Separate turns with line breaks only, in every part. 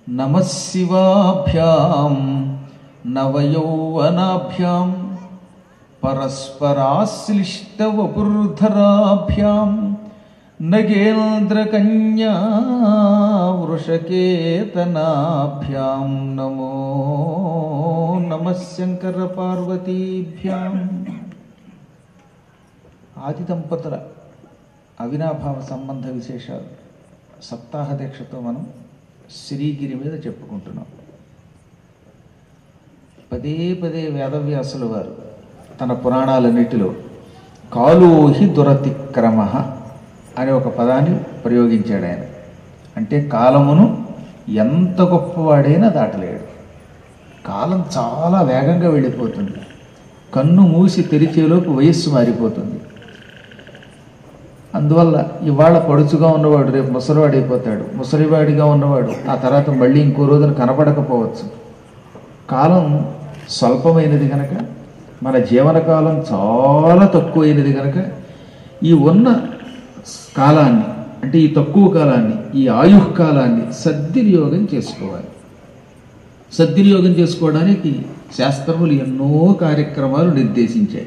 నమః శివాభ్యాం నవయౌవనాభ్యాం పరస్పరాశ్లిష్టవపుర్ధరాభ్యాం నగేంద్రకన్యా వృషకేతనాభ్యాం నమో నమః శంకర పార్వతీభ్యాం ఆది దంపతుల అవినాభావ సంబంధ విశేషాలు సప్తాహ దీక్షతో మనం శ్రీగిరి మీద చెప్పుకుంటున్నాం పదే పదే వేదవ్యాసుల వారు తన పురాణాలన్నిటిలో కాలోహి దురతిక్రమ అనే ఒక పదాన్ని ప్రయోగించాడు ఆయన అంటే కాలమును ఎంత గొప్పవాడైనా దాటలేడు కాలం చాలా వేగంగా వెళ్ళిపోతుంది కన్ను మూసి తెరిచేలోపు వయస్సు మారిపోతుంది అందువల్ల ఇవాళ పడుచుగా ఉన్నవాడు రేపు ముసలివాడు అయిపోతాడు ముసలివాడిగా ఉన్నవాడు ఆ తర్వాత మళ్ళీ ఇంకో రోజున కనపడకపోవచ్చు కాలం స్వల్పమైనది కనుక మన జీవనకాలం చాలా తక్కువైనది కనుక ఈ ఉన్న కాలాన్ని అంటే ఈ తక్కువ కాలాన్ని ఈ ఆయుః కాలాన్ని సద్వినియోగం చేసుకోవాలి సద్వినియోగం చేసుకోవడానికి శాస్త్రములు ఎన్నో కార్యక్రమాలు నిర్దేశించాయి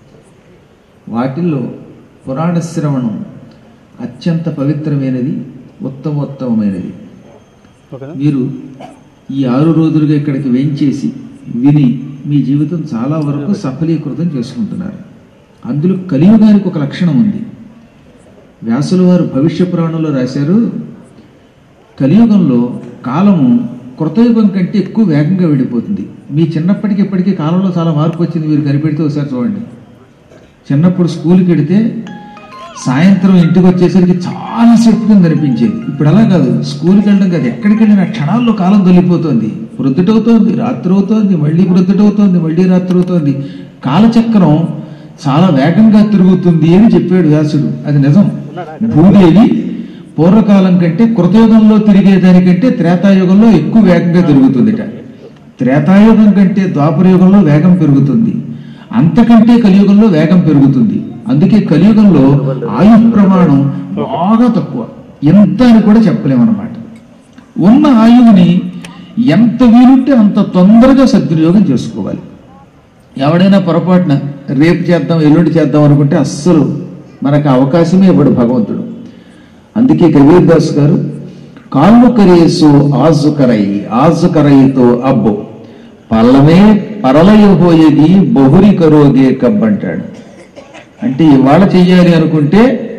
వాటిల్లో పురాణ శ్రవణం అత్యంత పవిత్రమైనది ఉత్తమోత్తమైనది మీరు ఈ ఆరు రోజులుగా ఇక్కడికి వేంచేసి విని మీ జీవితం చాలా వరకు సఫలీకృతం చేసుకుంటున్నారు అందులో కలియుగానికి ఒక లక్షణం ఉంది వ్యాసుల వారు భవిష్య పురాణంలో రాశారు కలియుగంలో కాలము కృతయుగం కంటే ఎక్కువ వేగంగా వెళ్ళిపోతుంది మీ చిన్నప్పటికి ఇప్పటికీ కాలంలో చాలా మార్పు వచ్చింది మీరు కనిపెడితే ఒకసారి చూడండి చిన్నప్పుడు స్కూల్కి వెడితే సాయంత్రం ఇంటికి వచ్చేసరికి చాలా సేపు కింద అనిపించేది ఇప్పుడు అలా కాదు స్కూల్కి వెళ్ళడం కాదు ఎక్కడికి వెళ్ళిన క్షణాల్లో కాలం తొలిపోతుంది ప్రొద్దుటవుతోంది రాత్రి అవుతోంది మళ్ళీ ప్రొద్దుటవుతోంది మళ్ళీ రాత్రి అవుతోంది కాలచక్రం చాలా వేగంగా తిరుగుతుంది అని చెప్పాడు వ్యాసుడు అది నిజం భూదేవి పూర్వకాలం కంటే కృతయుగంలో తిరిగేదానికంటే త్రేతాయుగంలో ఎక్కువ వేగంగా తిరుగుతుందిట త్రేతాయుగం కంటే ద్వాపరయుగంలో వేగం పెరుగుతుంది అంతకంటే కలియుగంలో వేగం పెరుగుతుంది అందుకే కలియుగంలో ఆయు ప్రమాణం బాగా తక్కువ ఎంత అని కూడా చెప్పలేమన్నమాట ఉన్న ఆయువుని ఎంత వీలుంటే అంత తొందరగా సద్వినియోగం చేసుకోవాలి ఎవడైనా పొరపాటున రేపు చేద్దాం ఎల్లుండి చేద్దాం అనుకుంటే అస్సలు మనకు అవకాశమే ఇవ్వడు భగవంతుడు అందుకే కబీర్ దాస్ గారు కాళ్ళు కరేసు ఆజు కరై ఆజు కరైతో అబ్బో పల్లమే పరలయబోయేది బహురి కరోగే కబ్బంటాడు అంటే ఇవాళ చెయ్యాలి అనుకుంటే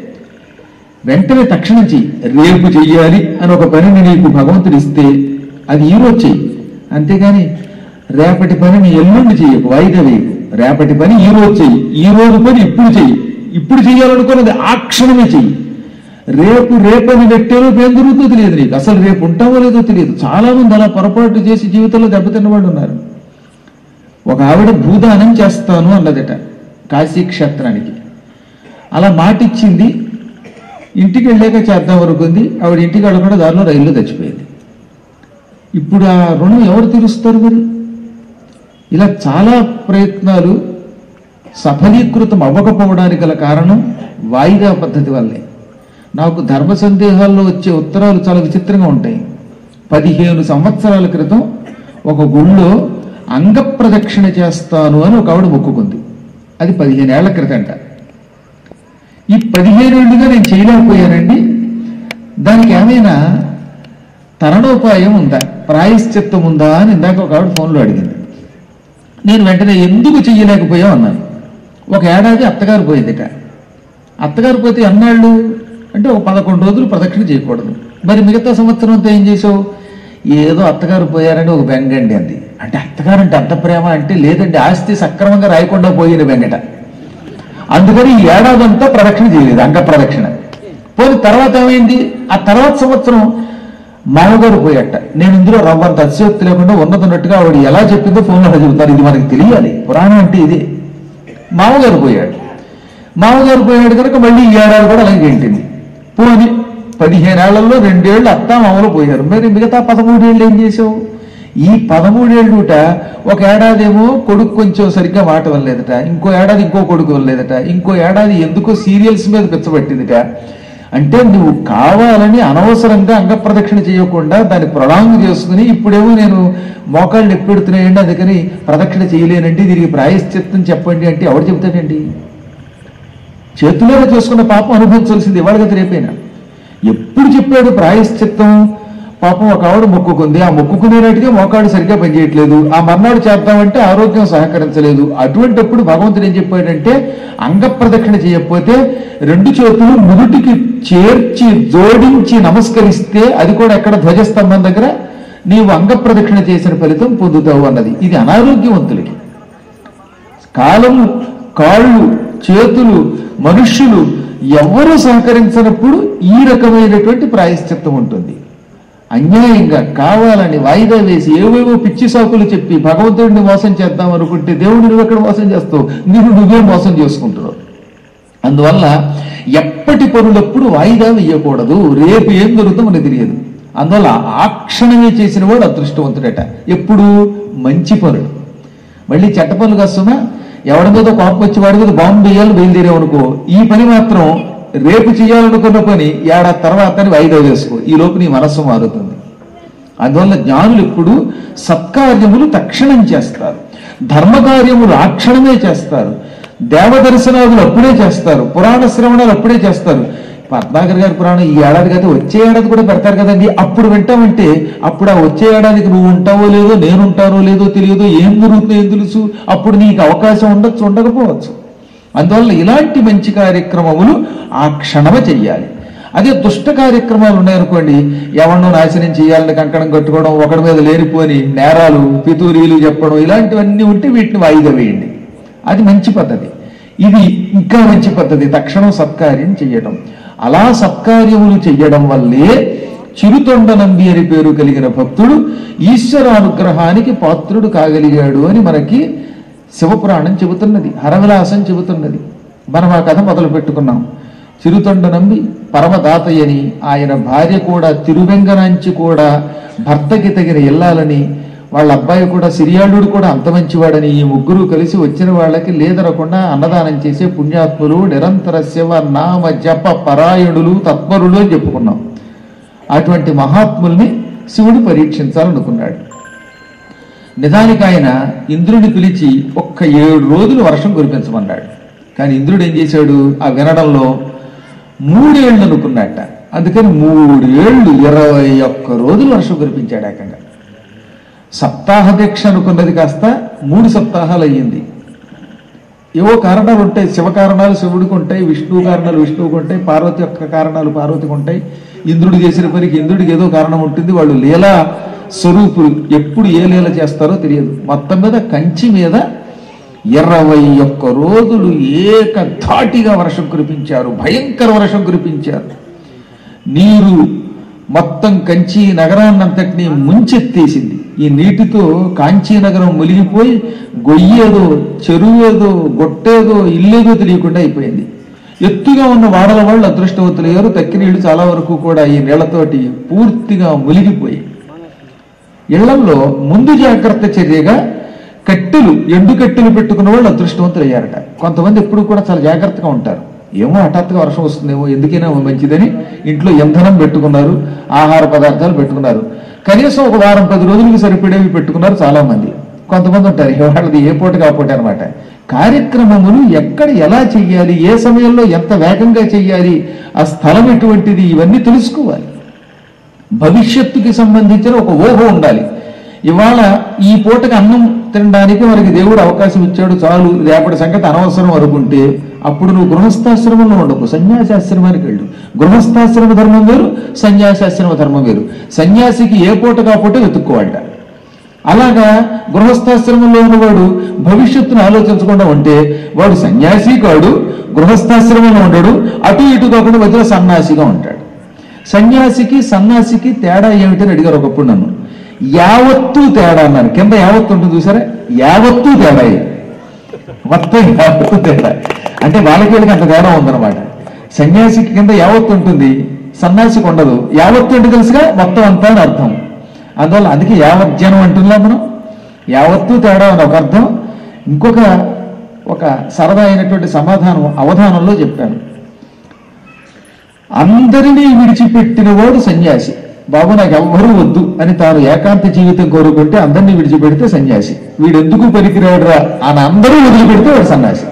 వెంటనే తక్షణం చెయ్యి రేపు చెయ్యాలి అని ఒక పనిని నీకు భగవంతుడు ఇస్తే అది ఈ రోజు చెయ్యి అంతేగాని రేపటి పనిని ఎల్లుండి చెయ్యకు వాయిదా వేయకు రేపటి పని ఈ రోజు చెయ్యి ఈ రోజు పని ఇప్పుడు చెయ్యి ఇప్పుడు చెయ్యాలనుకున్నది ఆ క్షణమే చెయ్యి రేపు రేపు అని పెట్టేలోపు ఏం జరుగుతుందో తెలియదు నీకు అసలు రేపు ఉంటామో లేదో తెలియదు చాలా మంది అలా పొరపాటు చేసి జీవితంలో దెబ్బతిన్న వాళ్ళు ఉన్నారు ఒక ఆవిడ భూదానం చేస్తాను అన్నదట కాశీ క్షేత్రానికి అలా మాట ఇచ్చింది ఇంటికి వెళ్ళాక చేద్దాం అనుకుంది ఆవిడ ఇంటికి వెళ్ళకుండా దారిలో రైల్లో చచ్చిపోయింది ఇప్పుడు ఆ రుణం ఎవరు తీరుస్తారు మరి ఇలా చాలా ప్రయత్నాలు సఫలీకృతం అవ్వకపోవడానికి గల కారణం వాయిదా పద్ధతి వల్లే నాకు ధర్మ సందేహాల్లో వచ్చే ఉత్తరాలు చాలా విచిత్రంగా ఉంటాయి పదిహేను సంవత్సరాల క్రితం ఒక గుళ్ళో అంగ ప్రదక్షిణ చేస్తాను అని ఒక ఆవిడ మొక్కుకుంది అది పదిహేను ఏళ్ల క్రితంట ఈ పదిహేనేళ్లుగా నేను చేయలేకపోయానండి దానికి ఏమైనా తరణోపాయం ఉందా ప్రాయశ్చిత్తం ఉందా అని ఇందాక ఒక ఆవిడ ఫోన్లో అడిగింది నేను వెంటనే ఎందుకు చెయ్యలేకపోయావు అన్నాను ఒక ఏడాది అత్తగారు పోయిందిట అత్తగారు పోతే అన్నాళ్ళు అంటే ఒక పదకొండు రోజులు ప్రదక్షిణ చేయకూడదు మరి మిగతా సంవత్సరం అంతా ఏం చేసావు ఏదో అత్తగారు పోయారని ఒక బెంగండి అంది అంటే అత్తగారు అంటే అంత ప్రేమ అంటే లేదండి ఆస్తి సక్రమంగా రాయకుండా పోయిన బెంగట అందుకని ఈ ఏడాదంతా ప్రదక్షిణ చేయలేదు అంగ ప్రదక్షిణ పోనీ తర్వాత ఏమైంది ఆ తర్వాత సంవత్సరం మామగారు పోయట నేను ఇందులో రవ్వంత అతిశయోక్తి లేకుండా ఉన్నదన్నట్టుగా ఆవిడ ఎలా చెప్పిందో ఫోన్లో చెబుతారు ఇది మనకి తెలియాలి పురాణం అంటే ఇదే మామగారు పోయాడు మామగారు పోయాడు కనుక మళ్ళీ ఈ ఏడాది కూడా అలాగే ఏంటింది పోని పదిహేనేళ్లలో రెండేళ్లు అత్త మామలు పోయారు మరి మిగతా పదమూడేళ్ళు ఏం చేసావు ఈ పదమూడేళ్ళుట ఒక ఏడాదేమో కొడుకు కొంచెం సరిగ్గా మాట వల్లేదట ఇంకో ఏడాది ఇంకో కొడుకు వల్లేదట ఇంకో ఏడాది ఎందుకో సీరియల్స్ మీద పిచ్చబట్టిందిట అంటే నువ్వు కావాలని అనవసరంగా అంగప్రదక్షిణ చేయకుండా దాన్ని ప్రొలాంగ్ చేసుకుని ఇప్పుడేమో నేను మోకాళ్ళు ఎప్పెడుతున్నాయండి అందుకని ప్రదక్షిణ చేయలేనండి దీనికి ప్రాయశ్చిత్తం చెప్పండి అంటే ఎవడు చెబుతాడండి చేతిలోనే చేసుకున్న పాపం అనుభవించాల్సింది ఇవాళ కదా రేపైనా ఎప్పుడు చెప్పాడు ప్రాయశ్చిత్తం పాపం ఒక ఆవిడ మొక్కుకుంది ఆ మొక్కుకునేటట్టుగా మోకాడు సరిగ్గా పనిచేయట్లేదు ఆ మర్నాడు చేద్దామంటే ఆరోగ్యం సహకరించలేదు అటువంటిప్పుడు భగవంతుడు ఏం చెప్పాడంటే అంగప్రదక్షిణ చేయకపోతే రెండు చేతులు నుదుటికి చేర్చి జోడించి నమస్కరిస్తే అది కూడా ఎక్కడ ధ్వజస్తంభం దగ్గర నీవు అంగప్రదక్షిణ చేసిన ఫలితం పొందుతావు అన్నది ఇది అనారోగ్యవంతులకి కాలము కాళ్ళు చేతులు మనుష్యులు ఎవరు సహకరించినప్పుడు ఈ రకమైనటువంటి ప్రాయశ్చిత్తం ఉంటుంది అన్యాయంగా కావాలని వాయిదా వేసి ఏవేవో పిచ్చి సాకులు చెప్పి భగవంతుడిని మోసం చేద్దాం అనుకుంటే దేవుడిని నువ్వు ఎక్కడ మోసం చేస్తావు నీవు నువ్వే మోసం చేసుకుంటున్నావు అందువల్ల ఎప్పటి పనులప్పుడు వాయిదా వేయకూడదు రేపు ఏం జరుగుతుందో మనకు తెలియదు అందువల్ల ఆ క్షణమే చేసిన వాడు అదృష్టవంతుడట ఎప్పుడు మంచి పనులు మళ్ళీ చెడ్డ పనులు కస్తున్నా ఎవడి మీద కోపం వచ్చి వాడి మీద బాంబు వేయాలి బయలుదేరామనుకో ఈ పని మాత్రం రేపు చేయాలనుకున్న పని ఏడాది తర్వాత వాయిదా వేసుకో ఈ లోపు నీ మనస్సు మారుతుంది అందువల్ల జ్ఞానులు ఎప్పుడు సత్కార్యములు తక్షణం చేస్తారు ధర్మకార్యములు ఆ క్షణమే చేస్తారు దేవదర్శనాదులు అప్పుడే చేస్తారు పురాణ శ్రవణాలు అప్పుడే చేస్తారు పద్మాకర్ గారి పురాణం ఈ ఏడాది కదా వచ్చే ఏడాది కూడా పెడతారు కదండి అప్పుడు వింటామంటే అప్పుడు ఆ వచ్చే ఏడాదికి నువ్వు ఉంటావో లేదో నేను ఉంటానో లేదో తెలియదు ఏం జరుగుతుందో ఏం తెలుసు అప్పుడు నీకు అవకాశం ఉండొచ్చు ఉండకపోవచ్చు అందువల్ల ఇలాంటి మంచి కార్యక్రమములు ఆ క్షణమే చెయ్యాలి అదే దుష్ట కార్యక్రమాలు ఉన్నాయనుకోండి ఎవరినో నాశనం చేయాలని కంకణం కట్టుకోవడం ఒకడి మీద లేనిపోని నేరాలు పితూరీలు చెప్పడం ఇలాంటివన్నీ ఉంటే వీటిని వాయిదా వేయండి అది మంచి పద్ధతి ఇది ఇంకా మంచి పద్ధతి తక్షణం సత్కార్యం చెయ్యడం అలా సత్కార్యములు చెయ్యడం వల్లే చిరుతొండ నంబి అని పేరు కలిగిన భక్తుడు ఈశ్వరానుగ్రహానికి పాత్రుడు కాగలిగాడు అని మనకి శివపురాణం చెబుతున్నది హరవిలాసం చెబుతున్నది మనం ఆ కథ మొదలు పెట్టుకున్నాం చిరుతొండ నంబి పరమదాతయ్యని ఆయన భార్య కూడా తిరువెంగనాంచి కూడా భర్తకి తగిన ఇల్లాలని వాళ్ళ అబ్బాయి కూడా సిరియాళుడు కూడా అంత మంచివాడని ఈ ముగ్గురు కలిసి వచ్చిన వాళ్ళకి లేదనకుండా అన్నదానం చేసే పుణ్యాత్ములు నిరంతర శివ నామ జప పరాయణులు తత్పరులు అని చెప్పుకున్నాం అటువంటి మహాత్ముల్ని శివుడు పరీక్షించాలనుకున్నాడు నిజానికి ఆయన ఇంద్రుడిని పిలిచి ఒక్క ఏడు రోజులు వర్షం కురిపించమన్నాడు కానీ ఇంద్రుడు ఏం చేశాడు ఆ వినడంలో మూడేళ్లు అనుకున్నట్ట అందుకని మూడేళ్లు ఇరవై ఒక్క రోజులు వర్షం కురిపించాడు ఏకంగా సప్తాహ దీక్ష అనుకున్నది కాస్త మూడు సప్తాహాలు అయ్యింది ఏవో కారణాలు ఉంటాయి శివ కారణాలు శివుడికి ఉంటాయి విష్ణువు కారణాలు విష్ణువుకి ఉంటాయి పార్వతి యొక్క కారణాలు పార్వతికి ఉంటాయి ఇంద్రుడు చేసిన పనికి ఇంద్రుడికి ఏదో కారణం ఉంటుంది వాళ్ళు లీలా స్వరూపులు ఎప్పుడు ఏ లీల చేస్తారో తెలియదు మొత్తం మీద కంచి మీద ఇరవై ఒక్క రోజులు ఏక ధాటిగా వర్షం కురిపించారు భయంకర వర్షం కురిపించారు నీరు మొత్తం కంచి నగరాన్నంతటినీ ముంచెత్తేసింది ఈ నీటితో కాంచీ నగరం మునిగిపోయి గొయ్యేదో చెరువేదో గొట్టేదో ఇల్లేదో తెలియకుండా అయిపోయింది ఎత్తుగా ఉన్న వాడల వాళ్ళు అదృష్టవంతులయ్యారు తక్కి నీళ్లు చాలా వరకు కూడా ఈ నీళ్లతోటి పూర్తిగా మునిగిపోయి ఇళ్లలో ముందు జాగ్రత్త చర్యగా కట్టెలు ఎండు కట్టెలు పెట్టుకున్న వాళ్ళు అదృష్టవంతులు అయ్యారట కొంతమంది ఎప్పుడు కూడా చాలా జాగ్రత్తగా ఉంటారు ఏమో హఠాత్తుగా వర్షం వస్తుందేమో ఎందుకైనా మంచిదని ఇంట్లో ఇంధనం పెట్టుకున్నారు ఆహార పదార్థాలు పెట్టుకున్నారు కనీసం ఒక వారం పది రోజులకి సరిపడేవి పెట్టుకున్నారు చాలా మంది కొంతమంది ఉంటారు వాళ్ళది ఏ పూట కాపోటీ అనమాట కార్యక్రమములు ఎక్కడ ఎలా చెయ్యాలి ఏ సమయంలో ఎంత వేగంగా చెయ్యాలి ఆ స్థలం ఎటువంటిది ఇవన్నీ తెలుసుకోవాలి భవిష్యత్తుకి సంబంధించిన ఒక ఊహ ఉండాలి ఇవాళ ఈ పూటకి అన్నం తినడానికి మనకి దేవుడు అవకాశం ఇచ్చాడు చాలు రేపటి సంగతి అనవసరం అనుకుంటే అప్పుడు నువ్వు గృహస్థాశ్రమంలో ఉండకు సన్యాసాశ్రమానికి వెళ్ళు గృహస్థాశ్రమ ధర్మం వేరు సన్యాసాశ్రమ ధర్మం వేరు సన్యాసికి ఏ పూట కాపోతే వెతుక్కోవాలట అలాగా గృహస్థాశ్రమంలో ఉన్నవాడు భవిష్యత్తును ఆలోచించకుండా ఉంటే వాడు సన్యాసి కాడు గృహస్థాశ్రమంలో ఉండడు అటు ఇటు కాకుండా మధ్యలో సన్యాసిగా ఉంటాడు సన్యాసికి సన్యాసికి తేడా ఏమిటని అడిగారు ఒకప్పుడు నన్ను యావత్తు తేడా అన్నాను కింద యావత్తు ఉంటుంది చూసారా యావత్తు తేడా ఇది. మొత్తం యావత్తు తేడా అంటే వాళ్ళకి వీళ్ళకి అంత తేడా ఉందన్నమాట సన్యాసికి కింద యావత్తు ఉంటుంది సన్యాసికి ఉండదు యావత్తు అంటే తెలుసుగా మొత్తం అంతా అని అర్థం అందువల్ల అందుకే యావజ్జనం అంటున్నాం మనం యావత్తు తేడా అని ఒక అర్థం ఇంకొక ఒక సరదా అయినటువంటి సమాధానం అవధానంలో చెప్పాను అందరినీ విడిచిపెట్టిన వాడు సన్యాసి బాబు నాకు ఎవ్వరూ వద్దు అని తాను ఏకాంత జీవితం కోరుకుంటే అందరినీ విడిచిపెడితే సన్యాసి వీడెందుకు పనికిరాడురా అని అందరూ వదిలిపెడితే వాడు సన్యాసి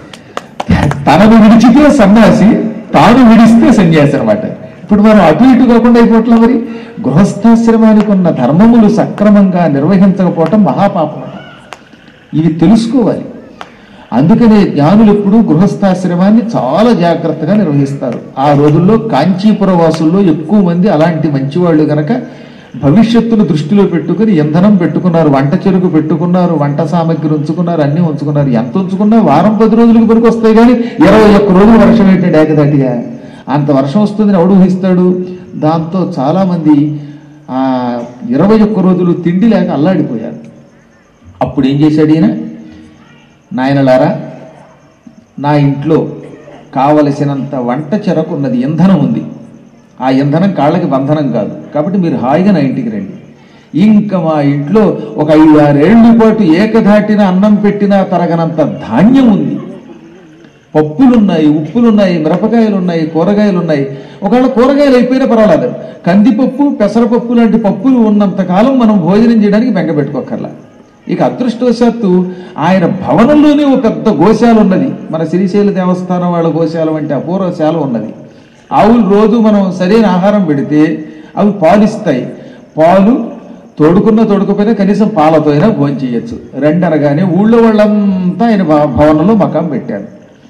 తనను విడిచితే సన్యాసి తాను విడిస్తే సన్యాసి అనమాట ఇప్పుడు మనం అటు ఇటు కాకుండా అయిపోవట్లా మరి గృహస్థాశ్రమానికి ఉన్న ధర్మములు సక్రమంగా నిర్వహించకపోవటం మహాపాపం అట. ఇవి తెలుసుకోవాలి అందుకనే జ్ఞానులు ఎప్పుడు గృహస్థాశ్రమాన్ని చాలా జాగ్రత్తగా నిర్వహిస్తారు ఆ రోజుల్లో కాంచీపుర వాసుల్లో ఎక్కువ మంది అలాంటి మంచివాళ్ళు గనక భవిష్యత్తును దృష్టిలో పెట్టుకుని ఇంధనం పెట్టుకున్నారు వంట చెరుకు పెట్టుకున్నారు వంట సామగ్రి ఉంచుకున్నారు అన్ని ఉంచుకున్నారు ఎంత ఉంచుకున్నా వారం పది రోజులకు పనికి వస్తాయి కానీ ఇరవై ఒక్క రోజులు వర్షం ఏంటంటే ఏకదాటిగా అంత వర్షం వస్తుందని ఎవడు ఊహిస్తాడు దాంతో చాలా మంది ఆ ఇరవై ఒక్క రోజులు తిండి లేక అల్లాడిపోయారు అప్పుడు ఏం చేశాడు ఈయన నాయనలారా నా ఇంట్లో కావలసినంత వంట చెరకు ఉన్నది ఇంధనం ఉంది ఆ ఇంధనం కాళ్ళకి బంధనం కాదు కాబట్టి మీరు హాయిగా నా ఇంటికి రండి ఇంకా మా ఇంట్లో ఒక ఐదు ఆరేళ్ల పాటు ఏకధాటిన అన్నం పెట్టినా తరగనంత ధాన్యం ఉంది పప్పులున్నాయి ఉప్పులున్నాయి మిరపకాయలు ఉన్నాయి కూరగాయలు ఉన్నాయి ఒకవేళ కూరగాయలు అయిపోయినా పర్వాలేదు కందిపప్పు పెసరపప్పు లాంటి పప్పులు ఉన్నంత కాలం మనం భోజనం చేయడానికి బెంగ పెట్టుకోకర్లా ఇక అదృష్టవశాత్తు ఆయన భవనంలోనే ఒక పెద్ద గోశాల ఉన్నది మన శ్రీశైల దేవస్థానం వాళ్ళ గోశాల వంటి అపూర్వశాల ఉన్నది ఆవులు రోజు మనం సరైన ఆహారం పెడితే అవి పాలిస్తాయి పాలు తోడుకున్న తోడుకపోయినా కనీసం పాలతో అయినా భోజనం చేయొచ్చు రెండు అనగానే ఊళ్ళో వాళ్ళంతా ఆయన భవ- భవనంలో మకాం పెట్టారు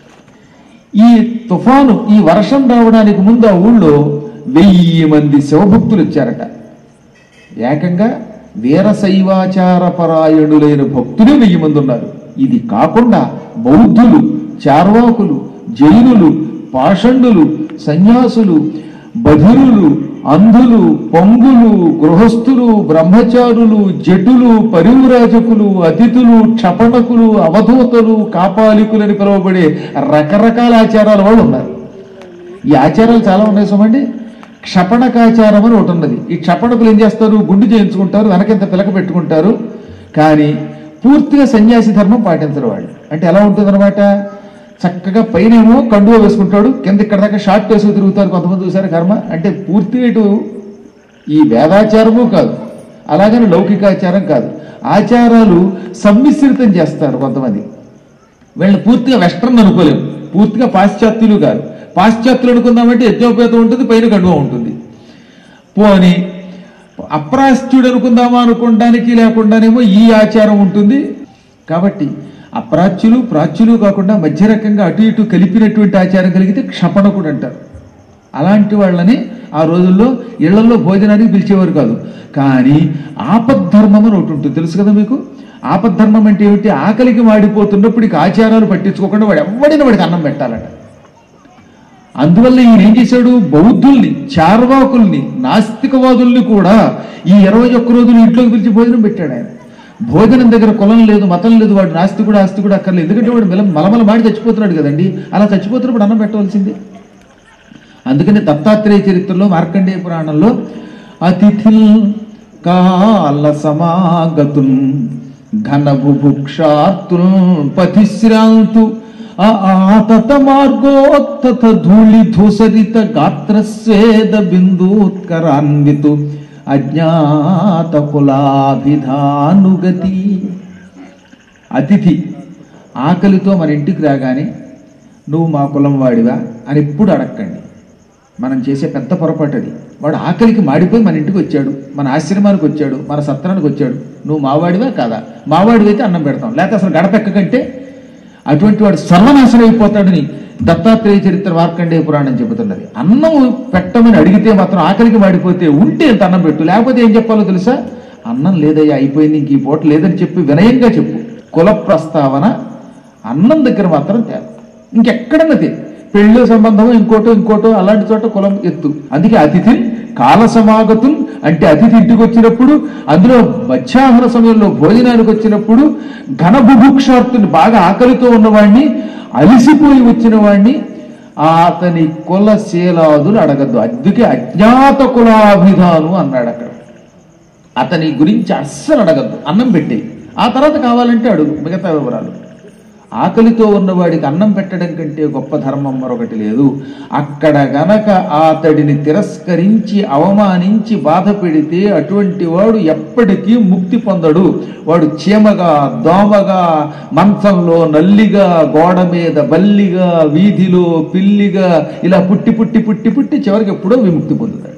ఈ తుఫాను ఈ వర్షం రావడానికి ముందు ఆ ఊళ్ళో వెయ్యి మంది శివభక్తులు వచ్చారట ఏకంగా వీరశైవాచార పరాయణులైన భక్తులే వెయ్యి మంది ఉన్నారు ఇది కాకుండా బౌద్ధులు చార్వాకులు జైనులు పాషండులు సన్యాసులు బధిరులు అంధులు పొంగులు గృహస్థులు బ్రహ్మచారులు జటులు పరివురాజకులు అతిథులు క్షపణకులు అవధూతలు కాపాలికులని పిలువబడే రకరకాల ఆచారాల వాళ్ళు ఉన్నారు ఈ ఆచారాలు చాలా ఉన్నాయి సుమండి క్షపణకాచారం అని ఒకటి ఉన్నది ఈ క్షపణకులు ఏం చేస్తారు గుండు చేయించుకుంటారు వెనకింత పిలక పెట్టుకుంటారు కానీ పూర్తిగా సన్యాసి ధర్మం పాటించరు వాళ్ళు అంటే ఎలా ఉంటుందన్నమాట చక్కగా పైనేమో కండువ వేసుకుంటాడు కింద ఇక్కడ దాకా షార్ట్ వేసుకు తిరుగుతారు కొంతమంది చూసారు కర్మ అంటే పూర్తిగా ఇటు ఈ వేదాచారము కాదు అలాగని లౌకికాచారం కాదు ఆచారాలు సమ్మిశ్రితం చేస్తారు కొంతమంది వీళ్ళని పూర్తిగా వెస్ట్రన్ అనుకోలేము పూర్తిగా పాశ్చాత్యులు కాదు పాశ్చాత్యులు అనుకుందామంటే యజ్ఞోపేతం ఉంటుంది పైన కండువ ఉంటుంది పోని అప్రాచ్యుడు అనుకుందామా అనుకోవడానికి లేకుండానేమో ఈ ఆచారం ఉంటుంది కాబట్టి అప్రాచ్యులు ప్రాచ్యులు కాకుండా మధ్య రకంగా అటు ఇటు కలిపినటువంటి ఆచారం కలిగితే క్షపణకుడు అంటారు అలాంటి వాళ్ళని ఆ రోజుల్లో ఇళ్లలో భోజనానికి పిలిచేవారు కాదు కానీ ఆపద్ధర్మం అని ఒకటి ఉంటుంది తెలుసు కదా మీకు ఆపద్ధర్మం అంటే ఏమిటి ఆకలికి వాడిపోతున్నప్పుడు ఇక ఆచారాలు పట్టించుకోకుండా వాడు ఎవడిని వాడికి అన్నం పెట్టాలట అందువల్ల ఈయన ఏం చేశాడు బౌద్ధుల్ని చార్వాకుల్ని నాస్తికవాదుల్ని కూడా ఈ ఇరవై ఒక్క రోజులు ఇంట్లోకి పిలిచి భోజనం పెట్టాడు ఆయన భోజనం దగ్గర కులం లేదు మతం లేదు వాడు నాస్తికుడు ఆస్తికుడు అక్కర్లేదు ఎందుకంటే వాడు మెల మలమల మాడి చచ్చిపోతున్నాడు కదండి అలా చచ్చిపోతున్నప్పుడు అన్నం పెట్టవలసిందే అందుకని దత్తాత్రేయ చరిత్రలో మార్కండేయ పురాణంలో అతిథిల్ కాల సమాగతున్ ఘన బుభుక్షార్తుల్ పతిశ్రాంతు ఆతత మార్గోత్తత ధూళి ధూసరిత గాత్రస్వేద బిందూత్కరాన్వితు అజ్ఞాత కులాభిధానుగతి అతిథి ఆకలితో మన ఇంటికి రాగానే నువ్వు మా కులం వాడివా అని ఎప్పుడు అడగండి మనం చేసే పెద్ద పొరపాటు అది వాడు ఆకలికి మాడిపోయి మన ఇంటికి వచ్చాడు మన ఆశ్రమానికి వచ్చాడు మన సత్రానికి వచ్చాడు నువ్వు మావాడివా కాదా మావాడివైతే అన్నం పెడతాం లేకపోతే అసలు గడపెక్కకంటే అటువంటి వాడు సర్వనాశనం అయిపోతాడని దత్తాత్రేయ చరిత్ర మార్కండేయ పురాణం చెబుతున్నది అన్నం పెట్టమని అడిగితే మాత్రం ఆకలికి మాడిపోతే ఉంటే ఎంత అన్నం పెట్టు లేకపోతే ఏం చెప్పాలో తెలుసా అన్నం లేదయ్యా అయిపోయింది ఇంక ఈ పూట లేదని చెప్పి వినయంగా చెప్పు కుల ప్రస్తావన అన్నం దగ్గర మాత్రం తేదు ఇంకెక్కడన్నా తే పెళ్ళి సంబంధం ఇంకోటో ఇంకోటో అలాంటి చోట కులం ఎత్తు అందుకే అతిథి కాల సమాగతులు అంటే అతిథి ఇంటికి వచ్చినప్పుడు అందులో మధ్యాహ్న సమయంలో భోజనానికి వచ్చినప్పుడు ఘనబుభుక్షార్తుని బాగా ఆకలితో ఉన్నవాడిని అలిసిపోయి వచ్చిన వాడిని అతని కుల శీలాదులు అడగద్దు అందుకే అజ్ఞాత కులాభిధాను అన్నాడు అక్కడ అతని గురించి అస్సలు అడగద్దు అన్నం పెట్టి ఆ తర్వాత కావాలంటే అడుగు మిగతా వివరాలు ఆకలితో ఉన్నవాడికి అన్నం పెట్టడం కంటే గొప్ప ధర్మం మరొకటి లేదు అక్కడ గనక అతడిని తిరస్కరించి అవమానించి బాధ పెడితే అటువంటి వాడు ఎప్పటికీ ముక్తి పొందడు వాడు చీమగా దోమగా మంచంలో నల్లిగా గోడ మీద బల్లిగా వీధిలో పిల్లిగా ఇలా పుట్టి పుట్టి పుట్టి పుట్టి చివరికి ఎప్పుడో విముక్తి పొందుతాడు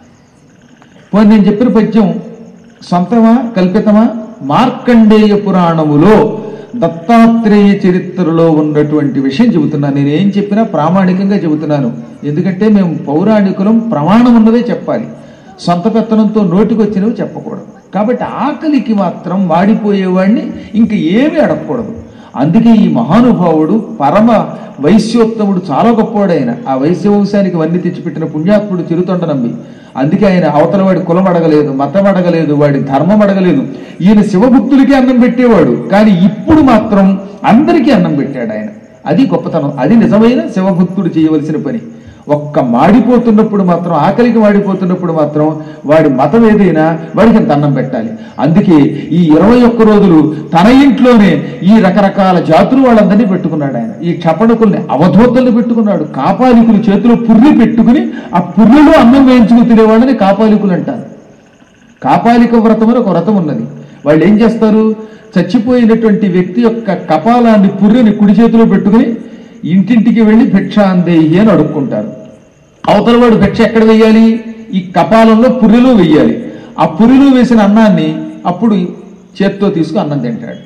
పోనీ నేను చెప్పిన పద్యం సొంతమా కల్పితమా మార్కండేయ పురాణములో దత్తాత్రేయ చరిత్రలో ఉన్నటువంటి విషయం చెబుతున్నాను నేను ఏం చెప్పినా ప్రామాణికంగా చెబుతున్నాను ఎందుకంటే మేము పౌరాణికులం ప్రమాణం ఉన్నదే చెప్పాలి సొంత పెత్తనంతో నోటికొచ్చినవి చెప్పకూడదు కాబట్టి ఆకలికి మాత్రం వాడిపోయేవాడిని ఇంక ఏమీ అడగకూడదు అందుకే ఈ మహానుభావుడు పరమ వైశ్యోత్తముడు చాలా గొప్పవాడైన ఆ వైశ్య వంశానికి వన్ని తెచ్చిపెట్టిన పుణ్యాత్ముడు చిరుతొండ నమ్మి అందుకే ఆయన అవతల వాడి కులం అడగలేదు మతం అడగలేదు వాడి ధర్మం అడగలేదు ఈయన శివభక్తులకి అన్నం పెట్టేవాడు కానీ ఇప్పుడు మాత్రం అందరికీ అన్నం పెట్టాడు ఆయన అది గొప్పతనం అది నిజమైన శివభక్తుడు చేయవలసిన పని ఒక్క మాడిపోతున్నప్పుడు మాత్రం ఆకలికి మాడిపోతున్నప్పుడు మాత్రం వాడి మతం ఏదైనా వాడికి అంత అన్నం పెట్టాలి అందుకే ఈ ఇరవై ఒక్క రోజులు తన ఇంట్లోనే ఈ రకరకాల జాతులు వాళ్ళందరినీ పెట్టుకున్నాడు ఆయన ఈ క్షపణకుల్ని అవధూతల్ని పెట్టుకున్నాడు కాపాలికులు చేతిలో పుర్రి పెట్టుకుని ఆ పుర్రిలో అన్నం వేయించుకు తినేవాళ్ళని కాపాలికులు అంటారు కాపాలిక వ్రతం అని ఒక వ్రతం ఉన్నది వాళ్ళు ఏం చేస్తారు చచ్చిపోయినటువంటి వ్యక్తి యొక్క కపాలాన్ని పుర్రెని కుడి చేతిలో పెట్టుకుని ఇంటింటికి వెళ్ళి భిక్ష అందేయి అని అడుక్కుంటారు అవతల వాడు భిక్ష ఎక్కడ వెయ్యాలి ఈ కపాలంలో పుర్రెలో వెయ్యాలి ఆ పుర్రెలో వేసిన అన్నాన్ని అప్పుడు చేత్తో తీసుకు అన్నం తింటాడు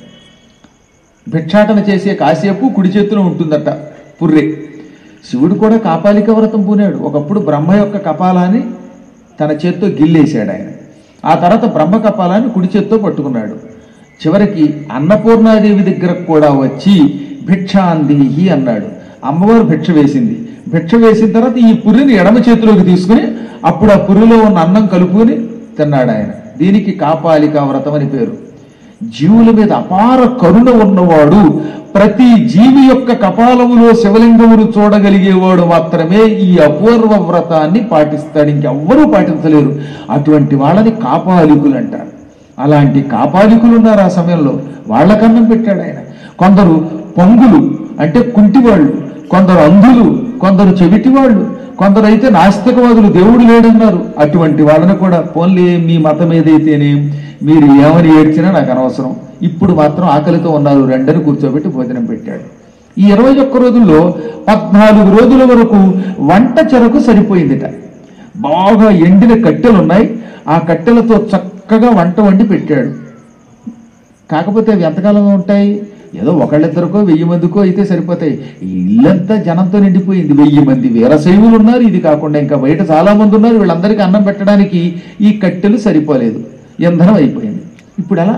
భిక్షాటన చేసే కాసేపు కుడి చేతిలో ఉంటుందట పుర్రె శివుడు కూడా కాపాలిక వ్రతం పూనాడు ఒకప్పుడు బ్రహ్మ యొక్క కపాలాన్ని తన చేత్తో గిల్లేశాడు ఆయన ఆ తర్వాత బ్రహ్మ కపాలాన్ని కుడి చేత్తో పట్టుకున్నాడు చివరికి అన్నపూర్ణాదేవి దగ్గరకు కూడా వచ్చి భిక్షాందేహి అన్నాడు అమ్మవారు భిక్ష వేసింది భిక్ష వేసిన తర్వాత ఈ పుర్రిని ఎడమ చేతిలోకి తీసుకుని అప్పుడు ఆ పుర్రిలో ఉన్న అన్నం కలుపుకొని తిన్నాడు ఆయన దీనికి కాపాలిక వ్రతం అని పేరు జీవుల మీద అపార కరుణ ఉన్నవాడు ప్రతి జీవి యొక్క కపాలములో శివలింగమును చూడగలిగేవాడు మాత్రమే ఈ అపూర్వ వ్రతాన్ని పాటిస్తాడు ఇంకెవ్వరూ పాటించలేరు అటువంటి వాళ్ళని కాపాలికులు అంటారు అలాంటి కాపాలికులు ఉన్నారు ఆ సమయంలో వాళ్ళకన్నం పెట్టాడు ఆయన కొందరు పొంగులు అంటే కుంటివాళ్ళు కొందరు అంధులు కొందరు చెవిటి వాళ్ళు కొందరు అయితే నాస్తికవాదులు దేవుడు లేడన్నారు అటువంటి వాళ్ళని కూడా పోన్లే మీ మతం ఏదైతేనే మీరు ఏమని ఏడ్చినా నాకు అనవసరం ఇప్పుడు మాత్రం ఆకలితో ఉన్నారు రెండని కూర్చోబెట్టి భోజనం పెట్టాడు ఈ ఇరవై ఒక్క రోజుల్లో పద్నాలుగు రోజుల వరకు వంట చెరకు సరిపోయిందిట బాగా ఎండిన కట్టెలు ఉన్నాయి ఆ కట్టెలతో చక్కగా వంట వండి పెట్టాడు కాకపోతే అవి ఎంతకాలం ఉంటాయి ఏదో ఒకళ్ళిద్దరికో వెయ్యి మందికో అయితే సరిపోతాయి ఈ ఇల్లంతా జనంతో నిండిపోయింది వెయ్యి మంది వీరశైవులు ఉన్నారు ఇది కాకుండా ఇంకా బయట చాలా మంది ఉన్నారు వీళ్ళందరికీ అన్నం పెట్టడానికి ఈ కట్టెలు సరిపోలేదు ఇంధనం అయిపోయింది ఇప్పుడు ఎలా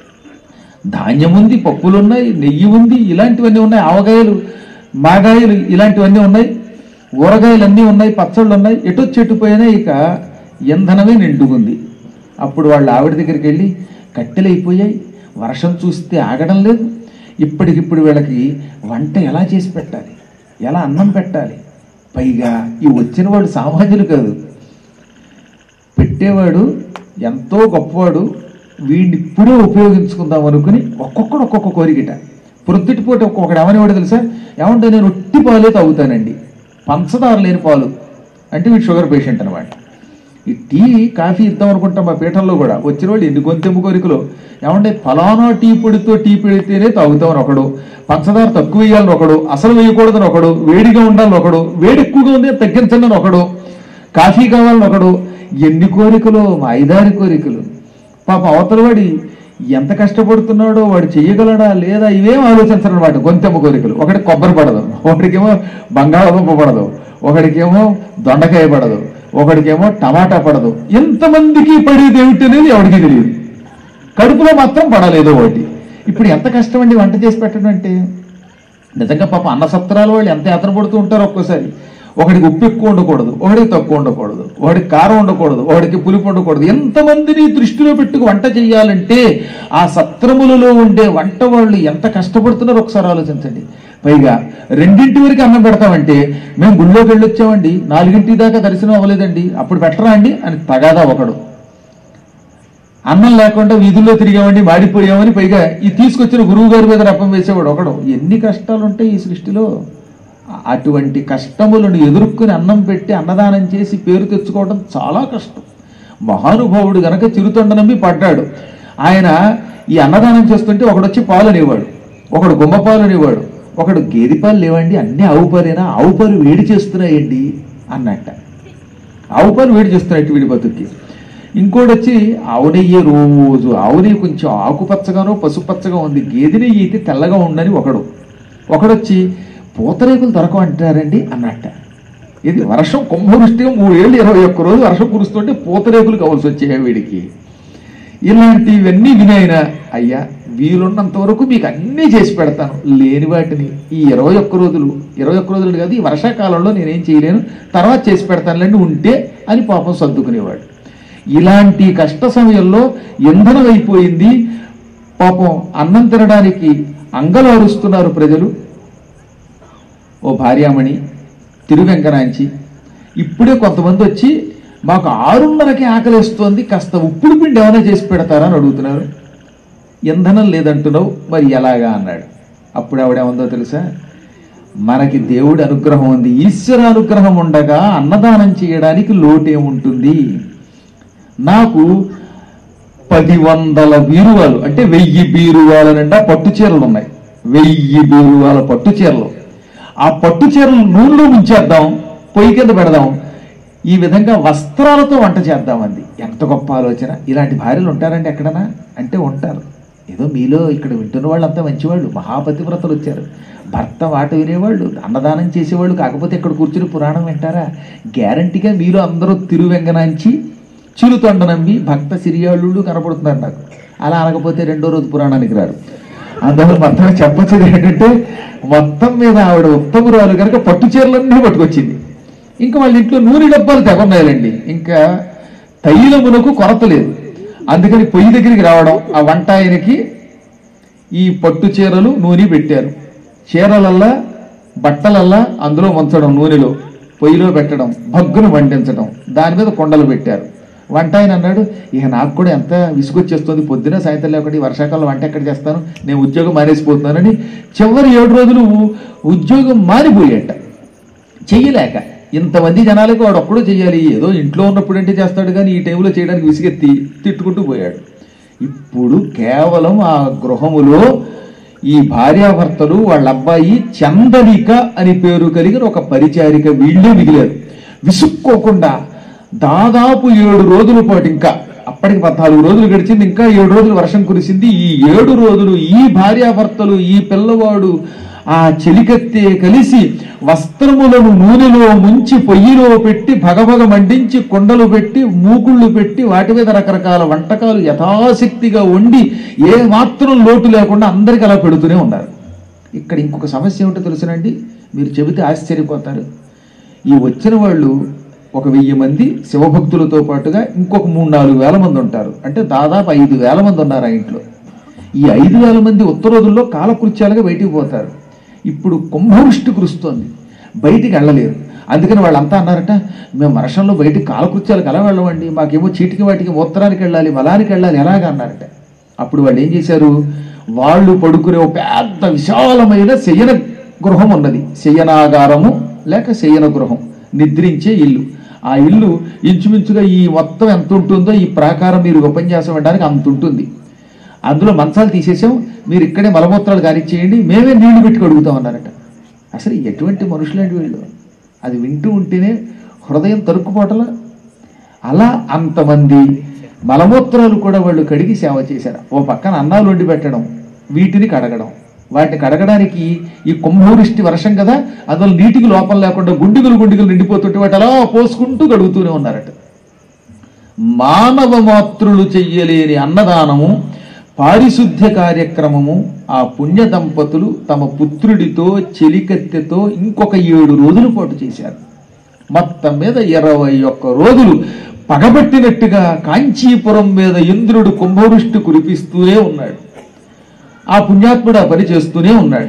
ధాన్యం ఉంది పప్పులు ఉన్నాయి నెయ్యి ఉంది ఇలాంటివన్నీ ఉన్నాయి ఆవగాయలు మాగాయలు ఇలాంటివన్నీ ఉన్నాయి ఊరగాయలు అన్నీ ఉన్నాయి పచ్చళ్ళు ఉన్నాయి ఎటు చెట్టుపోయినా ఇక ఇంధనమే నిండుకుంది అప్పుడు వాళ్ళ ఆవిడ దగ్గరికి వెళ్ళి కట్టెలు అయిపోయాయి వర్షం చూస్తే ఆగడం లేదు ఇప్పటికిప్పుడు వీళ్ళకి వంట ఎలా చేసి పెట్టాలి ఎలా అన్నం పెట్టాలి పైగా ఈ వచ్చిన వాడు సామాన్యులు కాదు పెట్టేవాడు ఎంతో గొప్పవాడు వీడిని ఇప్పుడే ఉపయోగించుకుందాం అనుకుని ఒక్కొక్కడు ఒక్కొక్క కోరికట ప్రొద్దుటిపూట ఒక్కొక్కడు ఏమనేవాడు తెలుసా ఏమంటే నేను ఒట్టి పాలే తాగుతానండి పంచదార లేని పాలు అంటే వీడు షుగర్ పేషెంట్ అనమాట ఈ టీ కాఫీ ఇద్దాం అనుకుంటాం మా పీఠంలో కూడా వచ్చిన వాళ్ళు ఎన్ని గొంతెమ్మ కోరికలు ఏమంటే ఫలానా టీ పొడితో టీ పెడితేనే తాగుతామని ఒకడు పంచదార తక్కువ వేయాలని ఒకడు అసలు వేయకూడదని ఒకడు వేడిగా ఉండాలని ఒకడు వేడి ఎక్కువగా ఉంది తగ్గించండి అని ఒకడు కాఫీ కావాలని ఒకడు ఎన్ని కోరికలు మా ఐదారు కోరికలు పాప అవతల వాడి ఎంత కష్టపడుతున్నాడో వాడు చెయ్యగలడా లేదా ఇవేం ఆలోచించరు అనమాట గొంతెమ్మ కోరికలు ఒకటి కొబ్బరి పడదు ఒకటికేమో బంగాళాదుంప పడదు ఒకడికేమో దొండకాయ పడదు ఒకడికేమో టమాటా పడదు ఎంతమందికి పడేది ఏమిటి అనేది ఎవరికి తెలియదు కడుపులో మాత్రం పడలేదు ఒకటి ఇప్పుడు ఎంత కష్టం అండి వంట చేసి పెట్టడం అంటే నిజంగా పాప అన్న సత్రాల వాళ్ళు ఎంత యాత్ర పడుతూ ఉంటారో ఒక్కోసారి ఒకడికి ఉప్పు ఎక్కువ ఉండకూడదు ఒకడికి తక్కువ ఉండకూడదు ఒకడికి కారం ఉండకూడదు ఒకడికి పులుపు ఉండకూడదు ఎంతమందిని దృష్టిలో పెట్టుకు వంట చేయాలంటే ఆ సత్రములలో ఉండే వంట వాళ్ళు ఎంత కష్టపడుతున్నారో ఒకసారి ఆలోచించండి పైగా రెండింటి వరకు అన్నం పెడతామంటే మేము గుళ్ళోకి వెళ్ళొచ్చామండి నాలుగింటి దాకా దర్శనం అవ్వలేదండి అప్పుడు పెట్టరా అండి అని తగాదా ఒకడు అన్నం లేకుండా వీధుల్లో తిరిగామండి మాడిపోయామని పైగా ఈ తీసుకొచ్చిన గురువు గారి మీద రప్పం వేసేవాడు ఒకడు ఎన్ని కష్టాలు ఉంటాయి ఈ సృష్టిలో అటువంటి కష్టములను ఎదుర్కొని అన్నం పెట్టి అన్నదానం చేసి పేరు తెచ్చుకోవడం చాలా కష్టం మహానుభావుడు గనక చిరుతొండ నమ్మి పడ్డాడు ఆయన ఈ అన్నదానం చేస్తుంటే ఒకడొచ్చి పాలు అనేవాడు ఒకడు గుమ్మ పాలు అనేవాడు ఒకడు గేదె పాలు లేవండి అన్ని ఆవు పాలేనా ఆవు పాలు వేడి చేస్తున్నాయండి అన్నట్ట ఆవు పాలు వేడి చేస్తున్నాయి వీడి బతుక్కి ఇంకోటి వచ్చి ఆవు నెయ్యి రోజు ఆవు నెయ్యి కొంచెం ఆకుపచ్చగానో పసుపచ్చగా ఉంది గేదె నెయ్యి అయితే తెల్లగా ఉండని ఒకడు ఒకడొచ్చి పూతరేకులు దొరకవు అంటారండి అన్నట్ట ఇది వర్షం కుంభవృష్టిగా మూడేళ్ళు ఇరవై ఒక్క రోజు వర్షం కురుస్తుంటే పూతరేకులు కావాల్సి వచ్చాయి వీడికి ఇలాంటివన్నీ వినైనా అయ్యా వీలున్నంత వరకు మీకు అన్నీ చేసి పెడతాను లేని వాటిని ఈ ఇరవై ఒక్క రోజులు ఇరవై ఒక్క రోజులు కాదు ఈ వర్షాకాలంలో నేనేం చేయలేను తర్వాత చేసి పెడతానులేండి ఉంటే అని పాపం సర్దుకునేవాడు ఇలాంటి కష్ట సమయంలో ఇంధనం అయిపోయింది పాపం అన్నం తినడానికి అంగలారుస్తున్నారు ప్రజలు ఓ భార్యామణి తిరువెంకనాంచి ఇప్పుడే కొంతమంది వచ్చి మాకు ఆరున్నరకి ఆకలిస్తోంది కాస్త ఉప్పుడు పిండి ఏమైనా చేసి పెడతారా అని అడుగుతున్నారు ఇంధనం లేదంటున్నావు మరి ఎలాగా అన్నాడు అప్పుడు ఆవిడేమందో తెలుసా మనకి దేవుడి అనుగ్రహం ఉంది ఈశ్వర అనుగ్రహం ఉండగా అన్నదానం చేయడానికి లోటేముంటుంది నాకు పది వందల బీరువాలు అంటే వెయ్యి బీరువాల నిండా పట్టు చీరలు ఉన్నాయి వెయ్యి బీరువాల పట్టు చీరలు ఆ పట్టు చీరలు నూనెలో ముంచేద్దాం పొయ్యి కింద పెడదాం ఈ విధంగా వస్త్రాలతో వంట చేద్దామంది ఎంత గొప్ప ఆలోచన ఇలాంటి భార్యలు ఉంటారండి ఎక్కడనా అంటే ఉంటారు ఏదో మీలో ఇక్కడ వింటున్న వాళ్ళు అంతా మంచివాళ్ళు మహాపతివ్రతలు వచ్చారు భర్త మాట వినేవాళ్ళు అన్నదానం చేసేవాళ్ళు కాకపోతే ఇక్కడ కూర్చుని పురాణం వింటారా గ్యారంటీగా మీలో అందరూ తిరువెంగనాంచి చిరుతొండ నమ్మి భక్త సిరియాళ్ళు కనపడుతున్నారు నాకు అలా అనకపోతే రెండో రోజు పురాణానికి రారు అందువల్ల మొత్తం చెప్పొచ్చేది ఏంటంటే మొత్తం మీద ఆవిడ ఉత్తమురాలు కనుక పట్టు చీరలన్నీ పట్టుకొచ్చింది ఇంకా వాళ్ళ ఇంట్లో నూనె డబ్బాలు తెగన్నాయాలండి ఇంకా తైలమునకు కొరత లేదు అందుకని పొయ్యి దగ్గరికి రావడం ఆ వంట ఆయనకి ఈ పట్టు చీరలు నూనె పెట్టారు చీరలల్లా బట్టలల్లా అందులో ఉంచడం నూనెలో పొయ్యిలో పెట్టడం భగ్గును వండించడం దాని మీద కొండలు పెట్టారు వంట ఆయన అన్నాడు ఇక నాకు కూడా ఎంత విసుగొచ్చేస్తుంది పొద్దున సాయంత్రం లేకుండా ఈ వర్షాకాలం వంట ఎక్కడ చేస్తాను నేను ఉద్యోగం మానేసిపోతున్నానని చివరి ఏడు రోజులు ఉద్యోగం మారిపోయాట చెయ్యలేక ఇంతమంది జనాలకు వాడు ఒక్కడూ చెయ్యాలి ఏదో ఇంట్లో ఉన్నప్పుడు అంటే చేస్తాడు కానీ ఈ టైంలో చేయడానికి విసిగెత్తి తిట్టుకుంటూ పోయాడు ఇప్పుడు కేవలం ఆ గృహములో ఈ భార్యాభర్తలు వాళ్ళ అబ్బాయి చందనిక అని పేరు కలిగిన ఒక పరిచారిక వీళ్ళే మిగిలారు విసుక్కోకుండా దాదాపు ఏడు రోజుల పాటు ఇంకా అప్పటికి పద్నాలుగు రోజులు గడిచింది ఇంకా ఏడు రోజులు వర్షం కురిసింది ఈ ఏడు రోజులు ఈ భార్యాభర్తలు ఈ పిల్లవాడు ఆ చెలికత్తే కలిసి వస్త్రములను నూనెలో ముంచి పొయ్యిలో పెట్టి భగభగ మండించి కొండలు పెట్టి మూకుళ్ళు పెట్టి వాటి మీద రకరకాల వంటకాలు యథాశక్తిగా వండి ఏ మాత్రం లోటు లేకుండా అందరికి అలా పెడుతూనే ఉన్నారు ఇక్కడ ఇంకొక సమస్య ఏమిటో తెలుసునండి మీరు చెబితే ఆశ్చర్యపోతారు ఈ వచ్చిన వాళ్ళు ఒక వెయ్యి మంది శివభక్తులతో పాటుగా ఇంకొక మూడు నాలుగు వేల మంది ఉంటారు అంటే దాదాపు ఐదు వేల మంది ఉన్నారు ఆ ఇంట్లో ఈ ఐదు వేల మంది ఉత్తరోజుల్లో కాలకృత్యాలుగా బయటికి పోతారు ఇప్పుడు కుంభవృష్టి కురుస్తోంది బయటికి వెళ్ళలేరు అందుకని వాళ్ళంతా అన్నారట మేము వర్షంలో బయటికి కాలకృత్యాలకు ఎలా వెళ్ళమండి మాకేమో చీటికి వాటికి మూత్రానికి వెళ్ళాలి మలానికి వెళ్ళాలి ఎలాగ అన్నారట అప్పుడు వాళ్ళు ఏం చేశారు వాళ్ళు పడుకునే ఒక పెద్ద విశాలమైన శయన గృహం ఉన్నది శయనాగారము లేక శయన గృహం నిద్రించే ఇల్లు ఆ ఇల్లు ఇంచుమించుగా ఈ మొత్తం ఎంత ఉంటుందో ఈ ప్రాకారం మీరు ఉపన్యాసం వినడానికి అంత ఉంటుంది అందులో మంచాలు తీసేసాం మీరు ఇక్కడే మలమూత్రాలు కానిచ్చేయండి మేమే నీళ్లు పెట్టి కడుగుతాం అన్నారట అసలు ఎటువంటి మనుషులండి వీళ్ళు అది వింటూ ఉంటేనే హృదయం తరుక్కుపోవటలా అలా అంతమంది మలమూత్రాలు కూడా వాళ్ళు కడిగి సేవ చేశారు ఓ పక్కన అన్నాలు వండి పెట్టడం వీటిని కడగడం వాటిని కడగడానికి ఈ కుంభవృష్టి వర్షం కదా అందులో నీటికి లోపం లేకుండా గుండిగులు గుండిగులు నిండిపోతుంటే వాటి అలా పోసుకుంటూ కడుగుతూనే ఉన్నారట మానవ మాతృలు చెయ్యలేని అన్నదానము పారిశుద్ధ్య కార్యక్రమము ఆ పుణ్య దంపతులు తమ పుత్రుడితో చెలికత్తెతో ఇంకొక ఏడు రోజుల పాటు చేశారు మొత్తం మీద ఇరవై ఒక్క రోజులు పగబట్టినట్టుగా కాంచీపురం మీద ఇంద్రుడు కుంభవృష్టి కురిపిస్తూనే ఉన్నాడు ఆ పుణ్యాత్ముడు ఆ పని చేస్తూనే ఉన్నాడు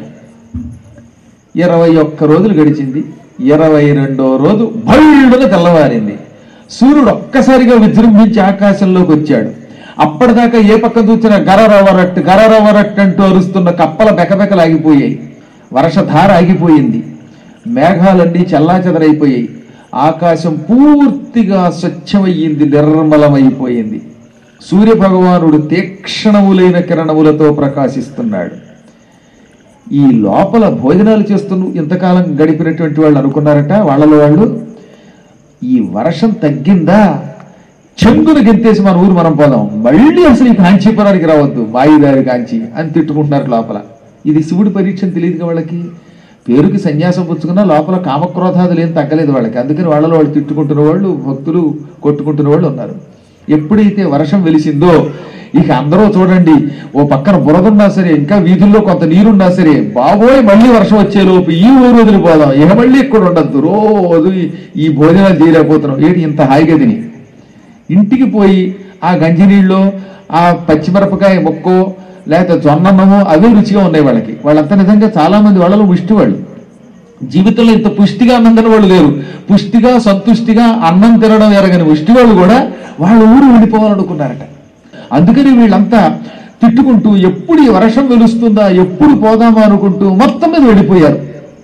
ఇరవై ఒక్క రోజులు గడిచింది ఇరవై రెండో రోజు భళ్ళున తెల్లవారింది సూర్యుడు ఒక్కసారిగా విజృంభించి ఆకాశంలోకి వచ్చాడు అప్పటిదాకా ఏ పక్క చూసినా గరరవరట్ గరరవరట్ అంటూ అరుస్తున్న కప్పల బెకబెకలు ఆగిపోయాయి వర్షధార ఆగిపోయింది మేఘాలన్నీ చెల్లాచెదరైపోయాయి ఆకాశం పూర్తిగా స్వచ్ఛమయ్యింది నిర్మలమైపోయింది సూర్య భగవానుడు తీక్షణములైన కిరణములతో ప్రకాశిస్తున్నాడు ఈ లోపల భోజనాలు చేస్తూ ఇంతకాలం గడిపినటువంటి వాళ్ళు అనుకున్నారట వాళ్ళలో వాళ్ళు ఈ వర్షం తగ్గిందా చెంగును గెంతేసి మన ఊరు మనం పోదాం మళ్ళీ అసలు ఈ కాంచీపురానికి రావద్దు వాయుదారి కాంచి అని తిట్టుకుంటున్నారు లోపల ఇది శివుడి పరీక్ష అని తెలియదు వాళ్ళకి పేరుకి సన్యాసం పుచ్చుకున్నా లోపల కామక్రోధాదులు ఏం తగ్గలేదు వాళ్ళకి అందుకని వాళ్ళలో వాళ్ళు తిట్టుకుంటున్న వాళ్ళు భక్తులు కొట్టుకుంటున్న వాళ్ళు ఉన్నారు ఎప్పుడైతే వర్షం వెలిసిందో ఇక అందరూ చూడండి ఓ పక్కన బురదున్నా సరే ఇంకా వీధుల్లో కొంత నీరున్నా సరే బాబోయ్ మళ్ళీ వర్షం వచ్చేలోపు ఈ ఊరు వదిలిపోదాం ఇక మళ్ళీ ఇక్కడ ఉండద్దు రోజు ఈ- ఈ భోజనాలు చేయలేకపోతున్నాం ఏంటి ఇంత హాయిగా తిని ఇంటికి పోయి ఆ గంజినీళ్ళు ఆ పచ్చిమిరపకాయ ముక్కో లేకపోతే జొన్నన్నమో అవే రుచిగా ఉన్నాయి వాళ్ళకి వాళ్ళంతా నిజంగా చాలా మంది వాళ్ళలో ముష్టి వాళ్ళు జీవితంలో ఇంత పుష్టిగా అన్నం తిన వాళ్ళు లేరు పుష్టిగా సంతుష్టిగా అన్నం తినడం ఎరగని ముష్టి వాళ్ళు కూడా వాళ్ళ ఊరు వెళ్ళిపోవాలనుకున్నారట అందుకని వీళ్ళంతా తిట్టుకుంటూ ఎప్పుడు ఈ వర్షం వెలుస్తుందా ఎప్పుడు పోదామా అనుకుంటూ మొత్తం మీద వెళ్ళిపోయారు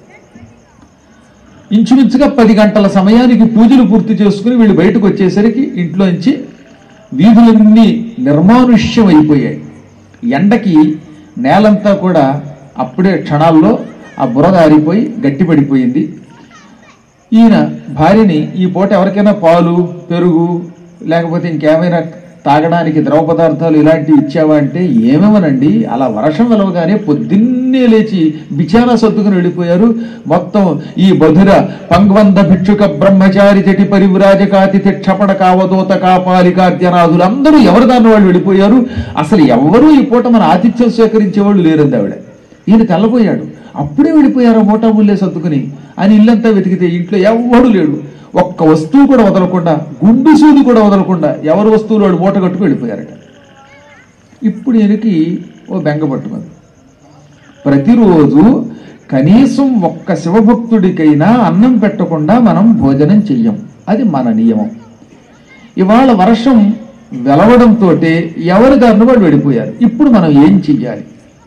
ఇంచుమించుగా పది గంటల సమయానికి పూజలు పూర్తి చేసుకుని వీళ్ళు బయటకు వచ్చేసరికి ఇంట్లోంచి వీధులన్నీ నిర్మానుష్యం అయిపోయాయి ఎండకి నేలంతా కూడా అప్పుడే క్షణాల్లో ఆ బురద ఆరిపోయి గట్టిపడిపోయింది ఈయన భార్యని ఈ పూట ఎవరికైనా పాలు పెరుగు లేకపోతే ఇంకేమైనా తాగడానికి ద్రవ పదార్థాలు ఇలాంటివి ఇచ్చావా అంటే ఏమేమనండి అలా వర్షం వెలవగానే పొద్దున్నే లేచి బిచానా సర్దుకుని వెళ్ళిపోయారు మొత్తం ఈ బధుర పంగ్వంద భిక్షుక బ్రహ్మచారి జటి పరివ్రాజకాతిథి క్షపణ కావదోత కాపాలికాద్యనాథులు అందరూ ఎవరి దాన్ని వాళ్ళు వెళ్ళిపోయారు అసలు ఎవరూ ఈ పూట మన ఆతిథ్యం స్వీకరించే వాళ్ళు లేరంది ఆవిడ ఈయన తెల్లపోయాడు అప్పుడే వెళ్ళిపోయారు మోటా ముల్లే సర్దుకుని అని ఇల్లంతా వెతికితే ఇంట్లో ఎవ్వడు లేడు ఒక్క వస్తువు కూడా వదలకుండా గుండు సూది కూడా వదలకుండా ఎవరి వస్తువులు వాడు మూట కట్టుకు వెళ్ళిపోయారట ఇప్పుడు ఈయనకి ఓ బెంగ పట్టుకుంది ప్రతిరోజు కనీసం ఒక్క శివభక్తుడికైనా అన్నం పెట్టకుండా మనం భోజనం చెయ్యం అది మన నియమం ఇవాళ వర్షం వెలవడంతో ఎవరి దారిన వాళ్ళు వెళ్ళిపోయారు ఇప్పుడు మనం ఏం చెయ్యాలి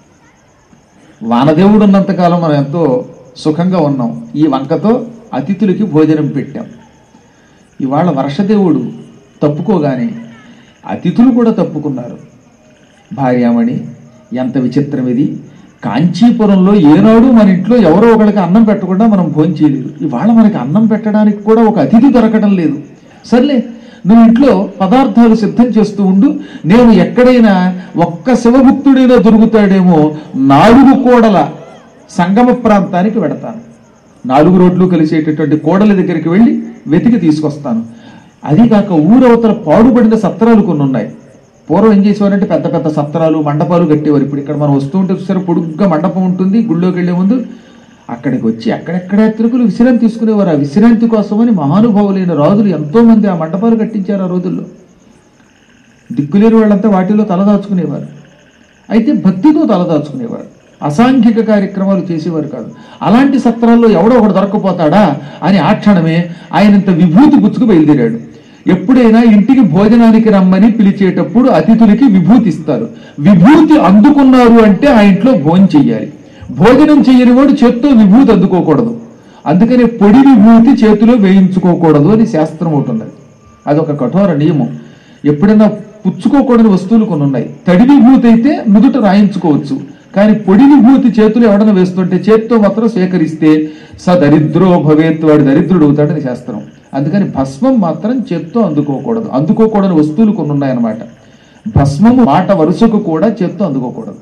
వానదేవుడు ఉన్నంతకాలం మనం ఎంతో సుఖంగా ఉన్నాం ఈ వంకతో అతిథులకి భోజనం పెట్టాం ఇవాళ వర్షదేవుడు తప్పుకోగానే అతిథులు కూడా తప్పుకున్నారు భార్యామణి ఎంత విచిత్రం ఇది కాంచీపురంలో ఏనాడు మన ఇంట్లో ఎవరో ఒకరికి అన్నం పెట్టకుండా మనం భోజనం చేయలేదు ఇవాళ మనకి అన్నం పెట్టడానికి కూడా ఒక అతిథి దొరకడం లేదు సర్లే నువ్వు ఇంట్లో పదార్థాలు సిద్ధం చేస్తూ ఉండు నేను ఎక్కడైనా ఒక్క శివభక్తుడైనా దొరుకుతాడేమో నాలుగు కోడల సంగమ ప్రాంతానికి వెడతాను నాలుగు రోడ్లు కలిసేటటువంటి కోడల దగ్గరికి వెళ్ళి వెతికి తీసుకొస్తాను అది కాక ఊరవతల పాడుబడిన సత్రాలు కొన్ని ఉన్నాయి పూర్వం ఏం చేసేవారంటే పెద్ద పెద్ద సత్రాలు మండపాలు కట్టేవారు ఇప్పుడు ఇక్కడ మనం వస్తూ ఉంటే చూసారు పొడుగ్గా మండపం ఉంటుంది గుళ్ళోకి వెళ్లే ముందు అక్కడికి వచ్చి అక్కడెక్కడ తిరుగులు విశ్రాంతి తీసుకునేవారు ఆ విశ్రాంతి కోసమని మహానుభావులైన రాజులు ఎంతో మంది ఆ మండపాలు కట్టించారు ఆ రోజుల్లో దిక్కులేని వాళ్ళంతా వాటిలో తలదాచుకునేవారు అయితే భక్తితో తలదాచుకునేవారు అసాంఘిక కార్యక్రమాలు చేసేవారు కాదు అలాంటి సత్రాల్లో ఎవడో ఒకడు దొరకపోతాడా అని ఆ క్షణమే ఆయన ఇంత విభూతి గుచ్చుకు బయలుదేరాడు ఎప్పుడైనా ఇంటికి భోజనానికి రమ్మని పిలిచేటప్పుడు అతిథులకి విభూతి ఇస్తారు విభూతి అందుకున్నారు అంటే ఆ ఇంట్లో భోజనం చెయ్యాలి భోజనం చెయ్యని వాడు చేత్తో విభూతి అందుకోకూడదు అందుకని పొడి విభూతి చేతిలో వేయించుకోకూడదు అని శాస్త్రం ఒకటి ఉన్నది అదొక కఠోర నియమం ఎప్పుడైనా పుచ్చుకోకూడని వస్తువులు కొన్ని ఉన్నాయి తడి విభూతి అయితే నుదుట రాయించుకోవచ్చు కానీ పొడి విభూతి చేతులు ఎవడన వేస్తుంటే చేత్తో మాత్రం స్వీకరిస్తే స దరిద్రో భవేత్ వాడు దరిద్రుడు అవుతాడని శాస్త్రం అందుకని భస్మం మాత్రం చేత్తో అందుకోకూడదు అందుకోకూడని వస్తువులు కొన్ని ఉన్నాయన్నమాట భస్మము మాట వరుసకు కూడా చేత్తో అందుకోకూడదు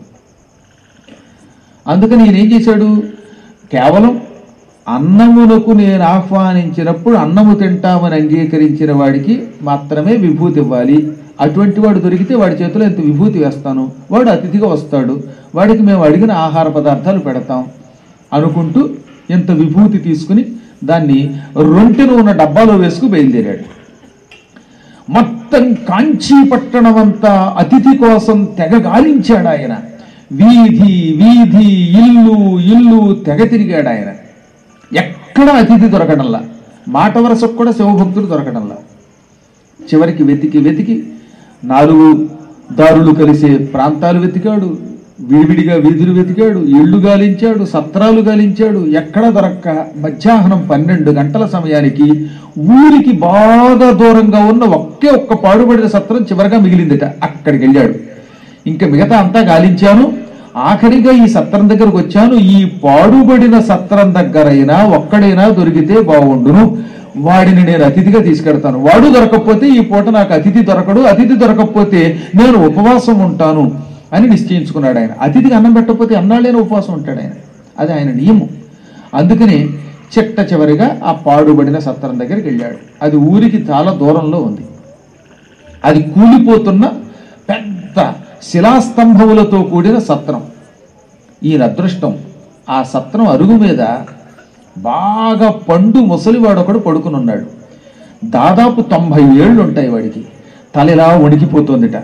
అందుకని ఈయన ఏం చేశాడు కేవలం అన్నమునకు నేను ఆహ్వానించినప్పుడు అన్నము తింటామని అంగీకరించిన వాడికి మాత్రమే విభూతి ఇవ్వాలి అటువంటి వాడు దొరికితే వాడి చేతిలో ఇంత విభూతి వేస్తాను వాడు అతిథిగా వస్తాడు వాడికి మేము అడిగిన ఆహార పదార్థాలు పెడతాం అనుకుంటూ ఇంత విభూతి తీసుకుని దాన్ని రొంటెన ఉన్న డబ్బాలో వేసుకు బయలుదేరాడు మొత్తం కాంచీ పట్టణం అంతా అతిథి కోసం తెగ గాలించాడు ఆయన వీధి వీధి ఇల్లు ఇల్లు తెగ తిరిగాడు ఆయన ఎక్కడ అతిథి దొరకడంలా మాట వరసకు కూడా శివభక్తులు దొరకడంలా చివరికి వెతికి వెతికి నాలుగు దారులు కలిసే ప్రాంతాలు వెతికాడు విడివిడిగా వీధులు వెతికాడు ఇళ్ళు గాలించాడు సత్రాలు గాలించాడు ఎక్కడ దొరక్క మధ్యాహ్నం పన్నెండు గంటల సమయానికి ఊరికి బాగా దూరంగా ఉన్న ఒకే ఒక్క పాడుబడిన సత్రం చివరగా మిగిలిందట అక్కడికి వెళ్ళాడు ఇంకా మిగతా అంతా గాలించాను ఆఖరిగా ఈ సత్రం దగ్గరకు వచ్చాను ఈ పాడుబడిన సత్రం దగ్గరైనా ఒక్కడైనా దొరికితే బాగుండును వాడిని నేను అతిథిగా తీసుకెడతాను వాడు దొరకకపోతే ఈ పూట నాకు అతిథి దొరకడు అతిథి దొరకకపోతే నేను ఉపవాసం ఉంటాను అని నిశ్చయించుకున్నాడు ఆయన అతిథికి అన్నం పెట్టకపోతే అన్నాళ్ళైనా ఉపవాసం ఉంటాడు ఆయన అది ఆయన నియమం అందుకని చిట్ట చివరిగా ఆ పాడుబడిన సత్రం దగ్గరికి వెళ్ళాడు అది ఊరికి చాలా దూరంలో ఉంది అది కూలిపోతున్న పెద్ద శిలాస్తంభములతో కూడిన సత్రం ఈయన అదృష్టం ఆ సత్రం అరుగు మీద బాగా పండు ముసలివాడొకడు పడుకుని ఉన్నాడు దాదాపు తొంభై ఏళ్ళు ఉంటాయి వాడికి తలెలా వణికిపోతుందిట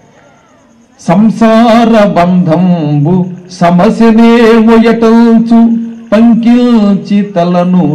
సంసార బంధంబు సమస్యనే మొయటంచు పంకిల్చి తలను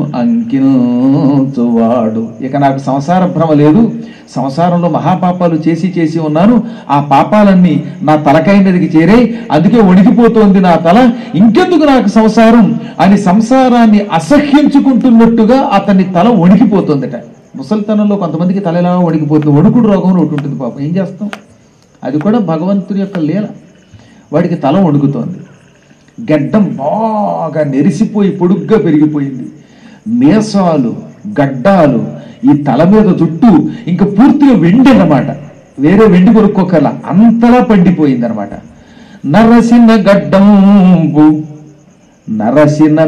అంకిల్చువాడు ఇక నాకు సంసార భ్రమ లేదు సంసారంలో మహాపాపాలు చేసి చేసి ఉన్నాను ఆ పాపాలన్నీ నా తలకాయ మీదకి చేరే అందుకే వణికిపోతోంది నా తల ఇంకెందుకు నాకు సంసారం అని సంసారాన్ని అసహ్యించుకుంటున్నట్టుగా అతని తల వణికిపోతుందట ముసలితనంలో కొంతమందికి తల ఎలా వణికిపోతుంది వణుకుడు రోగం అని ఒకటి ఉంటుంది పాపం ఏం చేస్తాం అది కూడా భగవంతుని యొక్క లీల వాడికి తల వణుకుతోంది గడ్డం బాగా నెరిసిపోయి పొడుగ్గా పెరిగిపోయింది మీసాలు గడ్డాలు ఈ తల మీద జుట్టు ఇంకా పూర్తిగా వెండి అన్నమాట వేరే వెండి కొనుక్కోకల అంతలా పండిపోయింది అనమాట నరసిన గడ్డంబు నరసిన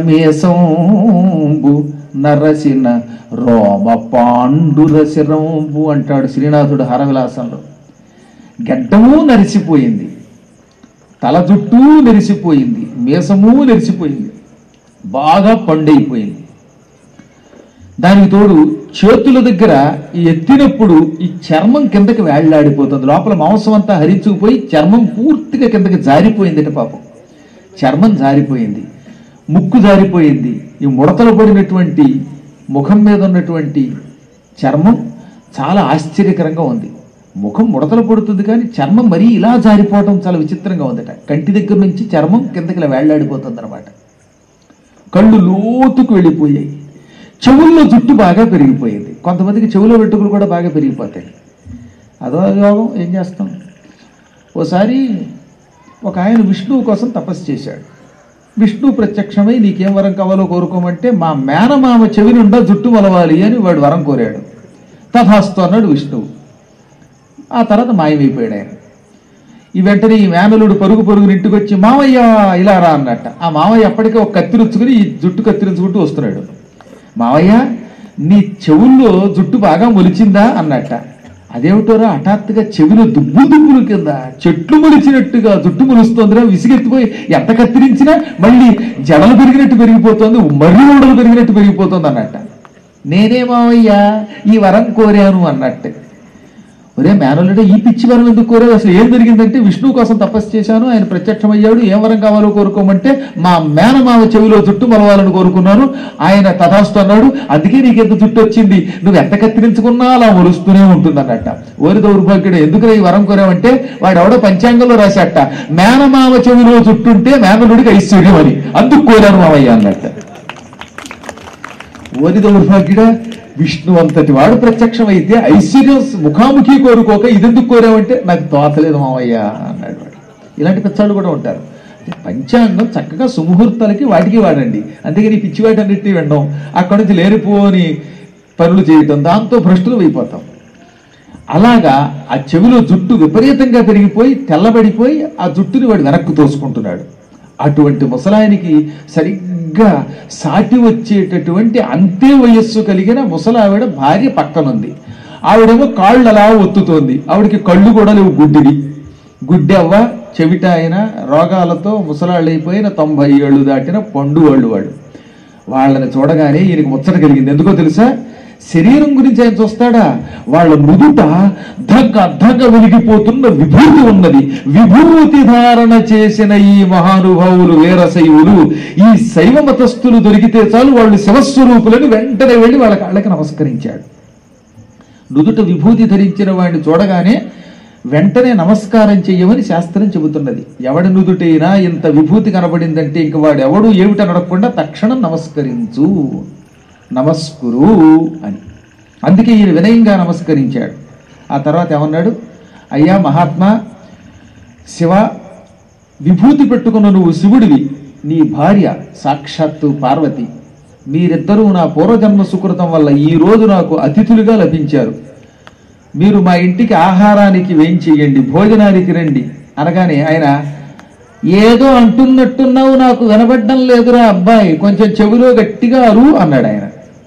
మేసంబు నరసిన రోమ పాండురశిరంబు అంటాడు శ్రీనాథుడు హరవిలాసంలో గడ్డము నరిసిపోయింది తల జుట్టు నెరిసిపోయింది మీసము నెరిసిపోయింది బాగా పండైపోయింది దానికి తోడు చేతుల దగ్గర ఈ ఎత్తినప్పుడు ఈ చర్మం కిందకి వేళ్లాడిపోతుంది లోపల మాంసం అంతా హరించుకుపోయి చర్మం పూర్తిగా కిందకి జారిపోయిందట పాపం చర్మం జారిపోయింది ముక్కు జారిపోయింది ఈ ముడతలు పడినటువంటి ముఖం మీద ఉన్నటువంటి చర్మం చాలా ఆశ్చర్యకరంగా ఉంది ముఖం ముడతలు పడుతుంది కానీ చర్మం మరీ ఇలా జారిపోవటం చాలా విచిత్రంగా ఉందట కంటి దగ్గర నుంచి చర్మం కిందకి ఇలా వేళ్లాడిపోతుంది అనమాట కళ్ళు లోతుకు వెళ్ళిపోయాయి చెవుల్లో జుట్టు బాగా పెరిగిపోయింది కొంతమందికి చెవులో వెంట్రుకలు కూడా బాగా పెరిగిపోతాయి అదో యోగం ఏం చేస్తాం ఓసారి ఒక ఆయన విష్ణువు కోసం తపస్సు చేశాడు విష్ణు ప్రత్యక్షమై నీకేం వరం కావాలో కోరుకోమంటే మా మేనమామ చెవి నుండా జుట్టు మొలవాలి అని వాడు వరం కోరాడు తథాస్తు అన్నాడు విష్ణువు ఆ తర్వాత మాయమైపోయాడు ఆయన ఈ వెంటనే ఈ మేనలుడు పరుగు పరుగుని ఇంటికి వచ్చి మావయ్య ఇలా రా అన్నట్ట ఆ మావయ్య అప్పటికే ఒక కత్తిరించుకుని ఈ జుట్టు కత్తిరించుకుంటూ వస్తున్నాడు మావయ్య నీ చెవుల్లో జుట్టు బాగా మొలిచిందా అన్నట్ట అదేమిటోరా హఠాత్తుగా చెవిలో దుబ్బులు దుబ్బులు కింద చెట్లు మొలిచినట్టుగా జుట్టు మొలుస్తోందిరా విసిగెత్తిపోయి ఎంత కత్తిరించినా మళ్ళీ జడలు పెరిగినట్టు పెరిగిపోతుంది మర్రి ఊడలు పెరిగినట్టు పెరిగిపోతుంది అన్నట్ట నేనే మావయ్య ఈ వరం కోరాను అన్నట్టు ఒరే మేనలుడే ఈ పిచ్చి వరం ఎందుకు కోరావు అసలు ఏం జరిగిందంటే విష్ణువు కోసం తపస్సు చేశాను ఆయన ప్రత్యక్షమయ్యాడు ఏం వరం కావాలో కోరుకోమంటే మా మేనమామ చెవిలో జుట్టు మలవాలని కోరుకున్నాను ఆయన తథాస్తు అన్నాడు అందుకే నీకెంత జుట్టు వచ్చింది నువ్వు ఎంత కత్తిరించుకున్నా అలా మొలుస్తూనే ఉంటుంది అన్నట్ట ఓరి దౌర్భాగ్యుడు ఎందుకు ఈ వరం కోరావంటే వాడు ఎవడో పంచాంగంలో రాశాట మేనమామ చెవిలో జుట్టుంటే మేనలుడికి ఐశ్వర్యం అని అందుకు కోరాను మామయ్య అన్నట్ట ఓరి దౌర్భాగ్యుడా విష్ణు అంతటి వాడు ప్రత్యక్షమైతే ఐశ్వర్యం ముఖాముఖి కోరుకోక ఇదెందుకు కోరావంటే నాకు తోతలేదు మావయ్య అన్నాడు వాడు ఇలాంటి పిచ్చాళ్ళు కూడా ఉంటారు పంచాంగం చక్కగా సుముహూర్తాలకి వాటికి వాడండి అందుకని ఈ పిచ్చి వాటి అన్నిటినీ వినడం అక్కడి నుంచి లేనిపోని పనులు చేయటం దాంతో భ్రష్టులు అయిపోతాం అలాగా ఆ చెవిలో జుట్టు విపరీతంగా పెరిగిపోయి తెల్లబడిపోయి ఆ జుట్టుని వాడు వెనక్కు తోసుకుంటున్నాడు అటువంటి ముసలాయనికి సరిగ్గా సాటి వచ్చేటటువంటి అంతే వయస్సు కలిగిన ముసలావిడ భార్య పక్కనుంది ఆవిడేమో కాళ్ళు అలా ఒత్తుతోంది ఆవిడకి కళ్ళు కూడా లేవు గుడ్డివి గుడ్డి అవ్వ చెవిట అయిన రోగాలతో ముసలాళ్ళైపోయిన తొంభై ఏళ్ళు దాటిన పండు వాళ్ళు వాడు వాళ్ళని చూడగానే ఈయనకి ముచ్చట కలిగింది ఎందుకో తెలుసా శరీరం గురించి ఆయన చూస్తాడా వాళ్ళ నుదుట ధగ్గ ధగ్గ వెలిగిపోతున్న విభూతి ఉన్నది విభూతి ధారణ చేసిన ఈ మహానుభావులు వీరశైవులు ఈ శైవ మతస్థులు దొరికితే చాలు వాళ్ళు శివస్వరూపులని వెంటనే వెళ్ళి వాళ్ళ కాళ్ళకి నమస్కరించాడు నుదుట విభూతి ధరించిన వాడిని చూడగానే వెంటనే నమస్కారం చెయ్యమని శాస్త్రం చెబుతున్నది ఎవడి నుదుటైనా ఇంత విభూతి కనబడిందంటే ఇంక వాడు ఎవడు ఏమిటి అనకుండా తక్షణం నమస్కరించు నమస్కురు అని అందుకే ఈయన వినయంగా నమస్కరించాడు ఆ తర్వాత ఏమన్నాడు అయ్యా మహాత్మా శివ విభూతి పెట్టుకున్న నువ్వు శివుడివి నీ భార్య సాక్షాత్తు పార్వతి మీరిద్దరూ నా పూర్వజన్మ సుకృతం వల్ల ఈ రోజు నాకు అతిథులుగా లభించారు మీరు మా ఇంటికి ఆహారానికి వేయించేయండి భోజనానికి రండి అనగానే ఆయన ఏదో అంటున్నట్టున్నావు నాకు వినబడ్డం లేదురా అబ్బాయి కొంచెం చెవిలో గట్టిగా అరు అన్నాడు ఆయన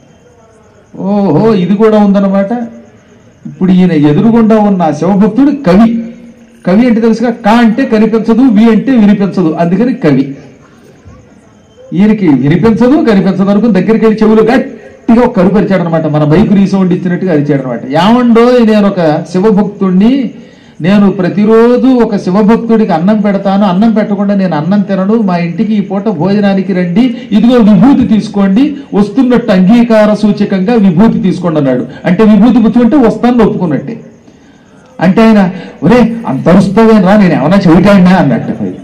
ఓహో ఇది కూడా ఉందన్నమాట ఇప్పుడు ఈయన ఎదురుగుండా ఉన్న ఆ శివభక్తుడు కవి కవి అంటే తెలుసుగా కా అంటే కనిపించదు వి అంటే వినిపించదు అందుకని కవి ఈయనకి వినిపించదు కనిపించదు అనుకుని దగ్గరికి వెళ్ళి చెవులు గట్టిగా ఒక కరుపరిచాడు అనమాట మన బైక్ రీసౌండ్ ఇచ్చినట్టుగా అరిచాడు అనమాట ఏమండో నేను ఒక శివభక్తుణ్ణి నేను ప్రతిరోజు ఒక శివభక్తుడికి అన్నం పెడతాను అన్నం పెట్టకుండా నేను అన్నం తినను మా ఇంటికి ఈ పూట భోజనానికి రండి ఇదిగో విభూతి తీసుకోండి వస్తున్నట్టు అంగీకార సూచకంగా విభూతి తీసుకోండి అన్నాడు అంటే విభూతి పుచ్చుకుంటే వస్తాను ఒప్పుకున్నట్టే అంటే ఆయన ఒరే అంత అరుస్తావేం రా నేను ఏమన్నా చెవిటాడినా అన్నట్టు పోయి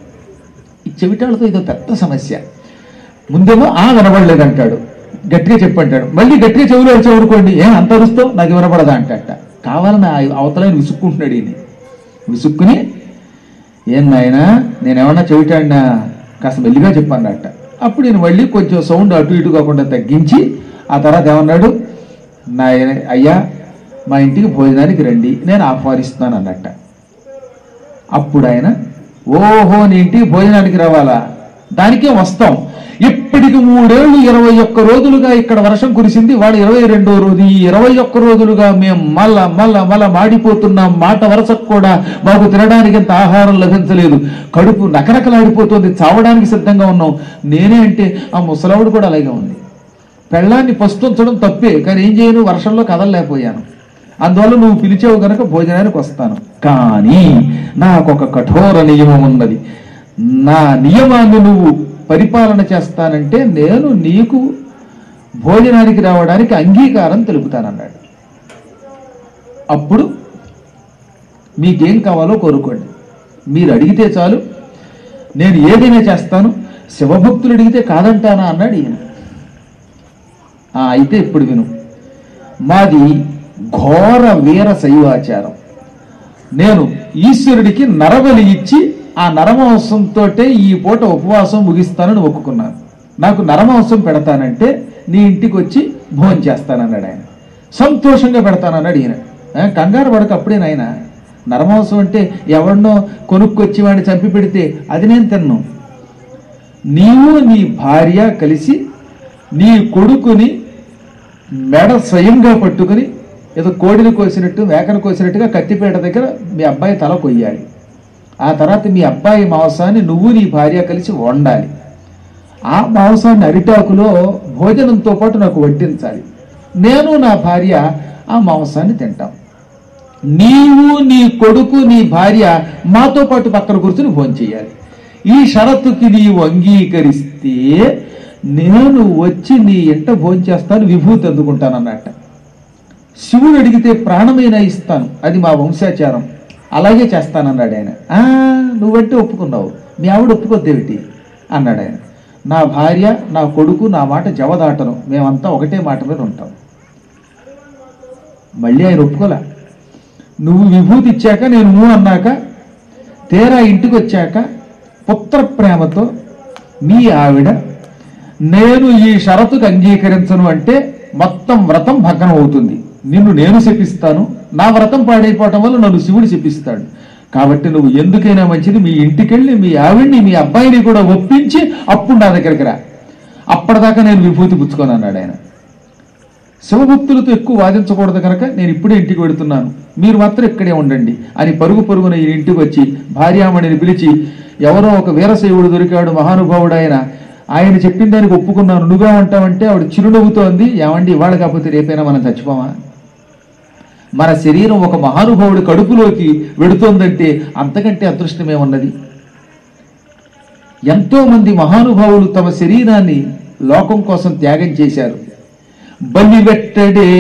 ఈ చెవిటాళ్ళతో ఇదో పెద్ద సమస్య ముందేమో ఆ వినబడలేదంటాడు గట్టిగా చెప్పంటాడు మళ్ళీ గట్టిగా చెవులు వచ్చేవనుకోండి ఏ అంత అరుస్తావు నాకు వినపడదా అంటట కావాలని ఆ అవతల ఆయన విసుక్కుంటున్నాడు ఈయన విసుక్కుని ఏం నాయనా నేనేమన్నా చెవిటాడినా కాస్త మెల్లిగా చెప్పన్నట్ట అప్పుడు నేను మళ్ళీ కొంచెం సౌండ్ అటు ఇటు కాకుండా తగ్గించి ఆ తర్వాత ఏమన్నాడు నా అయ్యా మా ఇంటికి భోజనానికి రండి నేను ఆహ్వానిస్తున్నాను అన్నట్ట అప్పుడు ఆయన ఓహో నీ ఇంటికి భోజనానికి రావాలా దానికే వస్తాం ఇప్పటికి మూడేళ్లు ఇరవై ఒక్క రోజులుగా ఇక్కడ వర్షం కురిసింది వాడు ఇరవై రెండో రోజు ఈ ఇరవై ఒక్క రోజులుగా మేము మళ్ళ మళ్ళ మళ్ళ మాడిపోతున్నాం మాట వరసకు కూడా మాకు తినడానికి ఎంత ఆహారం లభించలేదు కడుపు నకనకలాడిపోతుంది చావడానికి సిద్ధంగా ఉన్నాం నేనే అంటే ఆ ముసలావుడు కూడా అలాగే ఉంది పెళ్ళాన్ని పస్తుంచడం తప్పే కానీ ఏం చేయను వర్షంలో కదలలేకపోయాను అందువల్ల నువ్వు పిలిచావు గనక భోజనానికి వస్తాను కానీ నాకు ఒక కఠోర నియమం ఉన్నది నా నియమాన్ని నువ్వు పరిపాలన చేస్తానంటే నేను నీకు భోజనానికి రావడానికి అంగీకారం తెలుపుతానన్నాడు అప్పుడు మీకేం కావాలో కోరుకోండి మీరు అడిగితే చాలు నేను ఏదైనా చేస్తాను శివభక్తులు అడిగితే కాదంటానా అన్నాడు ఈయన ఆ, అయితే ఇప్పుడు విను మాది ఘోర వీర శైవాచారం నేను ఈశ్వరుడికి నరబలి ఇచ్చి ఆ నరమాంసంతో ఈ పూట ఉపవాసం ముగిస్తానని ఒప్పుకున్నాను నాకు నరమాంసం పెడతానంటే నీ ఇంటికి వచ్చి భోజనం చేస్తానన్నాడు ఆయన సంతోషంగా పెడతానన్నాడు ఈయన ఆ, కంగారు పడక అప్పుడే నాయన నరమాంసం అంటే ఎవరినో కొనుక్కొచ్చి వాడిని చంపి పెడితే అది నేను తిన్ను నీవు నీ భార్య కలిసి నీ కొడుకుని మెడ స్వయంగా పట్టుకుని ఏదో కోడిని కోసినట్టు మేకను కోసినట్టుగా కత్తిపేట దగ్గర మీ అబ్బాయి తల కొయ్యాలి ఆ తర్వాత మీ అబ్బాయి మాంసాన్ని నువ్వు నీ భార్య కలిసి వండాలి ఆ మాంసాన్ని అరిటాకులో భోజనంతో పాటు నాకు వడ్డించాలి నేను నా భార్య ఆ మాంసాన్ని తింటాం నీవు నీ కొడుకు నీ భార్య మాతో పాటు పక్కన కూర్చుని భోజనం చేయాలి ఈ షరతుకి నీవు అంగీకరిస్తే నేను వచ్చి నీ ఇంట భోజనం చేస్తాను విభూతి అందుకుంటాను అన్నట్ట శివుడు అడిగితే ప్రాణమైనా ఇస్తాను అది మా వంశాచారం అలాగే చేస్తానన్నాడు ఆయన "ఆ, నువ్వంటే ఒప్పుకున్నావు మీ ఆవిడ ఒప్పుకొద్దేమిటి అన్నాడు ఆయన నా భార్య నా కొడుకు నా మాట జవదాటను మేమంతా ఒకటే మాట మీద ఉంటాం మళ్ళీ ఆయన ఒప్పుకోలే నువ్వు విభూతి ఇచ్చాక నేను నువ్వు అన్నాక తేరా ఇంటికి వచ్చాక పుత్ర ప్రేమతో మీ ఆవిడ నేను ఈ షరతుకు అంగీకరించను అంటే మొత్తం వ్రతం భగ్నం అవుతుంది నిన్ను నేను శపిస్తాను నా వ్రతం పాడైపోవటం వల్ల నన్ను శివుడు శపిస్తాడు కాబట్టి నువ్వు ఎందుకైనా మంచిది మీ ఇంటికెళ్ళి మీ ఆవిడ్ని మీ అబ్బాయిని కూడా ఒప్పించి అప్పుడు నా దగ్గరికి రా అప్పటిదాకా నేను విభూతి పుచ్చుకొని అన్నాడు ఆయన శివభక్తులతో ఎక్కువ వాదించకూడదు కనుక నేను ఇప్పుడే ఇంటికి వెడుతున్నాను మీరు మాత్రం ఇక్కడే ఉండండి అని పరుగు పరుగున ఈ ఇంటికి వచ్చి భార్యామణిని పిలిచి ఎవరో ఒక వీరశైవుడు దొరికాడు మహానుభావుడు ఆయన ఆయన చెప్పిన దానికి ఒప్పుకున్నాను నువ్వే ఉంటావంటే ఆవిడ చిరునవ్వుతో అంది ఏమండి ఇవాళ కాకపోతే రేపైనా మనం చచ్చిపోమా మన శరీరం ఒక మహానుభావుడి కడుపులోకి వెడుతోందంటే అంతకంటే అదృష్టమే ఉన్నది ఎంతో మంది మహానుభావులు తమ శరీరాన్ని లోకం కోసం త్యాగం చేశారు బలివెట్టడే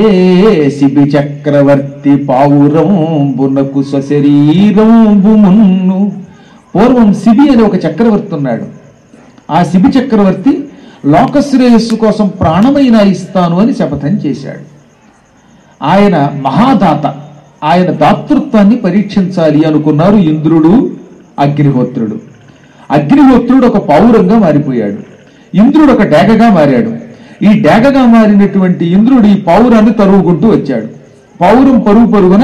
శిబి చక్రవర్తి పావురంబునకు స్వశరీరంబు మున్ను పూర్వం శిబి అనే ఒక చక్రవర్తి ఉన్నాడు ఆ శిబి చక్రవర్తి లోకశ్రేయస్సు కోసం ప్రాణమైన ఇస్తాను అని శపథం చేశాడు ఆయన మహాదాత ఆయన దాతృత్వాన్ని పరీక్షించాలి అనుకున్నారు ఇంద్రుడు అగ్నిహోత్రుడు అగ్నిహోత్రుడు ఒక పౌరంగా మారిపోయాడు ఇంద్రుడు ఒక డేగగా మారాడు ఈ డేగగా మారినటువంటి ఇంద్రుడు ఈ పౌరాన్ని తరుగుకుంటూ వచ్చాడు పౌరం పరుగు పరుగున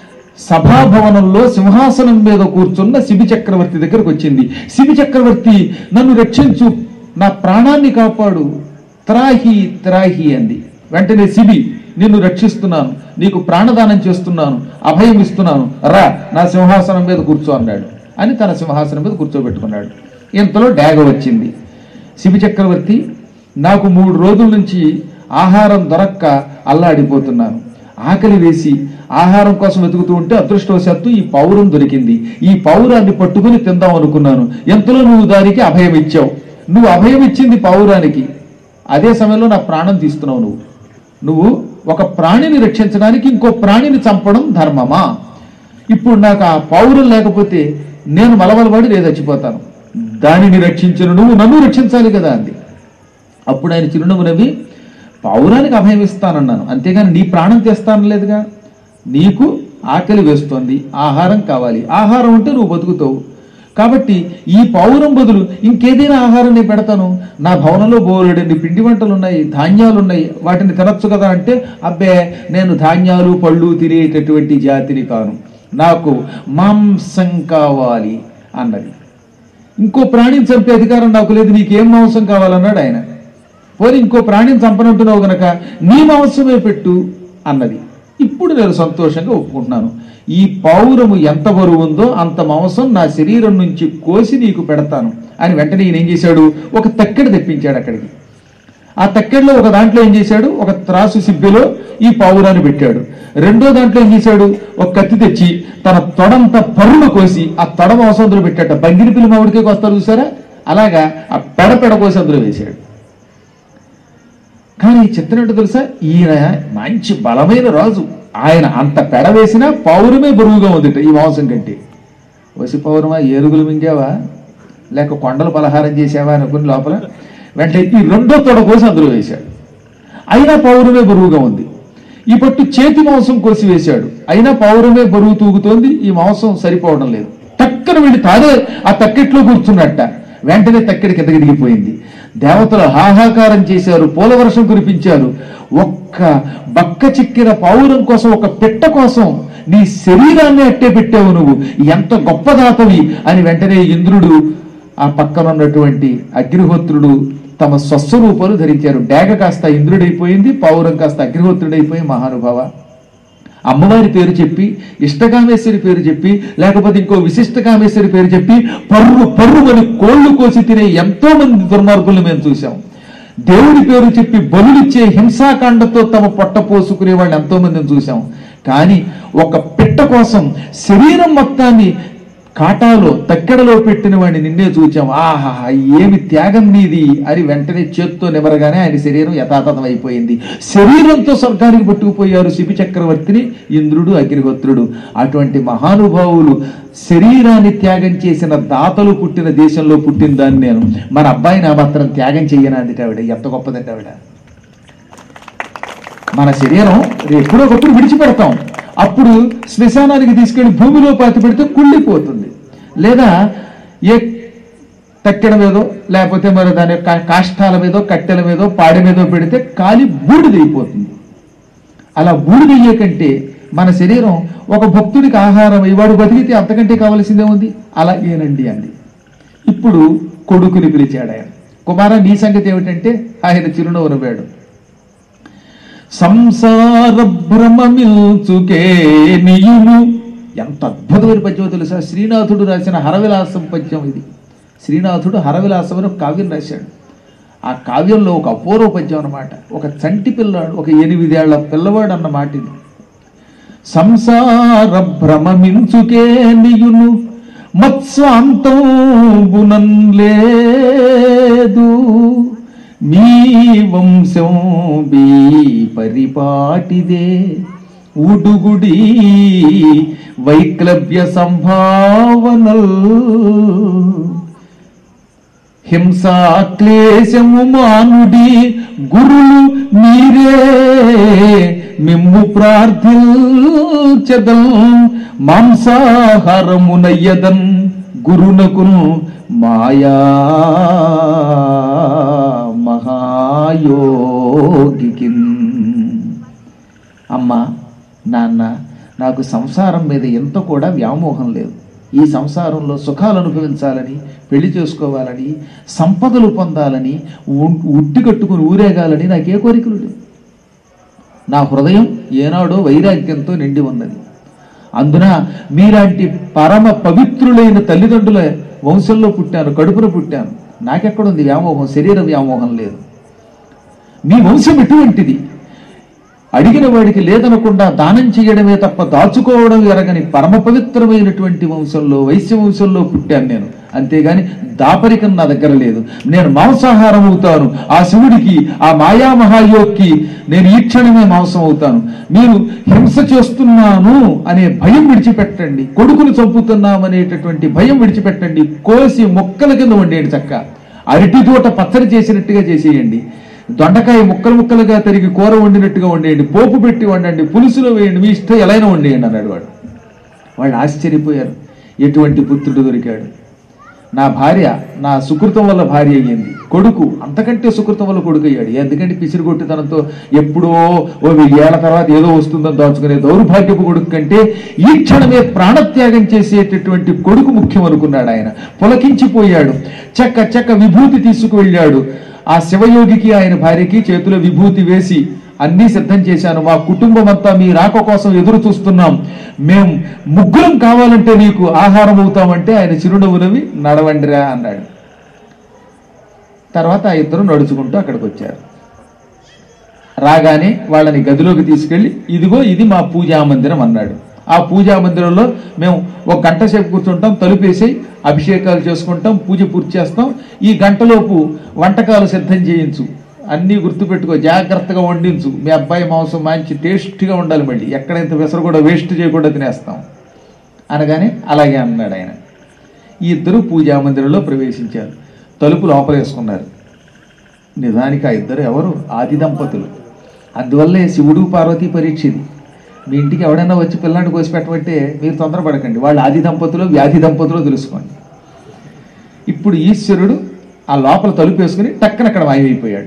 సభాభవనంలో సింహాసనం మీద కూర్చున్న శిబి చక్రవర్తి దగ్గరకు వచ్చింది శిబి చక్రవర్తి నన్ను రక్షించు నా ప్రాణాన్ని కాపాడు త్రాహి త్రాహి అంది వెంటనే శిబి నిన్ను రక్షిస్తున్నాను నీకు ప్రాణదానం చేస్తున్నాను అభయం ఇస్తున్నాను రా నా సింహాసనం మీద కూర్చో అన్నాడు అని తన సింహాసనం మీద కూర్చోబెట్టుకున్నాడు ఇంతలో డాగ వచ్చింది శిబి చక్రవర్తి నాకు మూడు రోజుల నుంచి ఆహారం దొరక్క అల్లాడిపోతున్నాను ఆకలి వేసి ఆహారం కోసం వెతుకుతూ ఉంటే అదృష్టవశాత్తు ఈ పౌరం దొరికింది ఈ పౌరాన్ని పట్టుకుని తిందాం అనుకున్నాను ఎంతలో నువ్వు దానికి అభయం ఇచ్చావు నువ్వు అభయం ఇచ్చింది పౌరానికి అదే సమయంలో నా ప్రాణం తీస్తున్నావు నువ్వు నువ్వు ఒక ప్రాణిని రక్షించడానికి ఇంకో ప్రాణిని చంపడం ధర్మమా ఇప్పుడు నాకు ఆ పౌరం లేకపోతే నేను మలవలబడి నేను చచ్చిపోతాను దానిని రక్షించిన నువ్వు నన్ను రక్షించాలి కదా అంది అప్పుడు ఆయన చిరునవ్వు నవ్వి పౌరానికి అభయం ఇస్తానన్నాను అంతేగాని నీ ప్రాణం తెస్తాను లేదుగా నీకు ఆకలి వేస్తోంది ఆహారం కావాలి ఆహారం ఉంటే నువ్వు బతుకుతావు కాబట్టి ఈ పౌరం బదులు ఇంకేదైనా ఆహారం నేను పెడతాను నా భవనంలో బోలెడన్ని పిండి వంటలు ఉన్నాయి ధాన్యాలు ఉన్నాయి వాటిని తినొచ్చు కదా అంటే అబ్బే నేను ధాన్యాలు పళ్ళు తినేటటువంటి జాతిని కాను నాకు మాంసం కావాలి అన్నది ఇంకో ప్రాణిని చంపే అధికారం నాకు లేదు నీకేం మాంసం కావాలన్నాడు ఆయన పోనీ ఇంకో ప్రాణిని చంపనంటున్నావు గనక నీ మాంసమే పెట్టు అన్నది ఇప్పుడు నేను సంతోషంగా ఒప్పుకుంటున్నాను ఈ పౌరము ఎంత బరువు ఉందో అంత మాంసం నా శరీరం నుంచి కోసి నీకు పెడతాను అని వెంటనే ఈయన ఏం చేశాడు ఒక తక్కెడ తెప్పించాడు అక్కడికి ఆ తక్కెడలో ఒక దాంట్లో ఏం చేశాడు ఒక త్రాసు సిబ్బిలో ఈ పావురాన్ని పెట్టాడు రెండో దాంట్లో ఏం చేశాడు ఒక కత్తి తెచ్చి తన తొడంత పరులు కోసి ఆ తొడ మాంసం అందులో పెట్టాట బంగిని పిల్లి మామిడికే వస్తారు చూసారా అలాగా ఆ పెడ పెడ కోసి అందులో వేశాడు కానీ చిత్రం ఏంటో తెలుసా ఈయన మంచి బలమైన రాజు ఆయన అంత పెడ వేసినా పౌరమే బరువుగా ఉందిట ఈ మాంసం కంటే వసి పౌరమా ఏరుగులు మింగావా లేక కొండలు పలహారం చేసావా అనుకుని లోపల వెంటనే ఈ రెండో తొడ కోసి అందులో వేశాడు అయినా పౌరమే బరువుగా ఉంది ఈ పట్టు చేతి మాంసం కోసి వేశాడు అయినా పౌరమే బరువు తూగుతోంది ఈ మాంసం సరిపోవడం లేదు టక్కన వెళ్ళి తానే ఆ తక్కెట్లో కూర్చున్నట్ట వెంటనే తక్కెడి కిందకి దిగిపోయింది దేవతలు హాహాకారం చేశారు పూలవర్షం కురిపించారు ఒక్క బక్క చిక్కిన పౌరం కోసం ఒక పెట్ట కోసం నీ శరీరాన్ని అట్టే పెట్టావు నువ్వు ఎంత గొప్పదాతవి అని వెంటనే ఇంద్రుడు ఆ పక్కన ఉన్నటువంటి అగ్నిహోత్రుడు తమ స్వస్వరూపాలు ధరించారు డేగ కాస్త ఇంద్రుడైపోయింది పౌరం కాస్త అగ్నిహోత్రుడైపోయి మహానుభావ అమ్మవారి పేరు చెప్పి ఇష్టకామేశ్వరి పేరు చెప్పి లేకపోతే ఇంకో విశిష్ట కామేశ్వరి పేరు చెప్పి పర్రు పర్రు అని కోళ్లు కోసి తినే ఎంతో మంది దుర్మార్గులను మేము చూసాం దేవుడి పేరు చెప్పి బలులిచ్చే హింసాకాండతో తమ పొట్ట పోసుకునే వాళ్ళని ఎంతో మందిని చూసాం కానీ ఒక పిట్ట కోసం శరీరం మొత్తాన్ని కాటాలో తక్కెడలో పెట్టిన వాడిని నిన్నే చూచాం ఆహా ఏమి త్యాగం నీది అని వెంటనే చేత్తో నిమరగానే ఆయన శరీరం యథాతథం అయిపోయింది శరీరంతో స్వర్గానికి పట్టుకుపోయారు శిపి చక్రవర్తిని ఇంద్రుడు అగ్నిహోత్రుడు అటువంటి మహానుభావులు శరీరాన్ని త్యాగం చేసిన దాతలు పుట్టిన దేశంలో పుట్టిన దాన్ని నేను మన అబ్బాయిని ఆ మాత్రం త్యాగం చెయ్యనంది ఆవిడ ఎంత గొప్పదంటే ఆవిడ మన శరీరం ఎప్పుడో ఒకప్పుడు విడిచిపెడతాం అప్పుడు శ్మశానానికి తీసుకెళ్లి భూమిలో పాతి పెడితే కుళ్ళిపోతుంది లేదా ఏ తక్కెడ మీదో లేకపోతే మరి దాని యొక్క కాష్టాల మీదో కట్టెల మీదో పాడి మీదో పెడితే కాలి బూడిదైపోతుంది అలా బూడిదయ్యే కంటే మన శరీరం ఒక భక్తుడికి ఆహారం ఇవాడు బతికితే అంతకంటే కావలసిందే ఉంది అలా ఏనండి అంది ఇప్పుడు కొడుకుని పిలిచాడు ఆయన కుమార నీ సంగతి ఏమిటంటే ఆయన చిరునవ్వు నవ్వాడు సంసార భ్రమమిల్చుకే నియులు ఎంత అద్భుతమైన పద్యం తెలుసా శ్రీనాథుడు రాసిన హరవిలాసం పద్యం ఇది శ్రీనాథుడు హరవిలాసం అని ఒక కావ్యం రాశాడు ఆ కావ్యంలో ఒక అపూర్వ పద్యం అన్నమాట ఒక చంటి పిల్లాడు ఒక ఎనిమిదేళ్ల పిల్లవాడు అన్న మాట ఇది సంసార భ్రమమించుకే నియును మత్స్వాంతంబునం లేదు మీ వంశం బీ పరిపాటిదే ఉడుగుడి వైక్లభ్య సంభావనల్ హింసాక్లేశము మానుడి గురులు మీరే మిమ్ము ప్రార్థించదం మాంసాహారమునయ్యదన్ గురునకును మాయా మహాయోగికిన్ అమ్మా నాన్న నాకు సంసారం మీద ఎంత కూడా వ్యామోహం లేదు ఈ సంసారంలో సుఖాలు అనుభవించాలని పెళ్లి చేసుకోవాలని సంపదలు పొందాలని ఉ- ఉట్టి కట్టుకుని ఊరేగాలని నాకే కోరికలు లేవు నా హృదయం ఏనాడో వైరాగ్యంతో నిండి ఉన్నది అందున మీలాంటి పరమ పవిత్రులైన తల్లిదండ్రుల వంశంలో పుట్టాను కడుపున పుట్టాను నాకెక్కడుంది వ్యామోహం శరీర వ్యామోహం లేదు మీ వంశం ఎటువంటిది అడిగిన వాడికి లేదనకుండా దానం చేయడమే తప్ప దాచుకోవడం ఎరగని పరమ పవిత్రమైనటువంటి వంశంలో వైశ్య వంశంలో పుట్టాను నేను అంతేగాని దాపరికం నా దగ్గర లేదు నేను మాంసాహారం అవుతాను ఆ శివుడికి ఆ మాయా మహాయోగ్కి నేను ఈ క్షణమే మాంసం అవుతాను మీరు హింస చేస్తున్నాను అనే భయం విడిచిపెట్టండి కొడుకును చంపుతున్నామనేటటువంటి భయం విడిచిపెట్టండి కోసి మొక్కల కింద వండేయండి చక్క అరటి తోట పచ్చడి చేసినట్టుగా చేసేయండి దొండకాయ ముక్కలు ముక్కలుగా తరిగి కూర వండినట్టుగా వండేయండి పోపు పెట్టి వండండి పులుసులో వేయండి మీ ఇష్టం ఎలా అయినా వండేయండి అన్నాడు వాడు వాళ్ళు ఆశ్చర్యపోయారు ఎటువంటి పుత్రుడు దొరికాడు నా భార్య నా సుకృతం వల్ల భార్య అయ్యింది కొడుకు అంతకంటే సుకృతం వల్ల కొడుకు అయ్యాడు ఎందుకంటే పిసిరిగొట్టితనంతో ఎప్పుడో ఓ వెయ్యేళ్ల తర్వాత ఏదో వస్తుందని దాచుకునే దౌర్భాగ్యపు కొడుకు కంటే ఈ క్షణమే ప్రాణత్యాగం చేసేటటువంటి కొడుకు ముఖ్యం అనుకున్నాడు ఆయన పులకించిపోయాడు చక్క చక్క విభూతి తీసుకువెళ్ళాడు ఆ శివయోగికి ఆయన భార్యకి చేతిలో విభూతి వేసి అన్నీ సిద్ధం చేశాను మా కుటుంబం అంతా మీ రాక కోసం ఎదురు చూస్తున్నాం మేం ముగ్గురం కావాలంటే నీకు ఆహారం అవుతామంటే ఆయన చిరునవ్వునవి నడవండిరా అన్నాడు తర్వాత ఆ ఇద్దరు నడుచుకుంటూ అక్కడికి వచ్చారు రాగానే వాళ్ళని గదిలోకి తీసుకెళ్లి ఇదిగో ఇది మా పూజా మందిరం అన్నాడు ఆ పూజా మందిరంలో మేము ఒక గంట సేపు కూర్చుంటాం తలుపేసి అభిషేకాలు చేసుకుంటాం పూజ పూర్తి చేస్తాం ఈ గంటలోపు వంటకాలు సిద్ధం చేయించు అన్నీ గుర్తుపెట్టుకో జాగ్రత్తగా వండించు మీ అబ్బాయి మాంసం మంచి టేస్ట్గా ఉండాలి మళ్ళీ ఎక్కడైతే విసరు కూడా వేస్ట్ చేయకుండా తినేస్తాం అనగానే అలాగే అన్నాడు ఆయన ఈ ఇద్దరు పూజా మందిరంలో ప్రవేశించారు తలుపు లోపలేసుకున్నారు నిజానికి ఆ ఇద్దరు ఎవరు ఆది దంపతులు అందువల్లే శివుడు పార్వతి పరీక్ష ఇది మీ ఇంటికి ఎవడైనా వచ్చి పిల్లాన్ని కోసి పెట్టమంటే మీరు తొందరపడకండి వాళ్ళు ఆది దంపతులు వ్యాధి దంపతులు తెలుసుకోండి ఇప్పుడు ఈశ్వరుడు ఆ లోపల తలుపు వేసుకుని టక్కన అక్కడ మాయమైపోయాడు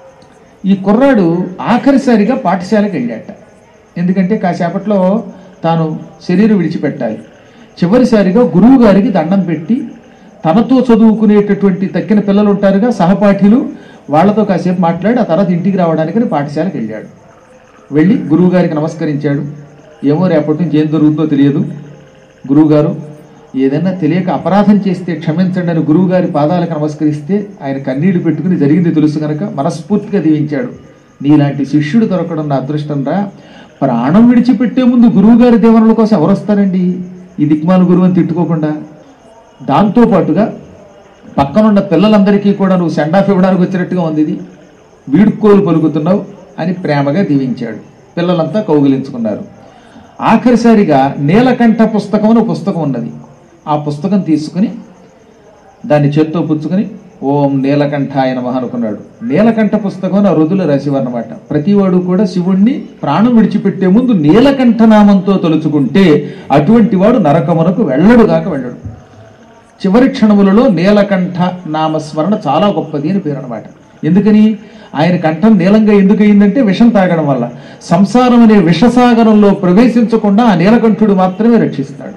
ఈ కుర్రాడు ఆఖరిసారిగా పాఠశాలకు వెళ్ళాట ఎందుకంటే కాసేపట్లో తాను శరీరం విడిచిపెట్టాలి చివరిసారిగా గురువు గారికి దండం పెట్టి తనతో చదువుకునేటటువంటి తక్కిన పిల్లలు ఉంటారుగా సహపాఠులు వాళ్ళతో కాసేపు మాట్లాడి ఆ తర్వాత ఇంటికి రావడానికి పాఠశాలకు వెళ్ళాడు వెళ్ళి గురువు గారికి నమస్కరించాడు ఏమో రేపటి నుంచి ఏం జరుగుతుందో తెలియదు గురువుగారు ఏదైనా తెలియక అపరాధం చేస్తే క్షమించండి అని గురువు గారి పాదాలకు నమస్కరిస్తే ఆయన కన్నీళ్లు పెట్టుకుని జరిగింది తెలుసు కనుక మనస్ఫూర్తిగా దీవించాడు నీలాంటి శిష్యుడు దొరకడం నా అదృష్టం రా ప్రాణం విడిచిపెట్టే ముందు గురువు గారి దేవనల కోసం ఎవరు వస్తారండి ఈ దిక్మాల గురువు అని తిట్టుకోకుండా దాంతో పాటుగా పక్కనున్న పిల్లలందరికీ కూడా నువ్వు సెండాఫ్ ఇవ్వడానికి వచ్చినట్టుగా ఉంది ఇది వీడుకోలు పలుకుతున్నావు అని ప్రేమగా దీవించాడు పిల్లలంతా కౌగిలించుకున్నారు ఆఖరిసారిగా నీలకంఠ పుస్తకం అని ఒక పుస్తకం ఉన్నది ఆ పుస్తకం తీసుకుని దాన్ని చేత్తో పుచ్చుకొని ఓం నీలకంఠాయ నమః అనుకున్నాడు నీలకంఠ పుస్తకం అని ఆ రోజుల్లో రాసేవారనమాట ప్రతివాడు కూడా శివుణ్ణి ప్రాణం విడిచిపెట్టే ముందు నీలకంఠ నామంతో తలుచుకుంటే అటువంటి వాడు నరకమునకు వెళ్ళడు కాక వెళ్ళడు చివరి క్షణములలో నీలకంఠ నామస్మరణ చాలా గొప్పది అని పేరు అనమాట ఎందుకని ఆయన కంఠం నీలంగా ఎందుకు అయిందంటే విషం తాగడం వల్ల సంసారం అనే విషసాగరంలో ప్రవేశించకుండా ఆ నీలకంఠుడు మాత్రమే రక్షిస్తాడు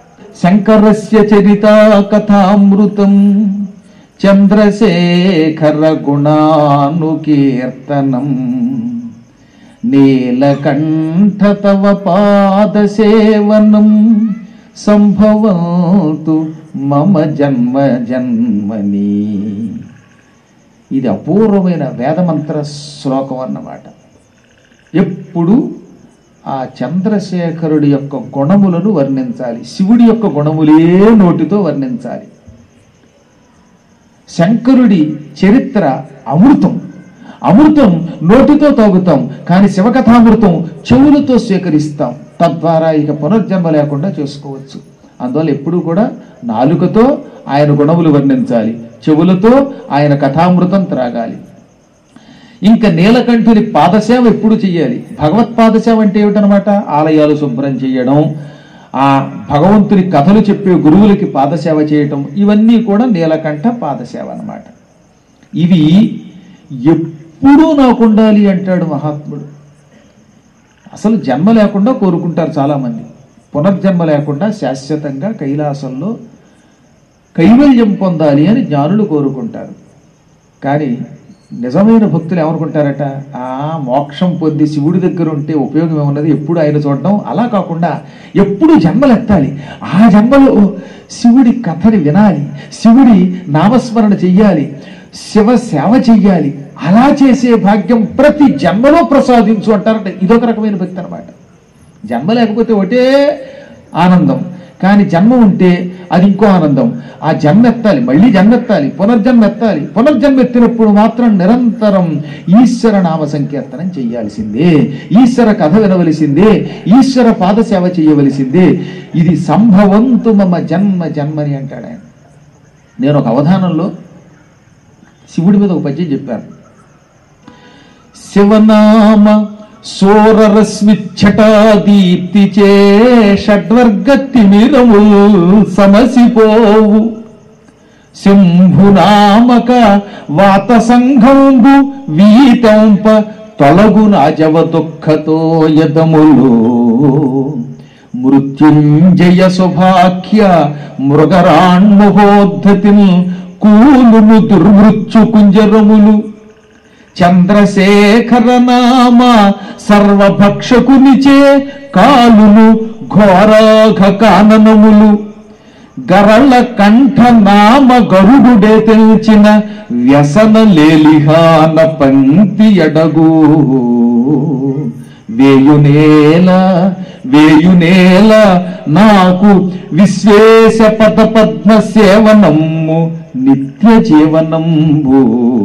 శంకరస్య చరిత కథామృతం చంద్రశేఖర గుణానుకీర్తనం నీలకంఠ తవ పాదసేవనం సంభవంతు మమ జన్మ జన్మని ఇది అపూర్వమైన వేదమంత్ర శ్లోకం అన్నమాట ఎప్పుడు ఆ చంద్రశేఖరుడి యొక్క గుణములను వర్ణించాలి శివుడి యొక్క గుణములే నోటితో వర్ణించాలి శంకరుడి చరిత్ర అమృతం అమృతం నోటితో తాగుతాం కానీ శివకథామృతం చెవులతో స్వీకరిస్తాం తద్వారా ఇక పునర్జన్మ లేకుండా చేసుకోవచ్చు అందువల్ల ఎప్పుడూ కూడా నాలుకతో ఆయన గుణములు వర్ణించాలి చెవులతో ఆయన కథామృతం త్రాగాలి ఇంకా నీలకంఠుని పాదసేవ ఎప్పుడు చెయ్యాలి భగవత్ పాదసేవ అంటే ఏమిటనమాట ఆలయాలు శుభ్రం చేయడం ఆ భగవంతుని కథలు చెప్పే గురువులకి పాదసేవ చేయటం ఇవన్నీ కూడా నీలకంఠ పాదసేవ అన్నమాట ఇవి ఎప్పుడూ నాకు ఉండాలి అంటాడు మహాత్ముడు అసలు జన్మ లేకుండా కోరుకుంటారు చాలామంది పునర్జన్మ లేకుండా శాశ్వతంగా కైలాసంలో కైవల్యం పొందాలి అని జ్ఞానులు కోరుకుంటారు కానీ నిజమైన భక్తులు ఏమనుకుంటారట ఆ మోక్షం పొంది శివుడి దగ్గర ఉంటే ఉపయోగం ఏమున్నది ఎప్పుడు ఆయన చూడడం అలా కాకుండా ఎప్పుడు జన్మలు ఎత్తాలి ఆ జన్మలో శివుడి కథని వినాలి శివుడి నామస్మరణ చెయ్యాలి శివ సేవ చెయ్యాలి అలా చేసే భాగ్యం ప్రతి జన్మలో ప్రసాదించు అంటారట ఇదొక రకమైన భక్తి అనమాట జన్మ లేకపోతే ఒకటే ఆనందం కానీ జన్మ ఉంటే అది ఇంకో ఆనందం ఆ జన్మ ఎత్తాలి మళ్ళీ జన్మ ఎత్తాలి పునర్జన్మ ఎత్తాలి పునర్జన్మ ఎత్తినప్పుడు మాత్రం నిరంతరం ఈశ్వర నామ సంకీర్తనం చెయ్యాల్సిందే ఈశ్వర కథ వినవలసిందే ఈశ్వర పాదసేవ చేయవలసిందే ఇది సంభవంతు మమ జన్మ జన్మని అంటాడు ఆయన నేను ఒక అవధానంలో శివుడి మీద ఒక పద్యం చెప్పాను శివనామ సోరరశ్మిచ్చటా దీప్తి చే షడ్వర్గత్తి మిరము సమసిపోవు శంభునామక వాత సంఘంబు వీతంప తొలగు నాజవ దుఃఖతో యదములు మృత్యుంజయ శుభాఖ్య మృగరాణ్మహోద్ధతిన్ కూలుము దుర్మృత్యు కుంజరములు చంద్రశేఖర నామ సర్వభక్షకునిచే కాలులు ఘోరాఘ కాననములు గరళ కంఠ నామ గరుడుడే తెల్చిన వ్యసన లేలిహాన పంక్తి ఎడగు వేయునేల వేయునేల నాకు విశ్వేశ పద పద్మ సేవనమ్ము నిత్య జీవనంబు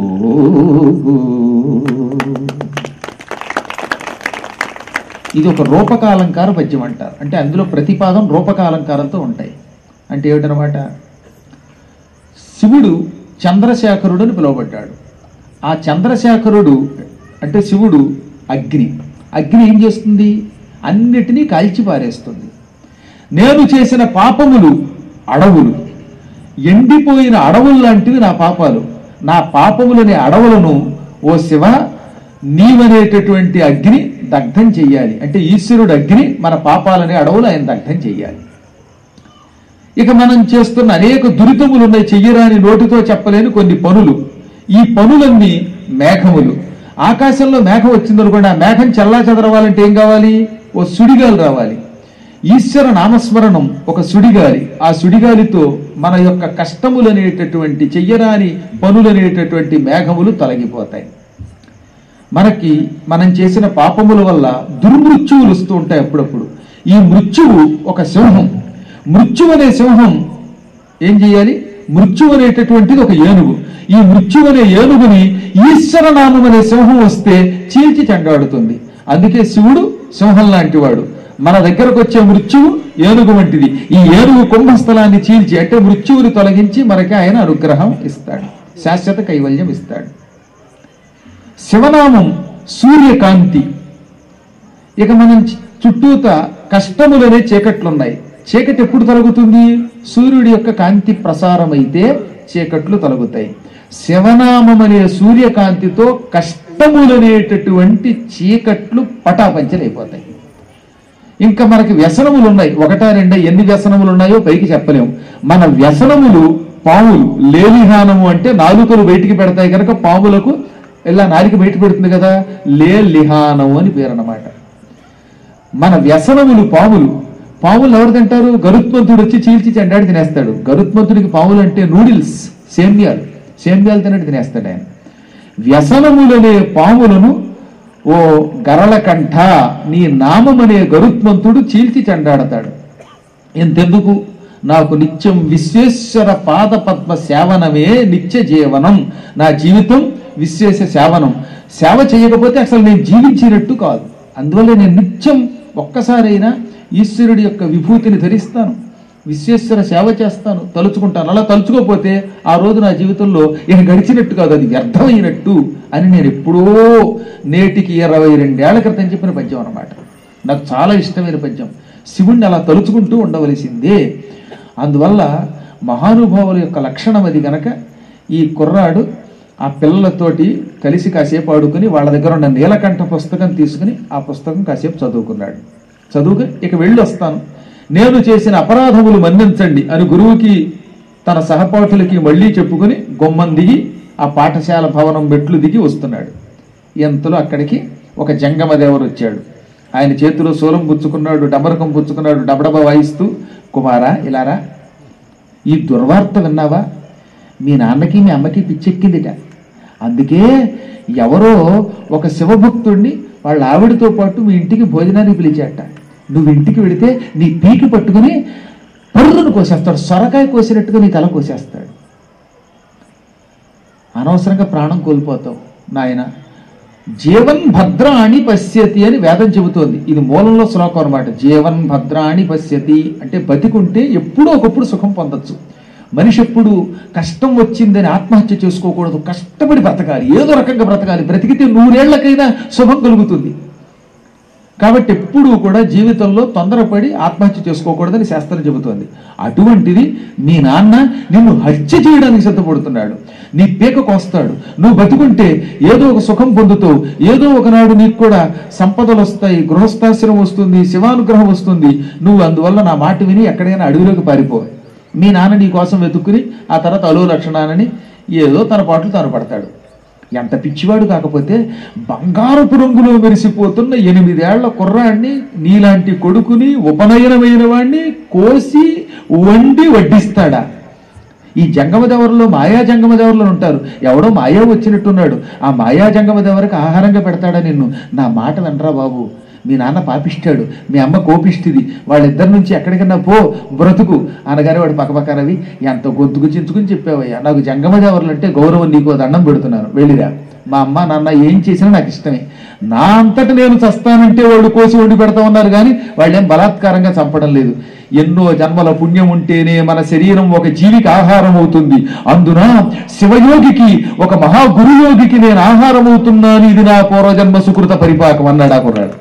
ఇది ఒక రూపకాలంకార పద్యం అంటారు అంటే అందులో ప్రతిపాదం రూపకాలంకారంతో ఉంటాయి అంటే ఏమిటనమాట శివుడు చంద్రశేఖరుడు అని పిలువబడ్డాడు ఆ చంద్రశేఖరుడు అంటే శివుడు అగ్ని అగ్ని ఏం చేస్తుంది అన్నిటినీ కాల్చి పారేస్తుంది నేను చేసిన పాపములు అడవులు ఎండిపోయిన అడవులు లాంటివి నా పాపాలు నా పాపములని అడవులను ఓ శివ నీవనేటటువంటి అగ్ని దగ్ధం చెయ్యాలి అంటే ఈశ్వరుడు అగ్ని మన పాపాలని అడవులు ఆయన దగ్ధం చెయ్యాలి ఇక మనం చేస్తున్న అనేక దురితములు ఉన్నాయి చెయ్యరాని నోటితో చెప్పలేని కొన్ని పనులు ఈ పనులన్నీ మేఘములు ఆకాశంలో మేఘం వచ్చిందనుకోండి ఆ మేఘం చల్లా చెదరవాలంటే ఏం కావాలి ఓ సుడిగాలు రావాలి ఈశ్వర నామస్మరణం ఒక సుడిగాలి ఆ సుడిగాలితో మన యొక్క కష్టములనేటటువంటి చెయ్యరాని పనులనేటటువంటి మేఘములు తొలగిపోతాయి మనకి మనం చేసిన పాపముల వల్ల దుర్మృత్యువులు వస్తూ ఉంటాయి అప్పుడప్పుడు ఈ మృత్యువు ఒక సింహం మృత్యు అనే సింహం ఏం చేయాలి మృత్యు అనేటటువంటిది ఒక ఏనుగు ఈ మృత్యు అనే ఏనుగుని ఈశ్వర నామం అనే సింహం వస్తే చీల్చి చెండాడుతుంది అందుకే శివుడు సింహం లాంటి వాడు మన దగ్గరకు వచ్చే మృత్యువు ఏనుగు వంటిది ఈ ఏనుగు కుంభస్థలాన్ని చీల్చి అంటే మృత్యువుని తొలగించి మనకి ఆయన అనుగ్రహం ఇస్తాడు శాశ్వత కైవల్యం ఇస్తాడు శివనామం సూర్యకాంతి ఇక మనం చు- చుట్టూత కష్టములనే చీకట్లున్నాయి చీకటి ఎప్పుడు తొలగుతుంది సూర్యుడి యొక్క కాంతి ప్రసారమైతే చీకట్లు తొలగుతాయి శివనామం అనే సూర్యకాంతితో కష్టములనేటటువంటి చీకట్లు పటాపంచలైపోతాయి ఇంకా మనకి వ్యసనములు ఉన్నాయి ఒకటా రెండా ఎన్ని వ్యసనములు ఉన్నాయో పైకి చెప్పలేము మన వ్యసనములు పాములు లేలిహానము అంటే నాలుకలు బయటికి పెడతాయి కనుక పాములకు ఇలా నాలిక బయట పెడుతుంది కదా లేలిహానము అని పేరు అన్నమాట మన వ్యసనములు పాములు పాములు ఎవరు తింటారు గరుత్మంతుడు వచ్చి చీల్చి చెండాడి తినేస్తాడు గరుత్మంతుడికి పాములు అంటే నూడిల్స్ సేమ్యాలు సేమ్యాలు తినట్టు తినేస్తాడు ఆయన వ్యసనములనే పాములను ఓ గరళకంఠ నీ నామమనే గరుత్మంతుడు చీల్చి చెండాడతాడు ఎంతెందుకు నాకు నిత్యం విశ్వేశ్వర పాద పద్మ సేవనమే నిత్య జీవనం నా జీవితం విశ్వేశ సేవనం సేవ చేయకపోతే అసలు నేను జీవించినట్టు కాదు అందువల్ల నేను నిత్యం ఒక్కసారైనా ఈశ్వరుడి యొక్క విభూతిని ధరిస్తాను విశ్వేశ్వర సేవ చేస్తాను తలుచుకుంటాను అలా తలుచుకోకపోతే ఆ రోజు నా జీవితంలో ఇక గడిచినట్టు కాదు అది వ్యర్థమైనట్టు అని నేను ఎప్పుడో నేటికి ఇరవై రెండేళ్ల క్రితం చెప్పిన పద్యం అన్నమాట నాకు చాలా ఇష్టమైన పద్యం శివుణ్ణి అలా తలుచుకుంటూ ఉండవలసిందే అందువల్ల మహానుభావుల యొక్క లక్షణం అది గనక ఈ కుర్రాడు ఆ పిల్లలతోటి కలిసి కాసేపు ఆడుకుని వాళ్ళ దగ్గర ఉన్న నీలకంఠ పుస్తకం తీసుకుని ఆ పుస్తకం కాసేపు చదువుకున్నాడు చదువుకుని ఇక వెళ్ళి వస్తాను నేను చేసిన అపరాధములు మన్నించండి అని గురువుకి తన సహపాఠులకి మళ్ళీ చెప్పుకుని గుమ్మం దిగి ఆ పాఠశాల భవనం మెట్లు దిగి వస్తున్నాడు ఎంతలో అక్కడికి ఒక జంగమదేవరు వచ్చాడు ఆయన చేతిలో సూలం పుచ్చుకున్నాడు డమరకం పుచ్చుకున్నాడు డబడబ వాయిస్తూ కుమారా ఇలారా ఈ దుర్వార్త విన్నావా మీ నాన్నకి మీ అమ్మకి పిచ్చెక్కిందిట అందుకే ఎవరో ఒక శివభక్తుడిని వాళ్ళ ఆవిడతో పాటు మీ ఇంటికి భోజనానికి పిలిచాట నువ్వు ఇంటికి వెడితే నీ పీకి పట్టుకుని పర్రును కోసేస్తాడు సొరకాయ కోసినట్టుగా నీ తల కోసేస్తాడు అనవసరంగా ప్రాణం కోల్పోతావు నాయన జీవన్ భద్రాణి పశ్యతి అని వేదం చెబుతోంది ఇది మూలంలో శ్లోకం అనమాట జీవన్ భద్రాణి పశ్యతి అంటే బతికుంటే ఎప్పుడో ఒకప్పుడు సుఖం పొందొచ్చు మనిషి ఎప్పుడు కష్టం వచ్చిందని ఆత్మహత్య చేసుకోకూడదు కష్టపడి బ్రతకాలి ఏదో రకంగా బ్రతకాలి బ్రతికితే నూరేళ్లకైనా శుభం కలుగుతుంది కాబట్టి ఎప్పుడూ కూడా జీవితంలో తొందరపడి ఆత్మహత్య చేసుకోకూడదని శాస్త్రం చెబుతోంది అటువంటిది మీ నాన్న నిన్ను హత్య చేయడానికి సిద్ధపడుతున్నాడు నీ పీక కోస్తాడు నువ్వు బతుకుంటే ఏదో ఒక సుఖం పొందుతావు ఏదో ఒకనాడు నీకు కూడా సంపదలు వస్తాయి గృహస్థాశ్రమం వస్తుంది శివానుగ్రహం వస్తుంది నువ్వు అందువల్ల నా మాట విని ఎక్కడైనా అడవిలోకి పారిపో మీ నాన్న నీ కోసం వెతుక్కుని ఆ తర్వాత అలో లక్షణాలని ఏదో తన పాటలు తాను పడతాడు ఎంత పిచ్చివాడు కాకపోతే బంగారపు రంగులో మెరిసిపోతున్న ఎనిమిదేళ్ల కుర్రాడిని నీలాంటి కొడుకుని ఉపనయనమైన వాడిని కోసి వండి వడ్డిస్తాడా ఈ జంగమదేవరలో మాయా జంగమదేవరలో ఉంటారు ఎవడో మాయా వచ్చినట్టున్నాడు ఆ మాయా జంగమదేవరికి ఆహారంగా పెడతాడా నిన్ను నా మాట వినరా బాబు మీ నాన్న పాపిస్తాడు మీ అమ్మ కోపిస్తుంది వాళ్ళిద్దరి నుంచి ఎక్కడికన్నా పో బ్రతుకు అనగానే వాడు పక్కపక్కనవి ఎంత గొంతుకు చించుకుని చెప్పావయ్యా నాకు జంగమదేవరులు అంటే గౌరవం నీకు ఓ దండం పెడుతున్నాను వెళ్ళిరా మా అమ్మ నాన్న ఏం చేసినా నాకు ఇష్టమే నా అంతట నేను చస్తానంటే వాళ్ళు కోసి వండి పెడతా ఉన్నారు కానీ వాళ్ళేం బలాత్కారంగా చంపడం లేదు ఎన్నో జన్మల పుణ్యం ఉంటేనే మన శరీరం ఒక జీవికి ఆహారం అవుతుంది అందున శివయోగికి ఒక మహాగురుయోగికి నేను ఆహారం అవుతున్నాను ఇది నా పూర్వజన్మ సుకృత పరిపాకం అన్నాడు ఆ కుర్రాడు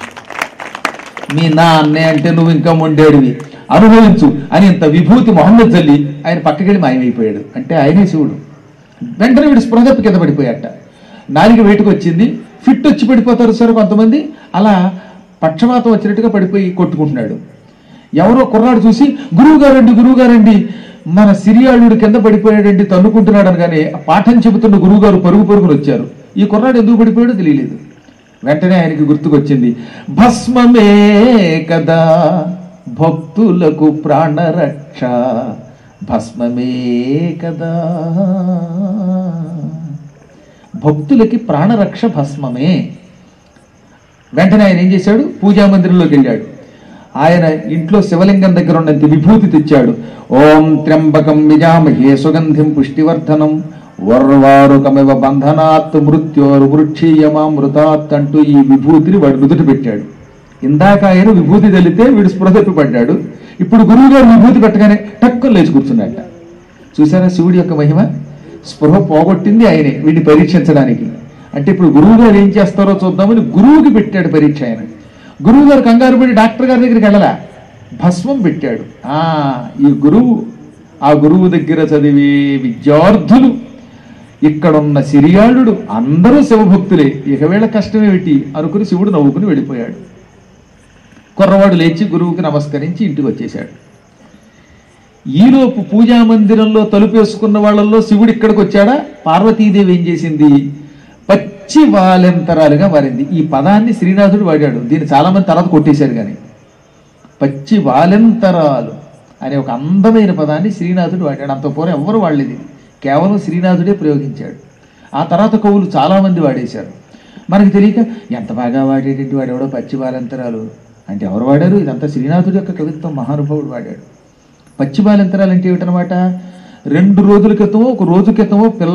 మీ నా అన్నే అంటే నువ్వు ఇంకా మొండేడివి అనుభవించు అని ఇంత విభూతి మొహమ్మద్ జల్లి ఆయన పక్కకెళ్ళి మాయమైపోయాడు అంటే ఆయనే శివుడు వెంటనే వీడు స్పృహ తప్పి కింద పడిపోయాట నాలిక బయటకు వచ్చింది ఫిట్ వచ్చి పడిపోతారు సార్ కొంతమంది అలా పక్షవాతం వచ్చినట్టుగా పడిపోయి కొట్టుకుంటున్నాడు ఎవరో కుర్రాడు చూసి గురువు గారండి గురువు గారండి మన సిరియాళుడు కింద పడిపోయాడండి తన్నుకుంటున్నాడు అనగానే ఆ పాఠం చెబుతున్న గురువు గారు పరుగు పరుగులు వచ్చారు ఈ కుర్రాడు ఎందుకు పడిపోయాడో తెలియలేదు వెంటనే ఆయనకి గుర్తుకొచ్చింది భస్మమే కదా భక్తులకు ప్రాణరక్ష భస్మమే కదా భక్తులకి ప్రాణరక్ష భస్మమే వెంటనే ఆయన ఏం చేశాడు పూజా మందిరంలోకి వెళ్ళాడు ఆయన ఇంట్లో శివలింగం దగ్గర ఉన్నంత విభూతి తెచ్చాడు ఓం త్ర్యంబకం విజామహే సుగంధిం పుష్టివర్ధనం వర్వారుకమివ బంధనాత్ మృత్యోరు వృక్షీయమామృతాత్ అంటూ ఈ విభూతిని వాడు నుదుట పెట్టాడు ఇందాక ఆయన విభూతి తెలితే వీడు స్పృహ తప్పి పడ్డాడు ఇప్పుడు గురువు గారు విభూతి పెట్టగానే టక్కుని లేచి కూర్చున్నట్ట చూసారా శివుడి యొక్క మహిమ స్పృహ పోగొట్టింది ఆయనే వీడిని పరీక్షించడానికి అంటే ఇప్పుడు గురువు గారు ఏం చేస్తారో చూద్దామని గురువుకి పెట్టాడు పరీక్ష ఆయన గురువు గారు కంగారు పడి డాక్టర్ గారి దగ్గరికి వెళ్ళలా భస్మం పెట్టాడు ఆ ఈ గురువు ఆ గురువు దగ్గర చదివే విద్యార్థులు ఇక్కడున్న సిరియాళుడు అందరూ శివభక్తులే ఇక వేళ కష్టమేమిటి అనుకుని శివుడు నవ్వుకుని వెళ్ళిపోయాడు కుర్రవాడు లేచి గురువుకి నమస్కరించి ఇంటికి వచ్చేశాడు ఈలోపు పూజా మందిరంలో తలుపేసుకున్న వాళ్ళల్లో శివుడు ఇక్కడికి వచ్చాడా పార్వతీదేవి ఏం చేసింది పచ్చి వాలెంతరాలుగా మారింది ఈ పదాన్ని శ్రీనాథుడు వాడాడు దీన్ని చాలా మంది తర్వాత కొట్టేశారు కానీ పచ్చి వాలెంతరాలు అనే ఒక అందమైన పదాన్ని శ్రీనాథుడు వాడాడు అంత పూర్వం ఎవ్వరు వాడలేదు ఇది. కేవలం శ్రీనాథుడే ప్రయోగించాడు ఆ తర్వాత కవులు చాలా మంది వాడేశారు మనకి తెలియక ఎంత బాగా వాడేటంటే వాడు ఎవడో పచ్చి వాలంతరాలు అంటే ఎవరు వాడారు ఇదంతా శ్రీనాథుడి యొక్క కవిత్వం మహానుభావుడు వాడాడు పచ్చి బాలంతరాలు అంటే ఏమిటనమాట రెండు రోజుల క్రితమో ఒక రోజు క్రితమో పిల్ల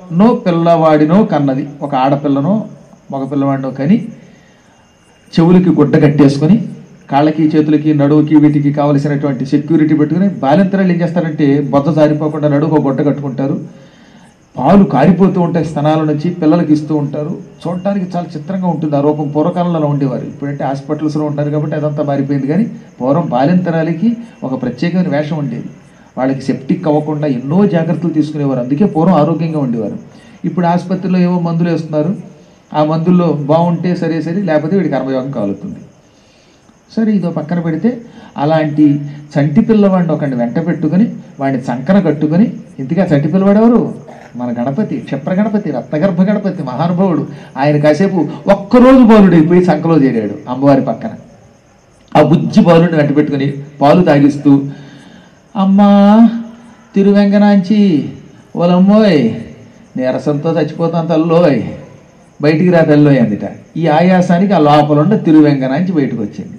పిల్లనో పిల్లవాడినో కన్నది ఒక ఆడపిల్లనో మగ పిల్లవాడినో కని చెవులకి గుడ్డ కట్టేసుకొని కాళ్ళకి చేతులకి నడువుకి వీటికి కావలసినటువంటి సెక్యూరిటీ పెట్టుకుని బాలింతరాలు ఏం చేస్తారంటే బొద్ద జారిపోకుండా నడువు ఒక గుడ్డ కట్టుకుంటారు పాలు కారిపోతూ ఉంటాయి స్తనాల నుంచి పిల్లలకి ఇస్తూ ఉంటారు చూడటానికి చాలా చిత్రంగా ఉంటుంది ఆ రూపం పూర్వకాలంలో అలా ఉండేవారు ఇప్పుడంటే హాస్పిటల్స్లో ఉంటారు కాబట్టి అదంతా మారిపోయింది కానీ పూర్వం బాలింతరాలకి ఒక ప్రత్యేకమైన వేషం ఉండేది వాళ్ళకి సెప్టిక్ అవ్వకుండా ఎన్నో జాగ్రత్తలు తీసుకునేవారు అందుకే పూర్వం ఆరోగ్యంగా ఉండేవారు ఇప్పుడు ఆసుపత్రిలో ఏవో మందులు వేస్తున్నారు ఆ మందుల్లో బాగుంటే సరే సరే లేకపోతే వీడికి కర్మయోగం కాలుతుంది సరే ఇదో పక్కన పెడితే అలాంటి చంటి పిల్లవాడిని ఒకడిని వెంట పెట్టుకుని వాడిని చంకన కట్టుకుని ఇంతగా చంటి పిల్లవాడు ఎవరు మన గణపతి క్షిప్ర గణపతి రత్నగర్భ గణపతి మహానుభావుడు ఆయన కాసేపు ఒక్కరోజు బాలుడైపోయి సంకలో చేరాడు అమ్మవారి పక్కన ఆ బుజ్జి బాలుడిని వెంట పెట్టుకుని పాలు తాగిస్తూ అమ్మా తిరువెంగనాంచి ఓలమ్మోయ్ నీరసంతో చచ్చిపోతాను తల్లోయ్ బయటికి రా తల్లోయ్ అందిట ఈ ఆయాసానికి ఆ లోపల ఉన్న తిరువెంగనాంచి బయటకు వచ్చింది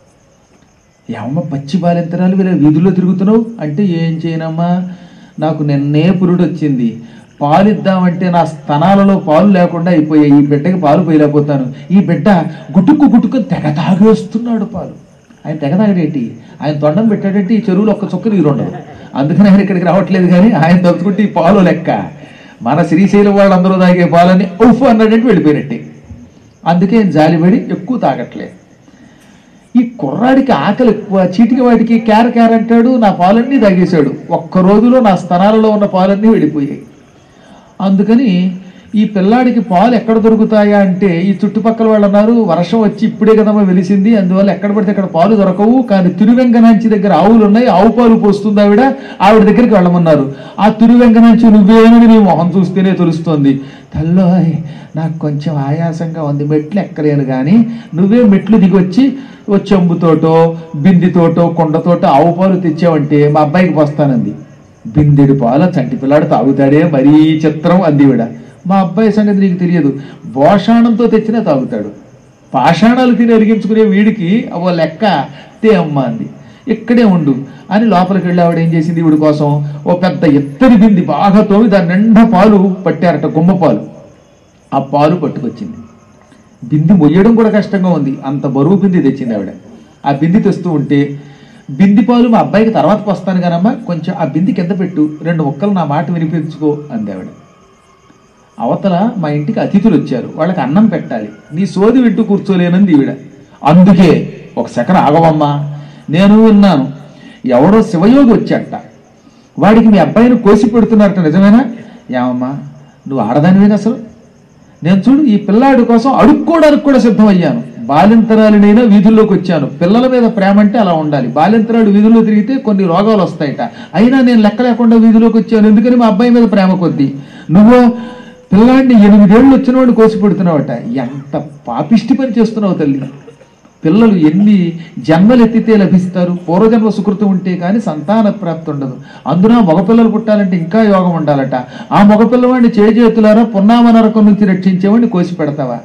ఏమమ్మ పచ్చి బాలింతరాలు వీళ్ళ వీధుల్లో తిరుగుతున్నావు అంటే ఏం చేయనమ్మా నాకు నిన్నే పురుడు వచ్చింది పాలు ఇద్దామంటే నా స్తనాలలో పాలు లేకుండా అయిపోయాయి ఈ బిడ్డకి పాలు పోయలేకపోతాను ఈ బిడ్డ గుట్టుకు గుట్టుకొని తెగ తాగేస్తున్నాడు పాలు ఆయన తెగ తాగడేంటి ఆయన తొండం పెట్టాడంటే ఈ చెరువులో ఒక్క చుక్క నీరు ఉండదు అందుకని ఆయన ఇక్కడికి రావట్లేదు కానీ ఆయన తలుచుకుంటే ఈ పాలు లెక్క మన శ్రీశైలం వాళ్ళందరూ తాగే పాలని ఉఫ్ అన్నాడంటే వెళ్ళిపోయినట్టే అందుకే ఆయన జాలిపడి ఎక్కువ తాగట్లేదు ఈ కుర్రాడికి ఆకలి ఎక్కువ చీటికి వాడికి క్యార క్యార అంటాడు నా పాలన్నీ తాగేశాడు ఒక్క రోజులో నా స్తనాలలో ఉన్న పాలన్నీ వెళ్ళిపోయాయి అందుకని ఈ పిల్లాడికి పాలు ఎక్కడ దొరుకుతాయా అంటే ఈ చుట్టుపక్కల వాళ్ళు అన్నారు వర్షం వచ్చి ఇప్పుడే కదమ్మా వెలిసింది అందువల్ల ఎక్కడ పడితే అక్కడ పాలు దొరకవు కానీ తిరువెంగనాంచి దగ్గర ఆవులు ఉన్నాయి ఆవు పాలు పోస్తుంది ఆవిడ ఆవిడ దగ్గరికి వెళ్ళమన్నారు ఆ తిరువెంగనాంచి నువ్వేమని నీ మొహం చూస్తేనే తెలుస్తోంది తల్లో నాకు కొంచెం ఆయాసంగా ఉంది మెట్లు ఎక్కలేను కానీ నువ్వే మెట్లు దిగి వచ్చి ఓ చెంబుతోటో బిందితోటో కొండతోటో ఆవు పాలు తెచ్చావంటే మా అబ్బాయికి పోస్తానంది బిందెడు పాల చంటి పిల్లాడు తాగుతాడే మరీ చిత్రం అందివిడ మా అబ్బాయి సంగతి నీకు తెలియదు భోషాణంతో తెచ్చినా తాగుతాడు పాషాణాలు తిని ఎరిగించుకునే వీడికి అవో లెక్క తే అమ్మ అంది ఇక్కడే ఉండు అని లోపలికి వెళ్ళి ఆవిడ ఏం చేసింది వీడి కోసం ఓ పెద్ద ఎత్తడి బింది బాగా తోమి దాని నిండా పాలు పట్టారట గుమ్మ పాలు ఆ పాలు పట్టుకొచ్చింది బింది మొయ్యడం కూడా కష్టంగా ఉంది అంత బరువు బింది తెచ్చింది ఆవిడ ఆ బింది తెస్తూ ఉంటే బింది పాలు మా అబ్బాయికి తర్వాత వస్తాను కానమ్మా కొంచెం ఆ బింది కింద పెట్టు రెండు ముక్కలు నా మాట వినిపించుకో అంది ఆవిడ అవతల మా ఇంటికి అతిథులు వచ్చారు వాళ్ళకి అన్నం పెట్టాలి నీ సోది వింటూ కూర్చోలేనంది ఈవిడ అందుకే ఒక సెకన్ ఆగవమ్మా నేను విన్నాను ఎవడో శివయోగి వచ్చాట వాడికి మీ అబ్బాయిని కోసి పెడుతున్నారట నిజమేనా ఏమమ్మా నువ్వు ఆడదానివేనా అసలు నేను చూడు ఈ పిల్లాడి కోసం అడుక్కోవడానికి కూడా సిద్ధమయ్యాను బాలింతరాలినైనా వీధుల్లోకి వచ్చాను పిల్లల మీద ప్రేమ అంటే అలా ఉండాలి బాలింతరాడు వీధుల్లో తిరిగితే కొన్ని రోగాలు వస్తాయట అయినా నేను లెక్క లేకుండా వీధిలోకి వచ్చాను ఎందుకని మా అబ్బాయి మీద ప్రేమ కొద్దీ నువ్వు పిల్లాడిని ఎనిమిదేళ్ళు వచ్చిన వాడిని కోసి పెడుతున్నావట ఎంత పాపిష్టి పని చేస్తున్నావు తల్లి పిల్లలు ఎన్ని జన్మలు ఎత్తితే లభిస్తారు పూర్వజన్మ సుకృతం ఉంటే కానీ సంతాన ప్రాప్తి ఉండదు అందున మగపిల్లలు పుట్టాలంటే ఇంకా యోగం ఉండాలట ఆ మగపిల్లవాడిని చేజేతులారా పున్నామ నరకం నుంచి రక్షించేవాడిని కోసి పెడతావా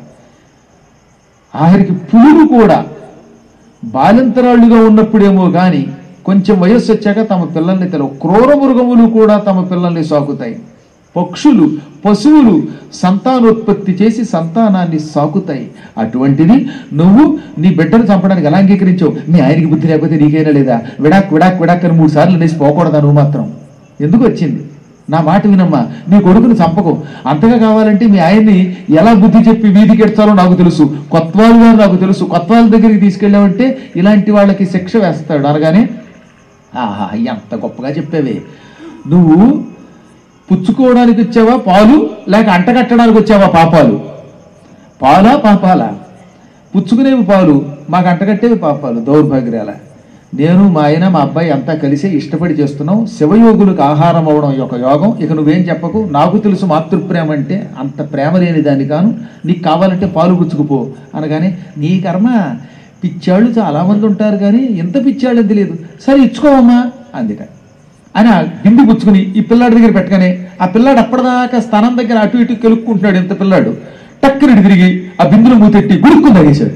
ఆఖరికి పులులు కూడా బాలింతరాళ్ళుగా ఉన్నప్పుడేమో గాని కొంచెం వయస్సు వచ్చాక తమ పిల్లల్ని తెలవు క్రూర మృగములు కూడా తమ పిల్లల్ని సాకుతాయి పక్షులు పశువులు సంతానోత్పత్తి చేసి సంతానాన్ని సాకుతాయి అటువంటిది నువ్వు నీ బిడ్డను చంపడానికి ఎలా అంగీకరించావు మీ ఆయనకి బుద్ధి లేకపోతే నీకైనా లేదా విడాక్ విడాక్ విడాక్ అని మూడు సార్లు అనేసి పోకూడదా నువ్వు మాత్రం ఎందుకు వచ్చింది నా మాట వినమ్మా నీ కొడుకుని చంపకు అంతగా కావాలంటే మీ ఆయన్ని ఎలా బుద్ధి చెప్పి వీధికి ఎడ్చాలో నాకు తెలుసు కొత్వాలు గారు నాకు తెలుసు కొత్వాల దగ్గరికి తీసుకెళ్ళావంటే ఇలాంటి వాళ్ళకి శిక్ష వేస్తాడు అనగానే ఆహా ఎంత గొప్పగా చెప్పావే నువ్వు పుచ్చుకోవడానికి వచ్చావా పాలు లేక అంటగట్టడానికి వచ్చావా పాపాలు పాలా పాపాలా పుచ్చుకునేవి పాలు మాకు అంటగట్టేవి పాపాలు దౌర్భాగ్యాల నేను మా ఆయన మా అబ్బాయి అంతా కలిసి ఇష్టపడి చేస్తున్నాం శివయోగులకు ఆహారం అవడం యొక్క యోగం ఇక నువ్వేం చెప్పకు నాకు తెలుసు మాతృప్రేమ అంటే అంత ప్రేమ లేని దాన్ని కాను నీకు కావాలంటే పాలు పుచ్చుకుపో అనగానే నీ కర్మ పిచ్చాళ్ళు చాలా మంది ఉంటారు కానీ ఎంత పిచ్చాళ్ళని తెలియదు సరే ఇచ్చుకోవమ్మా అందుక అని ఆ బింది పుచ్చుకుని ఈ పిల్లాడి దగ్గర పెట్టగానే ఆ పిల్లాడు అప్పటిదాకా స్థానం దగ్గర అటు ఇటు కెలుక్కుంటున్నాడు ఎంత పిల్లాడు టక్కనటి తిరిగి ఆ బిందులో మూతెట్టి గుడుక్కుని తాగేశాడు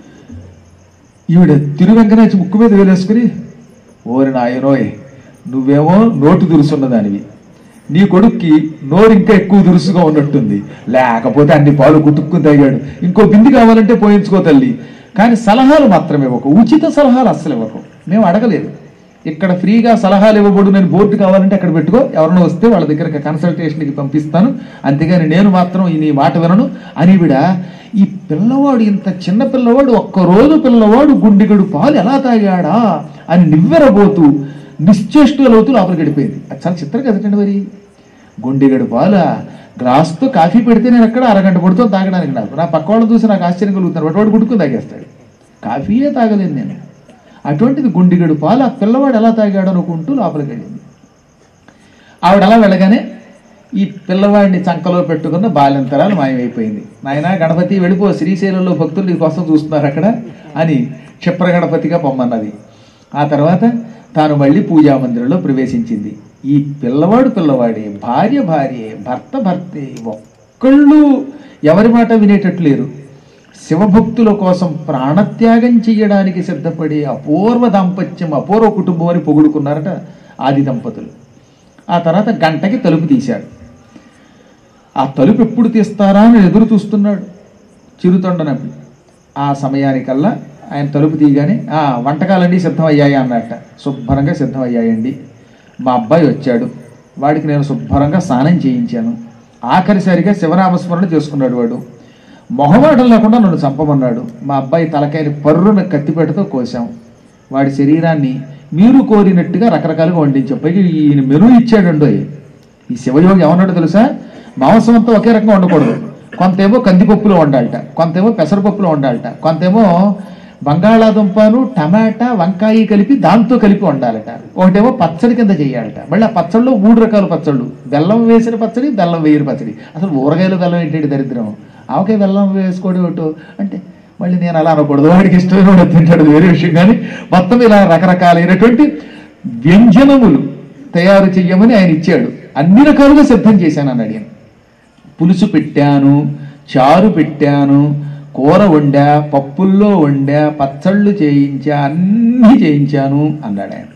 ఈవిడ తిరువెంకనాచి ముక్కు మీద వేలేసుకుని ఓరి నాయనోయ్ నువ్వేమో నోటు దురుసున్న దానివి నీ కొడుక్కి నోరు ఇంకా ఎక్కువ దురుసుగా ఉన్నట్టుంది లేకపోతే అన్ని పాలు కుతుక్కుని తాగాడు ఇంకో బింది కావాలంటే పోయించుకో తల్లి కానీ సలహాలు మాత్రమే ఇవ్వకు ఉచిత సలహాలు అస్సలు ఇవ్వకు మేము అడగలేదు ఇక్కడ ఫ్రీగా సలహాలు ఇవ్వబడు నేను బోర్డు కావాలంటే అక్కడ పెట్టుకో ఎవరైనా వస్తే వాళ్ళ దగ్గర కన్సల్టేషన్కి పంపిస్తాను అంతేగాని నేను మాత్రం ఈ నీ మాట వినను అని విడ ఈ పిల్లవాడు ఇంత చిన్న పిల్లవాడు ఒక్కరోజు పిల్లవాడు గుండెగడు పాలు ఎలా తాగాడా అని నివ్వెరబోతూ నిశ్చేష్టులవుతూ లోపలికి గడిపోయింది అది చాలా చిత్రం కదండి మరి గుండెగడు పాల గ్లాస్తో కాఫీ పెడితే నేను అక్కడ అరగంట పడుతూ తాగడానికి నాకు నా పక్క వాళ్ళు చూసి నాకు ఆశ్చర్యం కలుగుతాను వాడు వాడు గుడుకుని తాగేస్తాడు కాఫీయే తాగలేను నేను అటువంటిది గుండెగడు పాలు ఆ పిల్లవాడు ఎలా తాగాడు అనుకుంటూ లోపలికి వెళ్ళింది ఆవిడ అలా వెళ్ళగానే ఈ పిల్లవాడిని చంకలో పెట్టుకున్న బాల్యంతరాలు మాయమైపోయింది నాయన గణపతి వెళ్ళిపో శ్రీశైలంలో భక్తులు నీ కోసం చూస్తున్నారు అక్కడ అని క్షిప్ర గణపతిగా పొమ్మన్నది ఆ తర్వాత తాను మళ్ళీ పూజా మందిరంలో ప్రవేశించింది ఈ పిల్లవాడు పిల్లవాడే భార్య భార్యే భర్త భర్తే ఒక్కళ్ళు ఎవరి మాట వినేటట్లు లేరు శివభక్తుల కోసం ప్రాణత్యాగం చేయడానికి సిద్ధపడే అపూర్వ దాంపత్యం అపూర్వ కుటుంబం అని పొగుడుకున్నారట ఆది దంపతులు ఆ తర్వాత గంటకి తలుపు తీశాడు ఆ తలుపు ఎప్పుడు తీస్తారా అని ఎదురు చూస్తున్నాడు చిరుతొండనప్పి ఆ సమయానికల్లా ఆయన తలుపు తీయగానే ఆ వంటకాలన్నీ సిద్ధమయ్యాయి అన్నట్ట శుభ్రంగా సిద్ధమయ్యాయండి మా అబ్బాయి వచ్చాడు వాడికి నేను శుభ్రంగా స్నానం చేయించాను ఆఖరిసరిగా శివనామస్మరణ చేసుకున్నాడు వాడు మొహమాటం లేకుండా నన్ను చంపమన్నాడు మా అబ్బాయి తలకాయని పర్రున కత్తిపేటతో కోసాం వాడి శరీరాన్ని మీరు కోరినట్టుగా రకరకాలుగా వండించాం పైగా ఈయన మెను ఇచ్చాడండో ఈ శివయోగి ఏమన్నాడు తెలుసా మాంసం అంతా ఒకే రకంగా వండకూడదు కొంతేమో కందిపప్పులో వండాలట కొంతేమో పెసరపప్పులో వండాలట కొంతేమో బంగాళాదుంపను టమాటా వంకాయ కలిపి దాంతో కలిపి వండాలట ఒకటేమో పచ్చడి కింద చేయాలట మళ్ళీ ఆ పచ్చళ్ళు మూడు రకాల పచ్చళ్ళు బెల్లం వేసిన పచ్చడి బెల్లం వేయని పచ్చడి అసలు ఊరగాయలు బెల్లం ఏంటి దరిద్రం ఆవకాయ బెల్లం వేసుకోవడం ఏమిటో అంటే మళ్ళీ నేను అలా అనకూడదు వాడికి ఇష్టమైన వాడు తింటాడు అది వేరే విషయం కానీ మొత్తం ఇలా రకరకాలైనటువంటి వ్యంజనములు తయారు చెయ్యమని ఆయన ఇచ్చాడు అన్ని రకాలుగా సిద్ధం చేశాను అన్నాడు ఆయన పులుసు పెట్టాను చారు పెట్టాను కూర వండా పప్పుల్లో వండా పచ్చళ్ళు చేయించా అన్నీ చేయించాను అన్నాడు ఆయన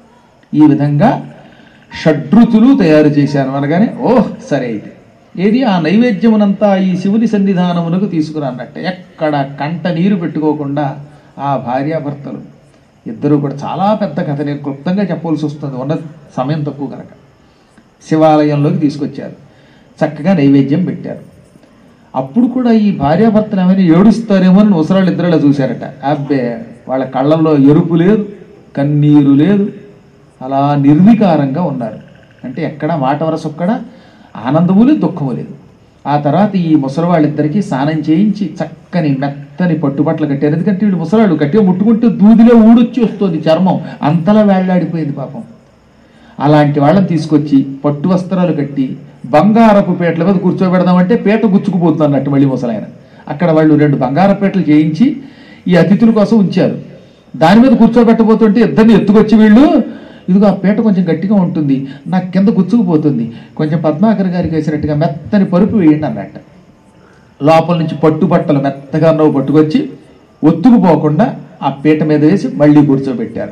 ఈ విధంగా షడ్రుతులు తయారు చేశాను అనగానే ఓహ్ సరే అయితే ఏది ఆ నైవేద్యమునంతా ఈ శివుని సన్నిధానమునకు తీసుకురా అన్నట్టు ఎక్కడ కంట నీరు పెట్టుకోకుండా ఆ భార్యాభర్తలు ఇద్దరు కూడా చాలా పెద్ద కథ నేను క్లుప్తంగా చెప్పవలసి వస్తుంది ఉన్న సమయం తక్కువ కనుక శివాలయంలోకి తీసుకొచ్చారు చక్కగా నైవేద్యం పెట్టారు అప్పుడు కూడా ఈ భార్యాభర్తలు ఏమైనా ఏడుస్తారేమో అని ముసలాళ్ళు ఇద్దరులా చూశారట అబ్బే వాళ్ళ కళ్ళల్లో ఎరుపు లేదు కన్నీరు లేదు అలా నిర్వికారంగా ఉన్నారు అంటే ఎక్కడ మాట వరస ఒక్కడ ఆనందము లేదు దుఃఖము లేదు ఆ తర్వాత ఈ ముసలి వాళ్ళిద్దరికీ స్నానం చేయించి చక్కని మెత్తని పట్టుబట్టలు కట్టారు ఎందుకంటే వీళ్ళు ముసలాళ్ళు గట్టిగా ముట్టుకుంటే దూదిలో ఊడొచ్చి వస్తుంది చర్మం అంతలా వేళ్లాడిపోయింది పాపం అలాంటి వాళ్ళని తీసుకొచ్చి పట్టు వస్త్రాలు కట్టి బంగారపు పీటల మీద కూర్చోబెడదామంటే పీట గుచ్చుకుపోతుంది అన్నట్టు మళ్ళీ ముసలాయన అక్కడ వాళ్ళు రెండు బంగారపు పీటలు చేయించి ఈ అతిథుల కోసం ఉంచారు దాని మీద కూర్చోబెట్టబోతుంటే ఇద్దరిని ఎత్తుకొచ్చి వీళ్ళు ఇదిగో ఆ పీట కొంచెం గట్టిగా ఉంటుంది నాకు కింద గుచ్చుకుపోతుంది కొంచెం పద్మాకర్ గారికి వేసినట్టుగా మెత్తని పరుపు వేయండి అన్నట్ట లోపల నుంచి పట్టుబట్టలు మెత్తగా నవ్వు పట్టుకొచ్చి ఒత్తుకుపోకుండా ఆ పీట మీద వేసి మళ్ళీ కూర్చోబెట్టారు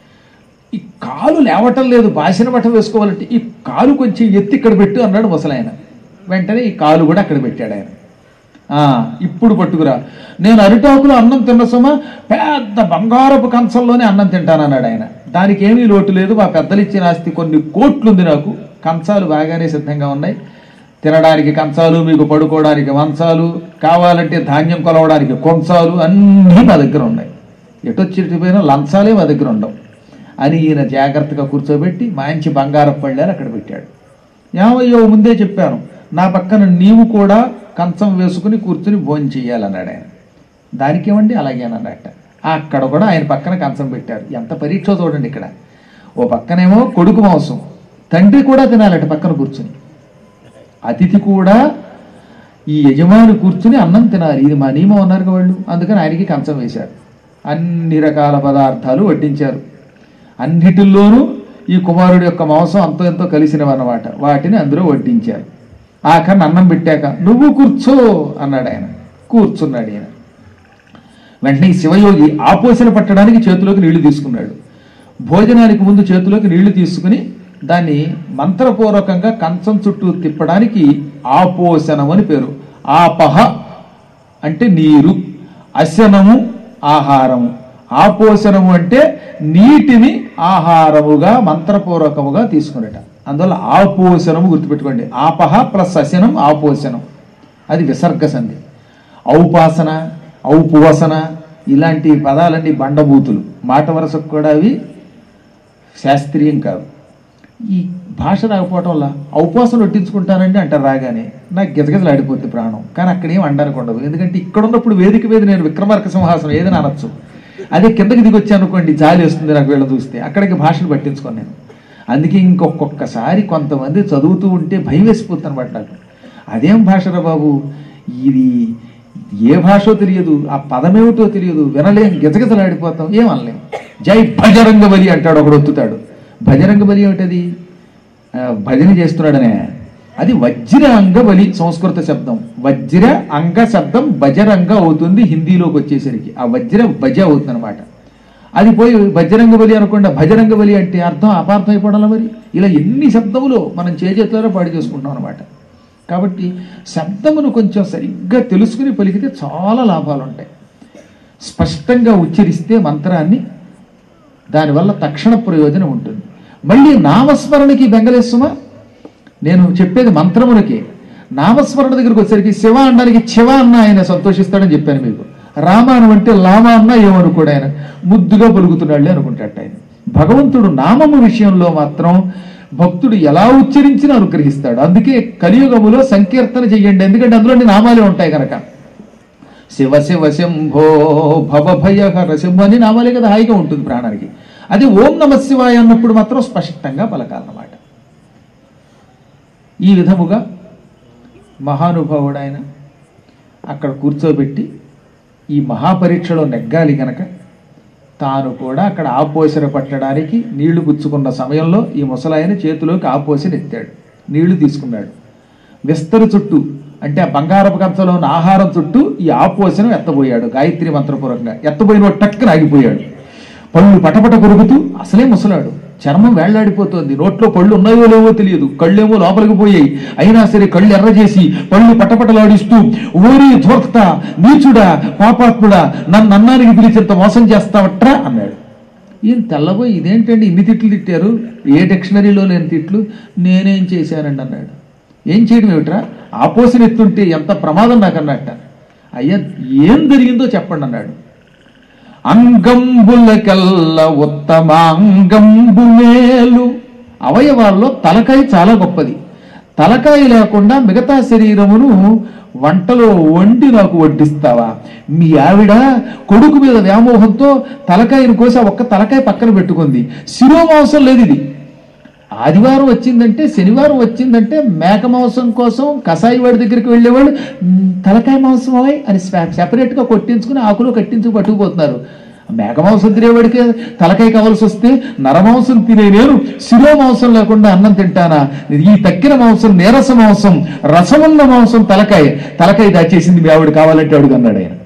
ఈ కాలు లేవటం లేదు బాసిన బట్ట వేసుకోవాలంటే ఈ కాలు కొంచెం ఎత్తి ఇక్కడ పెట్టు అన్నాడు ముసలాయన వెంటనే ఈ కాలు కూడా అక్కడ పెట్టాడు ఆయన ఆ, ఇప్పుడు పట్టుకురా నేను అరిటాకులో అన్నం తిన్న సుమ పెద్ద బంగారపు కంచంలోనే అన్నం తింటానన్నాడు ఆయన దానికి ఏమీ లోటు లేదు మా పెద్దలు ఇచ్చిన ఆస్తి కొన్ని కోట్లు ఉంది నాకు కంచాలు బాగానే సిద్ధంగా ఉన్నాయి తినడానికి కంచాలు మీకు పడుకోవడానికి మంచాలు కావాలంటే ధాన్యం కొలవడానికి కొంచాలు అన్నీ మా దగ్గర ఉన్నాయి ఎటొచ్చిపోయినా లంచాలే మా దగ్గర ఉండవు అని ఈయన జాగ్రత్తగా కూర్చోబెట్టి మంచి బంగారపు పళ్ళని అక్కడ పెట్టాడు ఏమయ్యో ముందే చెప్పాను నా పక్కన నీవు కూడా కంచం వేసుకుని కూర్చుని భోజనం చేయాలన్నాడు ఆయన దానికేమండి అలాగేనన్నట్ట అక్కడ కూడా ఆయన పక్కన కంచం పెట్టారు ఎంత పరీక్ష చూడండి ఇక్కడ ఓ పక్కనేమో కొడుకు మాంసం తండ్రి కూడా తినాలట పక్కన కూర్చుని అతిథి కూడా ఈ యజమాని కూర్చుని అన్నం తినాలి ఇది మా నియమం అన్నారు కదా వాళ్ళు అందుకని ఆయనకి కంచం వేశారు అన్ని రకాల పదార్థాలు వడ్డించారు అన్నిటిల్లోనూ ఈ కుమారుడి యొక్క మాంసం అంతో ఎంతో కలిసినవన్నమాట వాటిని అందులో వడ్డించారు ఆఖరిని అన్నం పెట్టాక నువ్వు కూర్చో అన్నాడు ఆయన కూర్చున్నాడు ఆయన వెంటనే ఈ శివయోగి ఆపోసన పట్టడానికి చేతిలోకి నీళ్లు తీసుకున్నాడు భోజనానికి ముందు చేతిలోకి నీళ్లు తీసుకుని దాన్ని మంత్రపూర్వకంగా కంచం చుట్టూ తిప్పడానికి ఆపోషణం అని పేరు ఆపహ అంటే నీరు అశనము ఆహారము ఆపోషణము అంటే నీటిని ఆహారముగా మంత్రపూర్వకముగా తీసుకునేట అందువల్ల ఆపోషణము గుర్తుపెట్టుకోండి ఆపహ ప్లస్ అశనం ఆపోషణం అది విసర్గ సంధి ఔపాసన ఔపువసన ఇలాంటి పదాలన్నీ బండబూతులు మాట వరుసకు కూడా అవి శాస్త్రీయం కాదు ఈ భాష రాకపోవటం వల్ల ఔపాసన వడ్డించుకుంటానండి అంటారు రాగానే నాకు గిజగిజలు ఆడిపోతుంది ప్రాణం కానీ అక్కడ ఏం అనడానికి ఉండదు ఎందుకంటే ఇక్కడ ఉన్నప్పుడు వేదిక మీద నేను విక్రమార్క సింహాసనం ఏదైనా అనొచ్చు అదే కిందకి దిగి వచ్చాను అనుకోండి జాలి వస్తుంది నాకు వీళ్ళ చూస్తే అక్కడికి భాషను పట్టించుకోను నేను అందుకే ఇంకొకొక్కసారి కొంతమంది చదువుతూ ఉంటే భయం వేసిపోతుంది అనమాట నాకు అదేం భాషరా బాబు ఇది ఏ భాషో తెలియదు ఆ పదమేమిటో తెలియదు వినలేం గిజగిజలాడిపోతాం ఏం అనలేం జై భజరంగ బలి అంటాడు ఒకడు ఒత్తుతాడు భజరంగ బలి ఏమిటది ఆ, భజన చేస్తున్నాడనే అది వజ్ర అంగ బలి సంస్కృత శబ్దం వజ్ర అంగ శబ్దం భజరంగ అవుతుంది హిందీలోకి వచ్చేసరికి ఆ వజ్ర భజ అవుతుంది అనమాట అది పోయి భజరంగ బలి అనకుండా భజరంగ బలి అంటే అర్థం అపార్థం అయిపోవడం మరి ఇలా ఎన్ని శబ్దములు మనం చేజేతులారా పాడు చేసుకుంటాం అనమాట కాబట్టి శబ్దమును కొంచెం సరిగ్గా తెలుసుకుని పలికితే చాలా లాభాలు ఉంటాయి స్పష్టంగా ఉచ్చరిస్తే మంత్రాన్ని దానివల్ల తక్షణ ప్రయోజనం ఉంటుంది మళ్ళీ నామస్మరణకి బెంగలేస్తుమా నేను చెప్పేది మంత్రములకి నామస్మరణ దగ్గరికి వచ్చేసరికి శివ అనడానికి శివ అన్న ఆయన సంతోషిస్తాడని చెప్పాను మీకు రామానం అంటే లామ అన్న ఏమనుకోడు ఆయన ముద్దుగా పలుకుతున్నాడులే అనుకుంటాడు ఆయన భగవంతుడు నామము విషయంలో మాత్రం భక్తుడు ఎలా ఉచ్చరించినా అనుగ్రహిస్తాడు అందుకే కలియుగములో సంకీర్తన చెయ్యండి ఎందుకంటే అందులోని నామాలే ఉంటాయి కనుక శివ శివ శంభో భవ భయహర శంభో అని నామాలే కదా హాయిగా ఉంటుంది ప్రాణానికి అది ఓం నమ శివాయ అన్నప్పుడు మాత్రం స్పష్టంగా పలకాలన్నమాట ఈ విధముగా మహానుభావుడు ఆయన అక్కడ కూర్చోబెట్టి ఈ మహాపరీక్షలో నెగ్గాలి గనక తాను కూడా అక్కడ ఆపోసర పట్టడానికి నీళ్లు పుచ్చుకున్న సమయంలో ఈ ముసలాయన చేతిలోకి ఆపోసర ఎత్తాడు నీళ్లు తీసుకున్నాడు విస్తరు చుట్టూ అంటే ఆ బంగారపు కంచంలో ఉన్న ఆహారం చుట్టూ ఈ ఆపోసనం ఎత్తబోయాడు గాయత్రి మంత్రపూర్వకంగా ఎత్తబోయిన టక్కున ఆగిపోయాడు పళ్ళు పటపట కొరుకుతూ అసలే ముసలాడు చర్మం వేళ్లాడిపోతోంది నోట్లో పళ్ళు ఉన్నాయో లేవో తెలియదు కళ్ళేమో లోపలికి పోయాయి అయినా సరే కళ్ళు ఎర్ర చేసి పళ్ళు పటపటలాడిస్తూ ఓరి ధూర్త నీచుడా పాపాత్ముడా నన్ను అన్నానికి పిలిచేంత మోసం చేస్తావట్రా అన్నాడు ఈయన తెల్లబోయి ఇదేంటండి ఇన్ని తిట్లు తిట్టారు ఏ డిక్షనరీలో లేని తిట్లు నేనేం చేశానండి అన్నాడు ఏం చేయడం ఏమిట్రా ఆపోసిన ఎత్తుంటే ఎంత ప్రమాదం నాకు అన్నట్ట అయ్యా ఏం జరిగిందో చెప్పండి అన్నాడు అంగంబులకెల్ల ఉత్తమాంగంబు మేలు అవయవాల్లో తలకాయ చాలా గొప్పది తలకాయ లేకుండా మిగతా శరీరమును వంటలో వండి నాకు వడ్డిస్తావా మీ ఆవిడ కొడుకు మీద వ్యామోహంతో తలకాయను కోసి ఆ ఒక్క తలకాయ పక్కన పెట్టుకుంది శిరోమాంసం లేదు ఇది ఆదివారం వచ్చిందంటే శనివారం వచ్చిందంటే మేక మాంసం కోసం కసాయి వాడి దగ్గరికి వెళ్ళేవాళ్ళు "మ్, తలకాయ మాంసం ఓయ్" అని సెపరేట్ గా కొట్టించుకుని ఆకులో కట్టించుకు పట్టుకుపోతున్నారు మేక మాంసం తినేవాడికి తలకాయ కావాల్సి వస్తే నరమాంసం తినే నేను శిరో మాంసం లేకుండా అన్నం తింటానా ఈ తక్కిన మాంసం నీరస మాంసం రసమున్న మాంసం తలకాయ తలకాయ దాచేసింది మీ ఆవిడ కావాలంటే అడుగు అన్నాడు ఆయన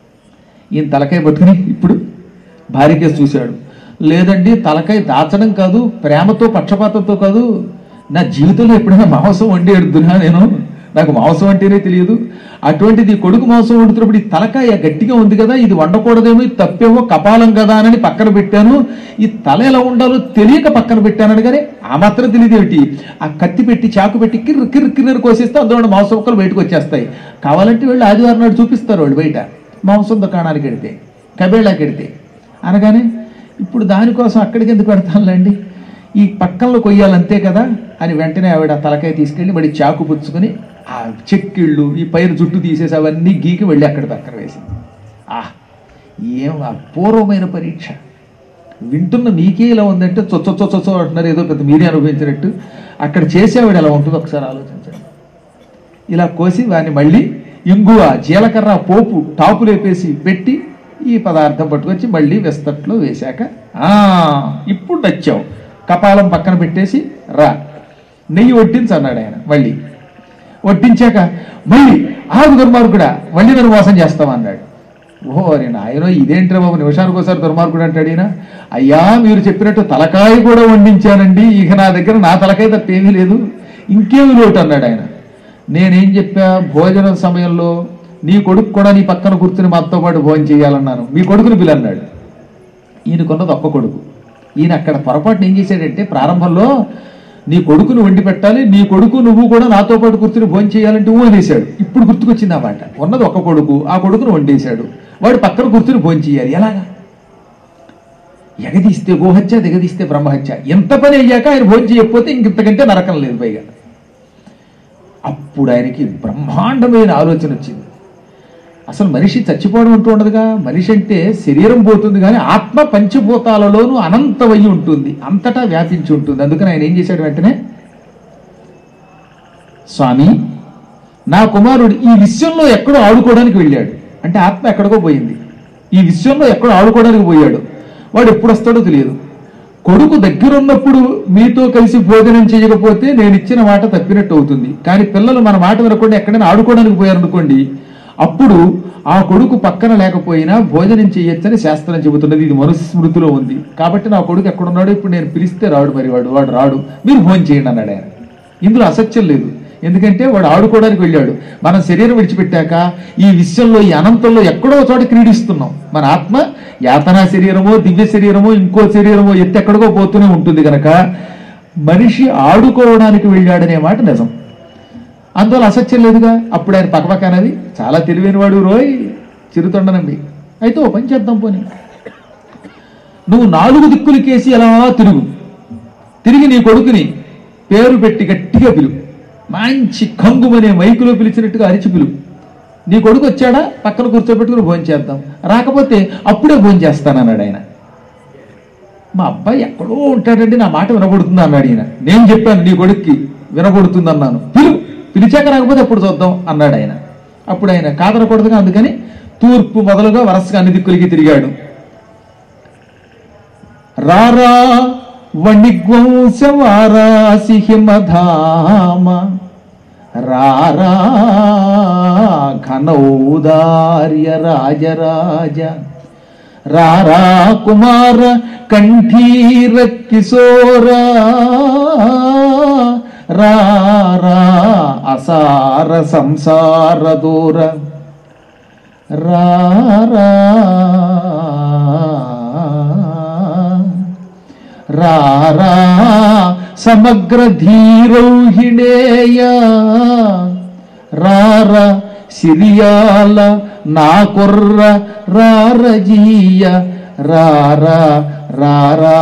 ఈయన తలకాయ పట్టుకుని ఇప్పుడు భార్యకేసి చూశాడు లేదండి తలకాయ దాచడం కాదు ప్రేమతో పక్షపాతంతో కాదు నా జీవితంలో ఎప్పుడైనా మాంసం వండి ఎడుతున్నా నేను నాకు మాంసం అంటేనే తెలియదు అటువంటిది కొడుకు మాంసం వండుతున్నప్పుడు ఈ తలకాయ గట్టిగా ఉంది కదా ఇది వండకూడదేమో ఇది తప్పేమో కపాలం కదా అని పక్కన పెట్టాను ఈ తల ఎలా ఉండాలో తెలియక పక్కన పెట్టానని కానీ ఆ మాత్రం తెలియదు ఏమిటి ఆ కత్తి పెట్టి చాకు పెట్టి కిర్ర కిర్ర కిర్ర కోసేస్తే అందులో ఉన్న మాంసం ముక్కలు బయటకు వచ్చేస్తాయి కావాలంటే వీళ్ళు ఆదివారం నాడు చూపిస్తారు వాళ్ళు బయట మాంసం దుకాణానికి వెడితే కబేళాకి వెడితే అనగానే ఇప్పుడు దానికోసం అక్కడికి ఎందుకు పెడతానులేండి ఈ పక్కనలో కొయ్యాలంతే కదా అని వెంటనే ఆవిడ తలకాయ తీసుకెళ్ళి మళ్ళీ చాకు పుచ్చుకొని ఆ చెక్కిళ్ళు ఈ పైరు జుట్టు తీసేసి అవన్నీ గీకి వెళ్ళి అక్కడ పక్కన వేసింది ఆ ఏం అపూర్వమైన పరీక్ష వింటున్న మీకే ఇలా ఉందంటే చొచ్చ చొచ్చ చొచ్చ అంటున్నారు ఏదో పెద్ద మీరే అనుభవించినట్టు అక్కడ చేసేవాడు ఎలా ఉంటుందో ఒకసారి ఆలోచించండి ఇలా కోసి వాడిని మళ్ళీ ఇంగువ జీలకర్ర పోపు టాపు లేపేసి పెట్టి ఈ పదార్థం పట్టుకొచ్చి మళ్ళీ వెస్తట్లో వేశాక ఆ ఇప్పుడు నచ్చావు కపాలం పక్కన పెట్టేసి రా నెయ్యి వడ్డించు అన్నాడు ఆయన మళ్ళీ వడ్డించాక మళ్ళీ ఆగు దుర్మార్గుడా మళ్ళీ నన్ను మోసం చేస్తామన్నాడు ఓ నేను ఆయన ఇదేంట్రా బాబు నిమిషానికి ఒకసారి దుర్మార్గుడు అంటాడు ఈయన అయ్యా మీరు చెప్పినట్టు తలకాయ కూడా వండించానండి ఇక నా దగ్గర నా తలకాయ తప్ప ఏమీ లేదు ఇంకేమి లోటు అన్నాడు ఆయన నేనేం చెప్పా భోజనం సమయంలో నీ కొడుకు కూడా నీ పక్కన కూర్చుని మాతో పాటు భోజనం చేయాలన్నాను మీ కొడుకుని పిలన్నాడు ఈయనకున్నది ఒక్క కొడుకు ఈయన అక్కడ పొరపాటున ఏం చేశాడంటే ప్రారంభంలో నీ కొడుకును వండి పెట్టాలి నీ కొడుకు నువ్వు కూడా నాతో పాటు కూర్చుని భోజనం చేయాలంటే ఊ అనేసాడు ఇప్పుడు గుర్తుకొచ్చింది ఆ మాట ఉన్నది ఒక కొడుకు ఆ కొడుకును వండేశాడు వాడు పక్కన కూర్చుని భోజనం చేయాలి ఎలాగా ఎగదీస్తే గోహత్య దిగదీస్తే బ్రహ్మహత్య ఎంత పని అయ్యాక ఆయన భోజనం చేయకపోతే ఇంకింతకంటే నరకం లేదు పైగా అప్పుడు ఆయనకి బ్రహ్మాండమైన ఆలోచన వచ్చింది అసలు మనిషి చచ్చిపోవడం అంటూ ఉండదుగా మనిషి అంటే శరీరం పోతుంది కానీ ఆత్మ పంచభూతాలలోనూ అనంతమయ్యి ఉంటుంది అంతటా వ్యాపించి ఉంటుంది అందుకని ఆయన ఏం చేశాడు వెంటనే స్వామి నా కుమారుడు ఈ విశ్వంలో ఎక్కడో ఆడుకోవడానికి వెళ్ళాడు అంటే ఆత్మ ఎక్కడికో పోయింది ఈ విశ్వంలో ఎక్కడో ఆడుకోవడానికి పోయాడు వాడు ఎప్పుడు వస్తాడో తెలియదు కొడుకు దగ్గరున్నప్పుడు మీతో కలిసి భోజనం చేయకపోతే నేను ఇచ్చిన మాట తప్పినట్టు అవుతుంది కానీ పిల్లలు మన మాట వినకుండా ఎక్కడైనా ఆడుకోవడానికి పోయారనుకోండి అప్పుడు ఆ కొడుకు పక్కన లేకపోయినా భోజనం చేయొచ్చని శాస్త్రం చెబుతున్నది ఇది మనుస్మృతిలో ఉంది కాబట్టి నా కొడుకు ఎక్కడున్నాడో ఇప్పుడు నేను పిలిస్తే రాడు మరి వాడు వాడు రాడు మీరు భోజనం చేయండి అన్నాడు ఆయన ఇందులో అసత్యం లేదు ఎందుకంటే వాడు ఆడుకోవడానికి వెళ్ళాడు మనం శరీరం విడిచిపెట్టాక ఈ విశ్వంలో ఈ అనంతంలో ఎక్కడో చోట క్రీడిస్తున్నాం మన ఆత్మ యాతనా శరీరమో దివ్య శరీరమో ఇంకో శరీరమో ఎత్తి ఎక్కడికో పోతూనే ఉంటుంది కనుక మనిషి ఆడుకోవడానికి వెళ్ళాడనే మాట నిజం అందువల్ల అసత్యం లేదుగా అప్పుడు ఆయన పక్కపక్క అనేది చాలా తెలివైన వాడు రోయ్ చిరుతొండనండి అయితే ఓ పని చేద్దాం పోనీ నువ్వు నాలుగు దిక్కులకేసి ఎలా తిరుగు తిరిగి నీ కొడుకుని పేరు పెట్టి గట్టిగా పిలువు మంచి కంగుమనే మైకులో పిలిచినట్టుగా అరిచి పిలువు నీ కొడుకు వచ్చాడా పక్కన కూర్చోబెట్టుకుని భోజనం చేద్దాం రాకపోతే అప్పుడే భోజనం చేస్తానన్నాడు ఆయన మా అబ్బాయి ఎక్కడో ఉంటాడండి నా మాట వినబడుతుంది అన్నాడు ఈయన నేను చెప్పాను నీ కొడుక్కి వినబడుతుంది అన్నాను పిలు పిలిచాక రాకపోతే అప్పుడు చూద్దాం అన్నాడు ఆయన అప్పుడు ఆయన కాదనకూడదుగా అందుకని తూర్పు మొదలుగా వరసగా అన్ని దిక్కులకి తిరిగాడు రారా వణిగ్వంశవారాసి హిమధామ రారా ఘనౌదార్య రాజరాజ రారా కుమార కంఠీర కిశోరా రారా అసార సంసార దూర రారా రారా సమగ్ర ధీరౌహిణేయ రార సిరియాల నా కొర్ర రారజీయ రారా రారా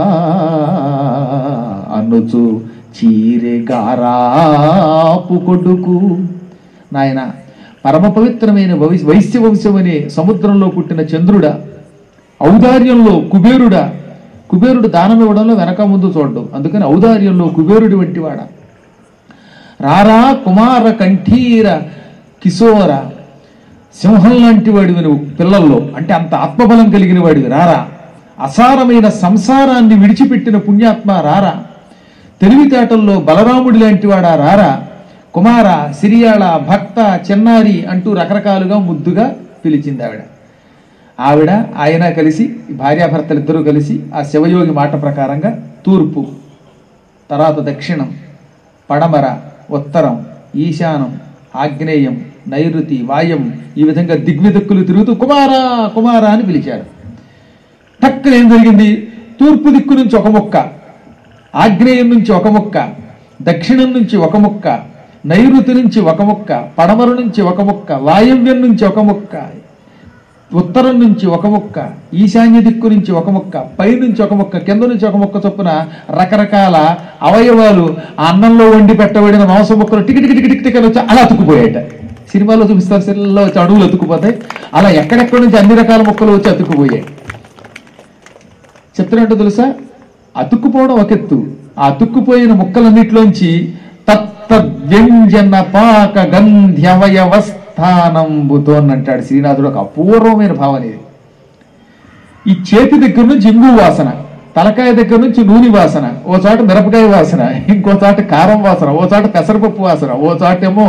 అనుచు చీరె గారాపు కొడుకు నాయన పరమ పవిత్రమైన వైశ్య వైశ్య వంశం అనే సముద్రంలో పుట్టిన చంద్రుడా ఔదార్యంలో కుబేరుడా కుబేరుడు దానం ఇవ్వడంలో వెనక ముందు చూడడం అందుకని ఔదార్యంలో కుబేరుడి వంటి వాడ రారా కుమార కంఠీర కిశోర సింహం లాంటి వాడివి నువ్వు పిల్లల్లో అంటే అంత ఆత్మబలం కలిగిన వాడివి రారా అసారమైన సంసారాన్ని విడిచిపెట్టిన పుణ్యాత్మ రారా తెలివితేటల్లో బలరాముడి లాంటి వాడా రారా కుమార సిరియాళ భక్త చిన్నారి అంటూ రకరకాలుగా ముద్దుగా పిలిచింది ఆవిడ ఆవిడ ఆయన కలిసి భార్యాభర్తలిద్దరూ కలిసి ఆ శివయోగి మాట ప్రకారంగా తూర్పు తర్వాత దక్షిణం పడమర ఉత్తరం ఈశానం ఆగ్నేయం నైరుతి వాయం ఈ విధంగా దిగ్విదిక్కులు తిరుగుతూ కుమారా కుమారా అని పిలిచారు టక్కున ఏం జరిగింది తూర్పు దిక్కు నుంచి ఒక మొక్క ఆగ్నేయం నుంచి ఒక మొక్క దక్షిణం నుంచి ఒక మొక్క నైరుతి నుంచి ఒక మొక్క పడమర నుంచి ఒక మొక్క వాయవ్యం నుంచి ఒక మొక్క ఉత్తరం నుంచి ఒక మొక్క ఈశాన్య దిక్కు నుంచి ఒక మొక్క పై నుంచి ఒక మొక్క కింద నుంచి ఒక మొక్క చొప్పున రకరకాల అవయవాలు ఆ అన్నంలో వండి పెట్టబడిన మాంసం మొక్కలు టికి టికి టికి టికి టికి అని వచ్చి అలా అతుక్కుపోయాట సినిమాలో చూపిస్తారు సినిమాలో వచ్చి అడుగులు అతుక్కుపోతాయి అలా ఎక్కడెక్కడి నుంచి అన్ని రకాల మొక్కలు వచ్చి అతుక్కుపోయాయి చెప్తున్నట్టు తెలుసా అతుక్కుపోవడం ఒక ఎత్తు ఆ అతుక్కుపోయిన ముక్కలన్నిటిలోంచి తత్తవ్యంజన పాక గంధ్యవయవస్థానంబుతో అంటాడు శ్రీనాథుడు ఒక అపూర్వమైన భావన ఇది ఈ చేతి దగ్గర నుంచి ఇంగు వాసన తలకాయ దగ్గర నుంచి నూనె వాసన ఓ చోట మిరపకాయ వాసన ఇంకో చోట కారం వాసన ఓ చోట పెసరపప్పు వాసన ఓ చోట ఏమో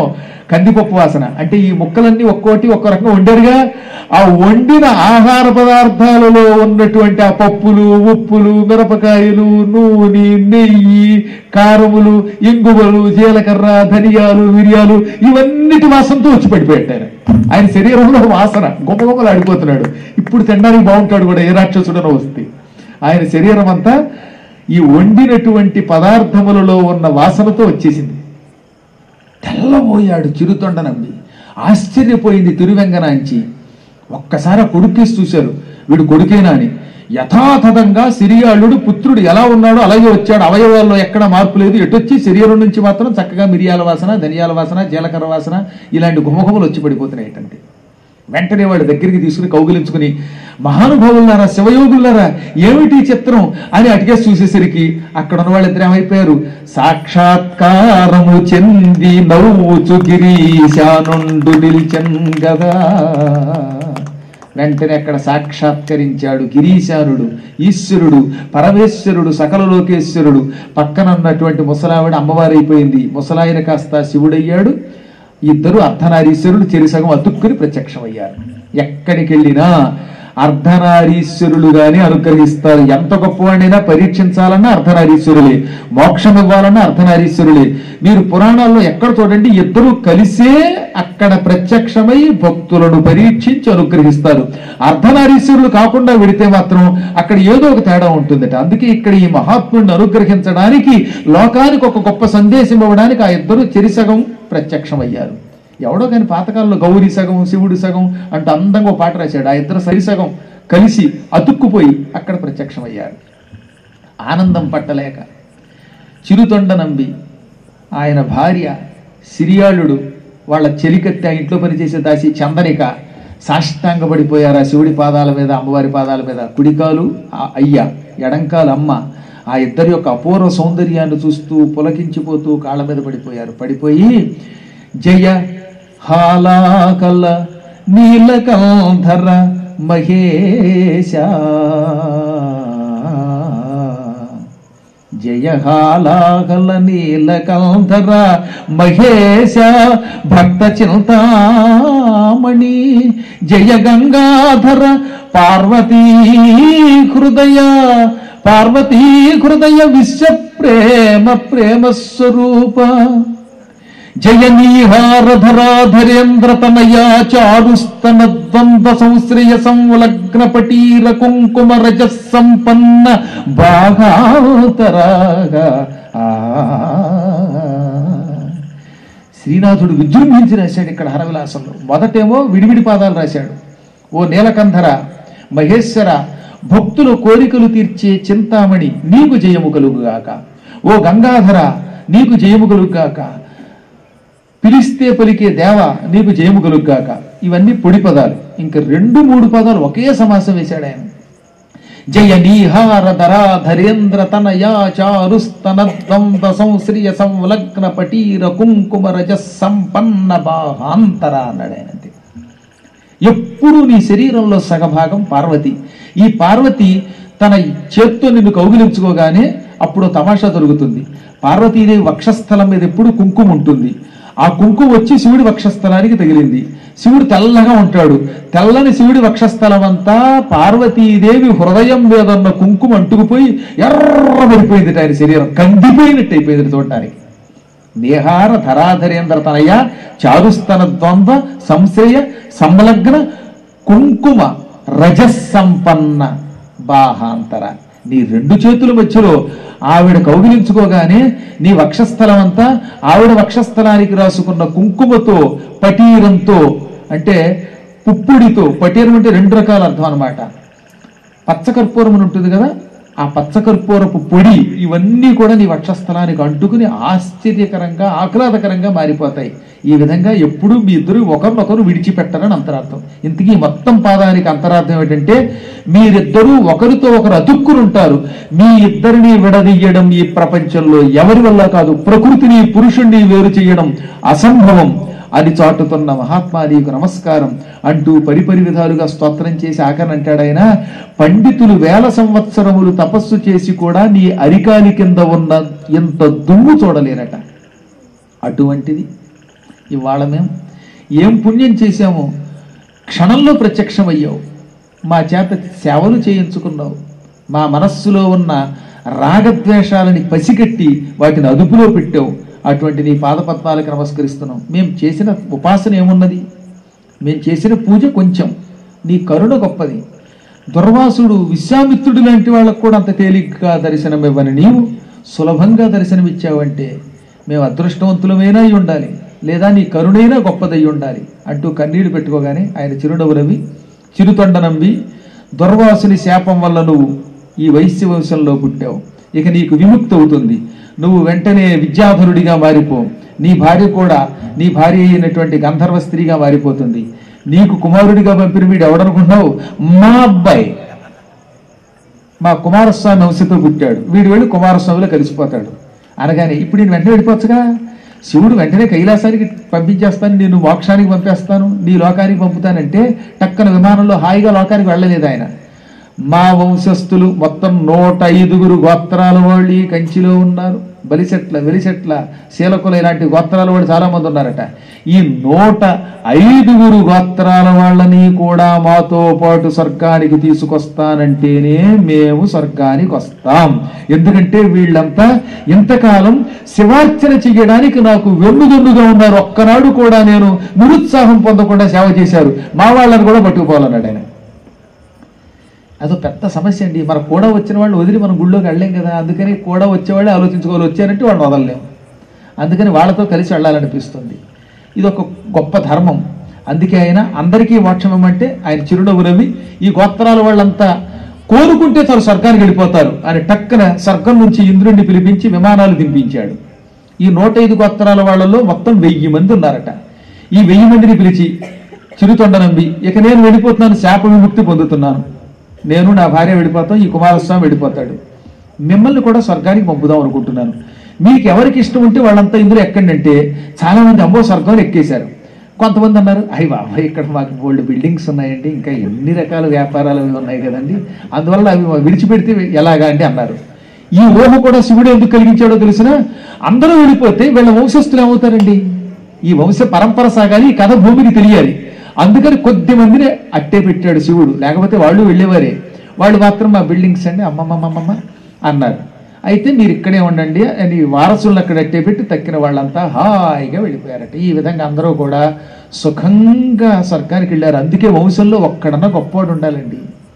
కందిపప్పు వాసన అంటే ఈ ముక్కలన్నీ ఒక్కోటి ఒక్కో రకంగా వండారుగా ఆ వండిన ఆహార పదార్థాలలో ఉన్నటువంటి ఆ పప్పులు ఉప్పులు మిరపకాయలు నూనె నెయ్యి కారములు ఇంగువలు జీలకర్ర ధనియాలు మిరియాలు ఇవన్నిటి వాసనతో వచ్చి పడిపెట్టారు ఆయన శరీరంలో వాసన గుమ్మగుమ్మలు ఆడిపోతున్నాడు ఇప్పుడు తినడానికి బాగుంటాడు కూడా ఏ రాక్షసుడనో వస్తే ఆయన శరీరం అంతా ఈ వండినటువంటి పదార్థములలో ఉన్న వాసనతో వచ్చేసింది తెల్లబోయాడు చిరుతొండ నమ్మి ఆశ్చర్యపోయింది తిరువెంగనాంచి ఒక్కసారి ఆ కొడుకేసి చూశారు వీడు కొడుకేనా అని యథాతథంగా సిరియాళుడు పుత్రుడు ఎలా ఉన్నాడో అలాగే వచ్చాడు అవయవాల్లో ఎక్కడ మార్పు లేదు ఎటొచ్చి శరీరం నుంచి మాత్రం చక్కగా మిరియాల వాసన ధనియాల వాసన జీలకర్ర వాసన ఇలాంటి గుమగుమలు వచ్చి పడిపోతున్నాయి ఏంటంటే వెంటనే వాడి దగ్గరికి తీసుకుని కౌగిలించుకుని మహానుభావులారా శివయోగులారా ఏమిటి ఈ చిత్రం అని అటుకేసి చూసేసరికి అక్కడ ఉన్న వాళ్ళిద్దరు ఏమైపోయారు సాక్షాత్కారము చెంది నవ్వుచు గిరీశానుండు నిల్చన్ గదా వెంటనే అక్కడ సాక్షాత్కరించాడు గిరీశానుడు ఈశ్వరుడు పరమేశ్వరుడు సకల లోకేశ్వరుడు పక్కన ఉన్నటువంటి ముసలావిడ అమ్మవారైపోయింది ముసలాయన కాస్త శివుడయ్యాడు ఇద్దరు అర్ధనారీశ్వరుడు చెరిసగం అతుక్కుని ప్రత్యక్షమయ్యారు ఎక్కడికి వెళ్ళినా అర్ధనారీశ్వరులుగానే అనుగ్రహిస్తారు ఎంత గొప్పవాడినైనా పరీక్షించాలన్నా అర్ధనారీశ్వరులే మోక్షం ఇవ్వాలన్నా అర్ధనారీశ్వరులే మీరు పురాణాల్లో ఎక్కడ చూడండి ఇద్దరు కలిసే అక్కడ ప్రత్యక్షమై భక్తులను పరీక్షించి అనుగ్రహిస్తారు అర్ధనారీశ్వరులు కాకుండా విడితే మాత్రం అక్కడ ఏదో ఒక తేడా ఉంటుందట అందుకే ఇక్కడ ఈ మహాత్ముడిని అనుగ్రహించడానికి లోకానికి ఒక గొప్ప సందేశం ఇవ్వడానికి ఆ ఇద్దరు చెరిసగం ప్రత్యక్షమయ్యారు ఎవడో కానీ పాతకాలంలో గౌరీ సగం శివుడి సగం అంటూ అందంగా ఒక పాట రాశాడు ఆ ఇద్దరు సరి సగం కలిసి అతుక్కుపోయి అక్కడ ప్రత్యక్షమయ్యారు ఆనందం పట్టలేక చిరుతొండ నంబి ఆయన భార్య సిరియాళుడు వాళ్ళ చెలికత్తె ఆ ఇంట్లో పనిచేసే దాసి చందనిక సాష్టాంగపడిపోయారు ఆ శివుడి పాదాల మీద అమ్మవారి పాదాల మీద కుడికాలు ఆ అయ్య ఎడంకాలు అమ్మ ఆ ఇద్దరి యొక్క అపూర్వ సౌందర్యాన్ని చూస్తూ పులకించిపోతూ కాళ్ళ మీద పడిపోయారు పడిపోయి జయ హాలాకల నీలకంధర మహేశ జయ హాలాకల నీలకంధర మహేశ భక్త చింతామణి జయ గంగాధర పార్వతీ హృదయ పార్వతీ హృదయ విశ్వ ప్రేమ ప్రేమ స్వరూప జయ నీహారధరాధరేంద్ర తనయా చారుస్తన ద్వంద్వ సంశ్రయ సంలగ్న పటీర కుంకుమ రజ సంపన్న బాగాతరాగా ఆ. శ్రీనాథుడు విజృంభించి రాశాడు ఇక్కడ హరవిలాసంలో మొదటేమో విడివిడి పాదాలు రాశాడు ఓ నీలకంధర మహేశ్వర భక్తుల కోరికలు తీర్చే చింతామణి నీకు జయము కలుగుగాక ఓ గంగాధర నీకు జయము కలుగుగాక పిలిస్తే పలికే దేవ నీకు జయము కలుగ్గాక ఇవన్నీ పొడి పదాలు ఇంకా రెండు మూడు పదాలు ఒకే సమాసం వేశాడు ఆయన జయ నీహార ధరాధరేంద్ర తనయా చారుస్తన ద్వంద్వ సంశ్రియ సంలగ్న పటీర కుంకుమ రజ సంపన్న బాహాంతర అన్నాడు ఆయన అంతే ఎప్పుడు నీ శరీరంలో సగభాగం పార్వతి ఈ పార్వతి తన చేత్తో నిన్ను కౌగిలించుకోగానే అప్పుడు తమాషా దొరుకుతుంది పార్వతీదేవి వక్షస్థలం మీద ఎప్పుడు కుంకుమ ఉంటుంది ఆ కుంకుమ వచ్చి శివుడి వక్షస్థలానికి తగిలింది శివుడు తెల్లగా ఉంటాడు తెల్లని శివుడి వక్షస్థలం అంతా పార్వతీదేవి హృదయం మీద ఉన్న కుంకుమ అంటుకుపోయి ఎర్రబడిపోయింది ఆయన శరీరం కందిపోయినట్టు అయిపోయింది చూడటానికి నేహార ధరాధరేంద్ర తనయ చారుస్తన ద్వంద్వ సంశయ సంలగ్న కుంకుమ రజస్సంపన్న బాహాంతర నీ రెండు చేతుల మధ్యలో ఆవిడ కౌగిలించుకోగానే నీ వక్షస్థలం అంతా ఆవిడ వక్షస్థలానికి రాసుకున్న కుంకుమతో పటీరంతో అంటే పుప్పుడితో పటీరం అంటే రెండు రకాల అర్థం అన్నమాట పచ్చకర్పూరం అని ఉంటుంది కదా ఆ పచ్చకర్పూరపు పొడి ఇవన్నీ కూడా నీ వక్షస్థలానికి అంటుకుని ఆశ్చర్యకరంగా ఆహ్లాదకరంగా మారిపోతాయి ఈ విధంగా ఎప్పుడూ మీ ఇద్దరు ఒకరినొకరు విడిచిపెట్టరని అంతరార్థం ఇంతకీ మొత్తం పాదానికి అంతరార్థం ఏంటంటే మీరిద్దరూ ఒకరితో ఒకరు అతుక్కుని ఉంటారు మీ ఇద్దరిని విడదీయడం ఈ ప్రపంచంలో ఎవరి వల్ల కాదు ప్రకృతిని పురుషుణ్ణి వేరు చేయడం అసంభవం అది చాటుతున్న మహాత్మా నీకు నమస్కారం అంటూ పరిపరి విధాలుగా స్తోత్రం చేసి ఆఖరణ అంటాడు ఆయన పండితులు వేల సంవత్సరములు తపస్సు చేసి కూడా నీ అరికాలి కింద ఉన్న ఇంత దుమ్ము చూడలేరట అటువంటిది ఇవాళ మేము ఏం పుణ్యం చేశామో క్షణంలో ప్రత్యక్షమయ్యావు మా చేత సేవలు చేయించుకున్నావు మా మనస్సులో ఉన్న రాగద్వేషాలని పసిగట్టి వాటిని అదుపులో పెట్టావు అటువంటి నీ పాదపద్మాలకు నమస్కరిస్తున్నాం మేము చేసిన ఉపాసన ఏమున్నది మేము చేసిన పూజ కొంచెం నీ కరుణ గొప్పది దుర్వాసుడు విశ్వామిత్రుడు లాంటి వాళ్ళకు కూడా అంత తేలిగ్గా దర్శనం ఇవ్వని నీవు సులభంగా దర్శనమిచ్చావంటే మేము అదృష్టవంతులమైనా అయి ఉండాలి లేదా నీ కరుణైనా గొప్పదై ఉండాలి అంటూ కన్నీళ్లు పెట్టుకోగానే ఆయన చిరునవ్వులవి చిరుతొండ నమ్మి దుర్వాసుని శాపం వల్ల నువ్వు ఈ వైశ్య వంశంలో పుట్టావు ఇక నీకు విముక్తి అవుతుంది నువ్వు వెంటనే విద్యాధరుడిగా మారిపో నీ భార్య కూడా నీ భార్య అయినటువంటి గంధర్వ స్త్రీగా మారిపోతుంది నీకు కుమారుడిగా పంపిన వీడు ఎవడనుకుంటున్నావు మా అబ్బాయి మా కుమారస్వామి వంశతో పుట్టాడు వీడు వెళ్ళి కుమారస్వామిలో కలిసిపోతాడు అనగానే ఇప్పుడు నేను వెంటనే వెళ్ళిపోవచ్చుగా శివుడు వెంటనే కైలాసానికి పంపించేస్తాను నేను మోక్షానికి పంపేస్తాను నీ లోకానికి పంపుతానంటే టక్కన విమానంలో హాయిగా లోకానికి వెళ్ళలేదు ఆయన మా వంశస్థులు మొత్తం నూట ఐదుగురు గోత్రాల వాళ్ళు ఈ కంచిలో ఉన్నారు బలిచెట్ల వెలిచెట్ల శీలకుల ఇలాంటి గోత్రాల వాళ్ళు చాలా మంది ఉన్నారట ఈ నూట ఐదుగురు గోత్రాల వాళ్ళని కూడా మాతో పాటు స్వర్గానికి తీసుకొస్తానంటేనే మేము స్వర్గానికి వస్తాం ఎందుకంటే వీళ్ళంతా ఇంతకాలం శివార్చన చెయ్యడానికి నాకు వెన్నుదన్నుగా ఉన్నారు ఒక్కనాడు కూడా నేను నిరుత్సాహం పొందకుండా సేవ చేశారు మా వాళ్ళని కూడా పట్టుకుపోవాలన్నాడు ఆయన అదో పెద్ద సమస్య అండి మన కూడా వచ్చిన వాళ్ళు వదిలి మనం గుళ్ళోకి వెళ్ళలేం కదా అందుకని కూడా వచ్చేవాళ్ళే ఆలోచించుకోవాలి వచ్చారంటే వాళ్ళని వదలలేము అందుకని వాళ్ళతో కలిసి వెళ్ళాలనిపిస్తుంది ఇది ఒక గొప్ప ధర్మం అందుకే ఆయన అందరికీ మోక్షం ఇవ్వమంటే ఆయన చిరునవ్వు నవ్వి ఈ గోత్రాల వాళ్ళంతా కోరుకుంటే చాలు స్వర్గానికి వెళ్ళిపోతారు అని టక్కన స్వర్గం నుంచి ఇంద్రుడిని పిలిపించి విమానాలు దింపించాడు ఈ నూట ఐదు గోత్రాల వాళ్ళలో మొత్తం వెయ్యి మంది ఉన్నారట ఈ వెయ్యి మందిని పిలిచి చిరుతొండ నంబి ఇక నేను వెళ్ళిపోతున్నాను శాప విముక్తి పొందుతున్నాను నేను నా భార్య వెళ్ళిపోతాం ఈ కుమారస్వామి వెళ్ళిపోతాడు మిమ్మల్ని కూడా స్వర్గానికి పంపుదాం అనుకుంటున్నాను మీకు ఎవరికి ఇష్టం ఉంటే వాళ్ళంతా ఇందులో ఎక్కండి చాలా మంది అమ్మో స్వర్గం ఎక్కేశారు కొంతమంది అన్నారు అయ్యి బాబాయ్ ఇక్కడ మాకు బోల్డ్ బిల్డింగ్స్ ఉన్నాయండి ఇంకా ఎన్ని రకాల వ్యాపారాలు అవి ఉన్నాయి కదండి అందువల్ల అవి విడిచిపెడితే ఎలాగా అండి అన్నారు ఈ ఊహ కూడా శివుడు ఎందుకు కలిగించాడో తెలిసిన అందరూ వెళ్ళిపోతే వీళ్ళ వంశస్థులు ఏమవుతారండి ఈ వంశ పరంపర సాగాలి ఈ కథ భూమికి తెలియాలి అందుకని కొద్ది మందిని అట్టే పెట్టాడు శివుడు లేకపోతే వాళ్ళు వెళ్ళేవారే వాళ్ళు మాత్రం మా బిల్డింగ్స్ అండి అమ్మమ్మమ్మమ్మ అన్నారు అయితే మీరు ఇక్కడే ఉండండి అని వారసులను అక్కడ అట్టే పెట్టి తక్కిన వాళ్ళంతా హాయిగా వెళ్ళిపోయారట ఈ విధంగా అందరూ కూడా సుఖంగా స్వర్గానికి వెళ్ళారు అందుకే వంశంలో ఒక్కడన్నా గొప్పవాడు ఉండాలండి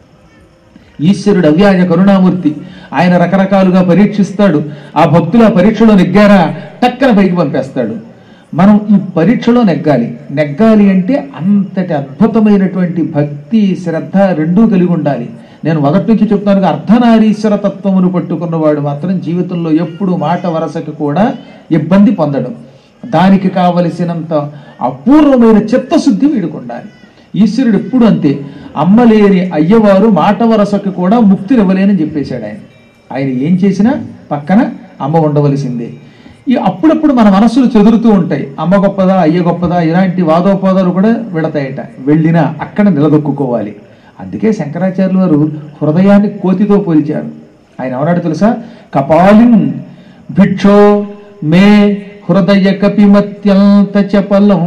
ఈశ్వరుడు అవ్యాజ కరుణామూర్తి ఆయన రకరకాలుగా పరీక్షిస్తాడు ఆ భక్తులు ఆ పరీక్షలో నెగ్గారా టక్కన పైకి పంపేస్తాడు మనం ఈ పరీక్షలో నెగ్గాలి నెగ్గాలి అంటే అంతటి అద్భుతమైనటువంటి భక్తి శ్రద్ధ రెండూ కలిగి ఉండాలి నేను మొదటి నుంచి చెప్తున్నాను అర్ధనారీశ్వర తత్వమును పట్టుకున్నవాడు మాత్రం జీవితంలో ఎప్పుడు మాట వరసకి కూడా ఇబ్బంది పొందడం దానికి కావలసినంత అపూర్వమైన చిత్తశుద్ధి వీడికి ఉండాలి ఈశ్వరుడు ఎప్పుడు అంతే అమ్మలేని అయ్యవారు మాట వరసకి కూడా ముక్తినివ్వలేనని చెప్పేశాడు ఆయన ఆయన ఏం చేసినా పక్కన అమ్మ ఉండవలసిందే ఈ అప్పుడప్పుడు మన మనస్సులు చెదురుతూ ఉంటాయి అమ్మ గొప్పదా అయ్య గొప్పదా ఇలాంటి వాదోపవాదాలు కూడా విడతాయట వెళ్ళినా అక్కడ నిలదొక్కుకోవాలి అందుకే శంకరాచార్యులు వారు హృదయాన్ని కోతితో పోల్చారు ఆయన ఎవరాడు తెలుసా కపాలిం భిక్షో మే హృదయ కపిమత్యంత చపలం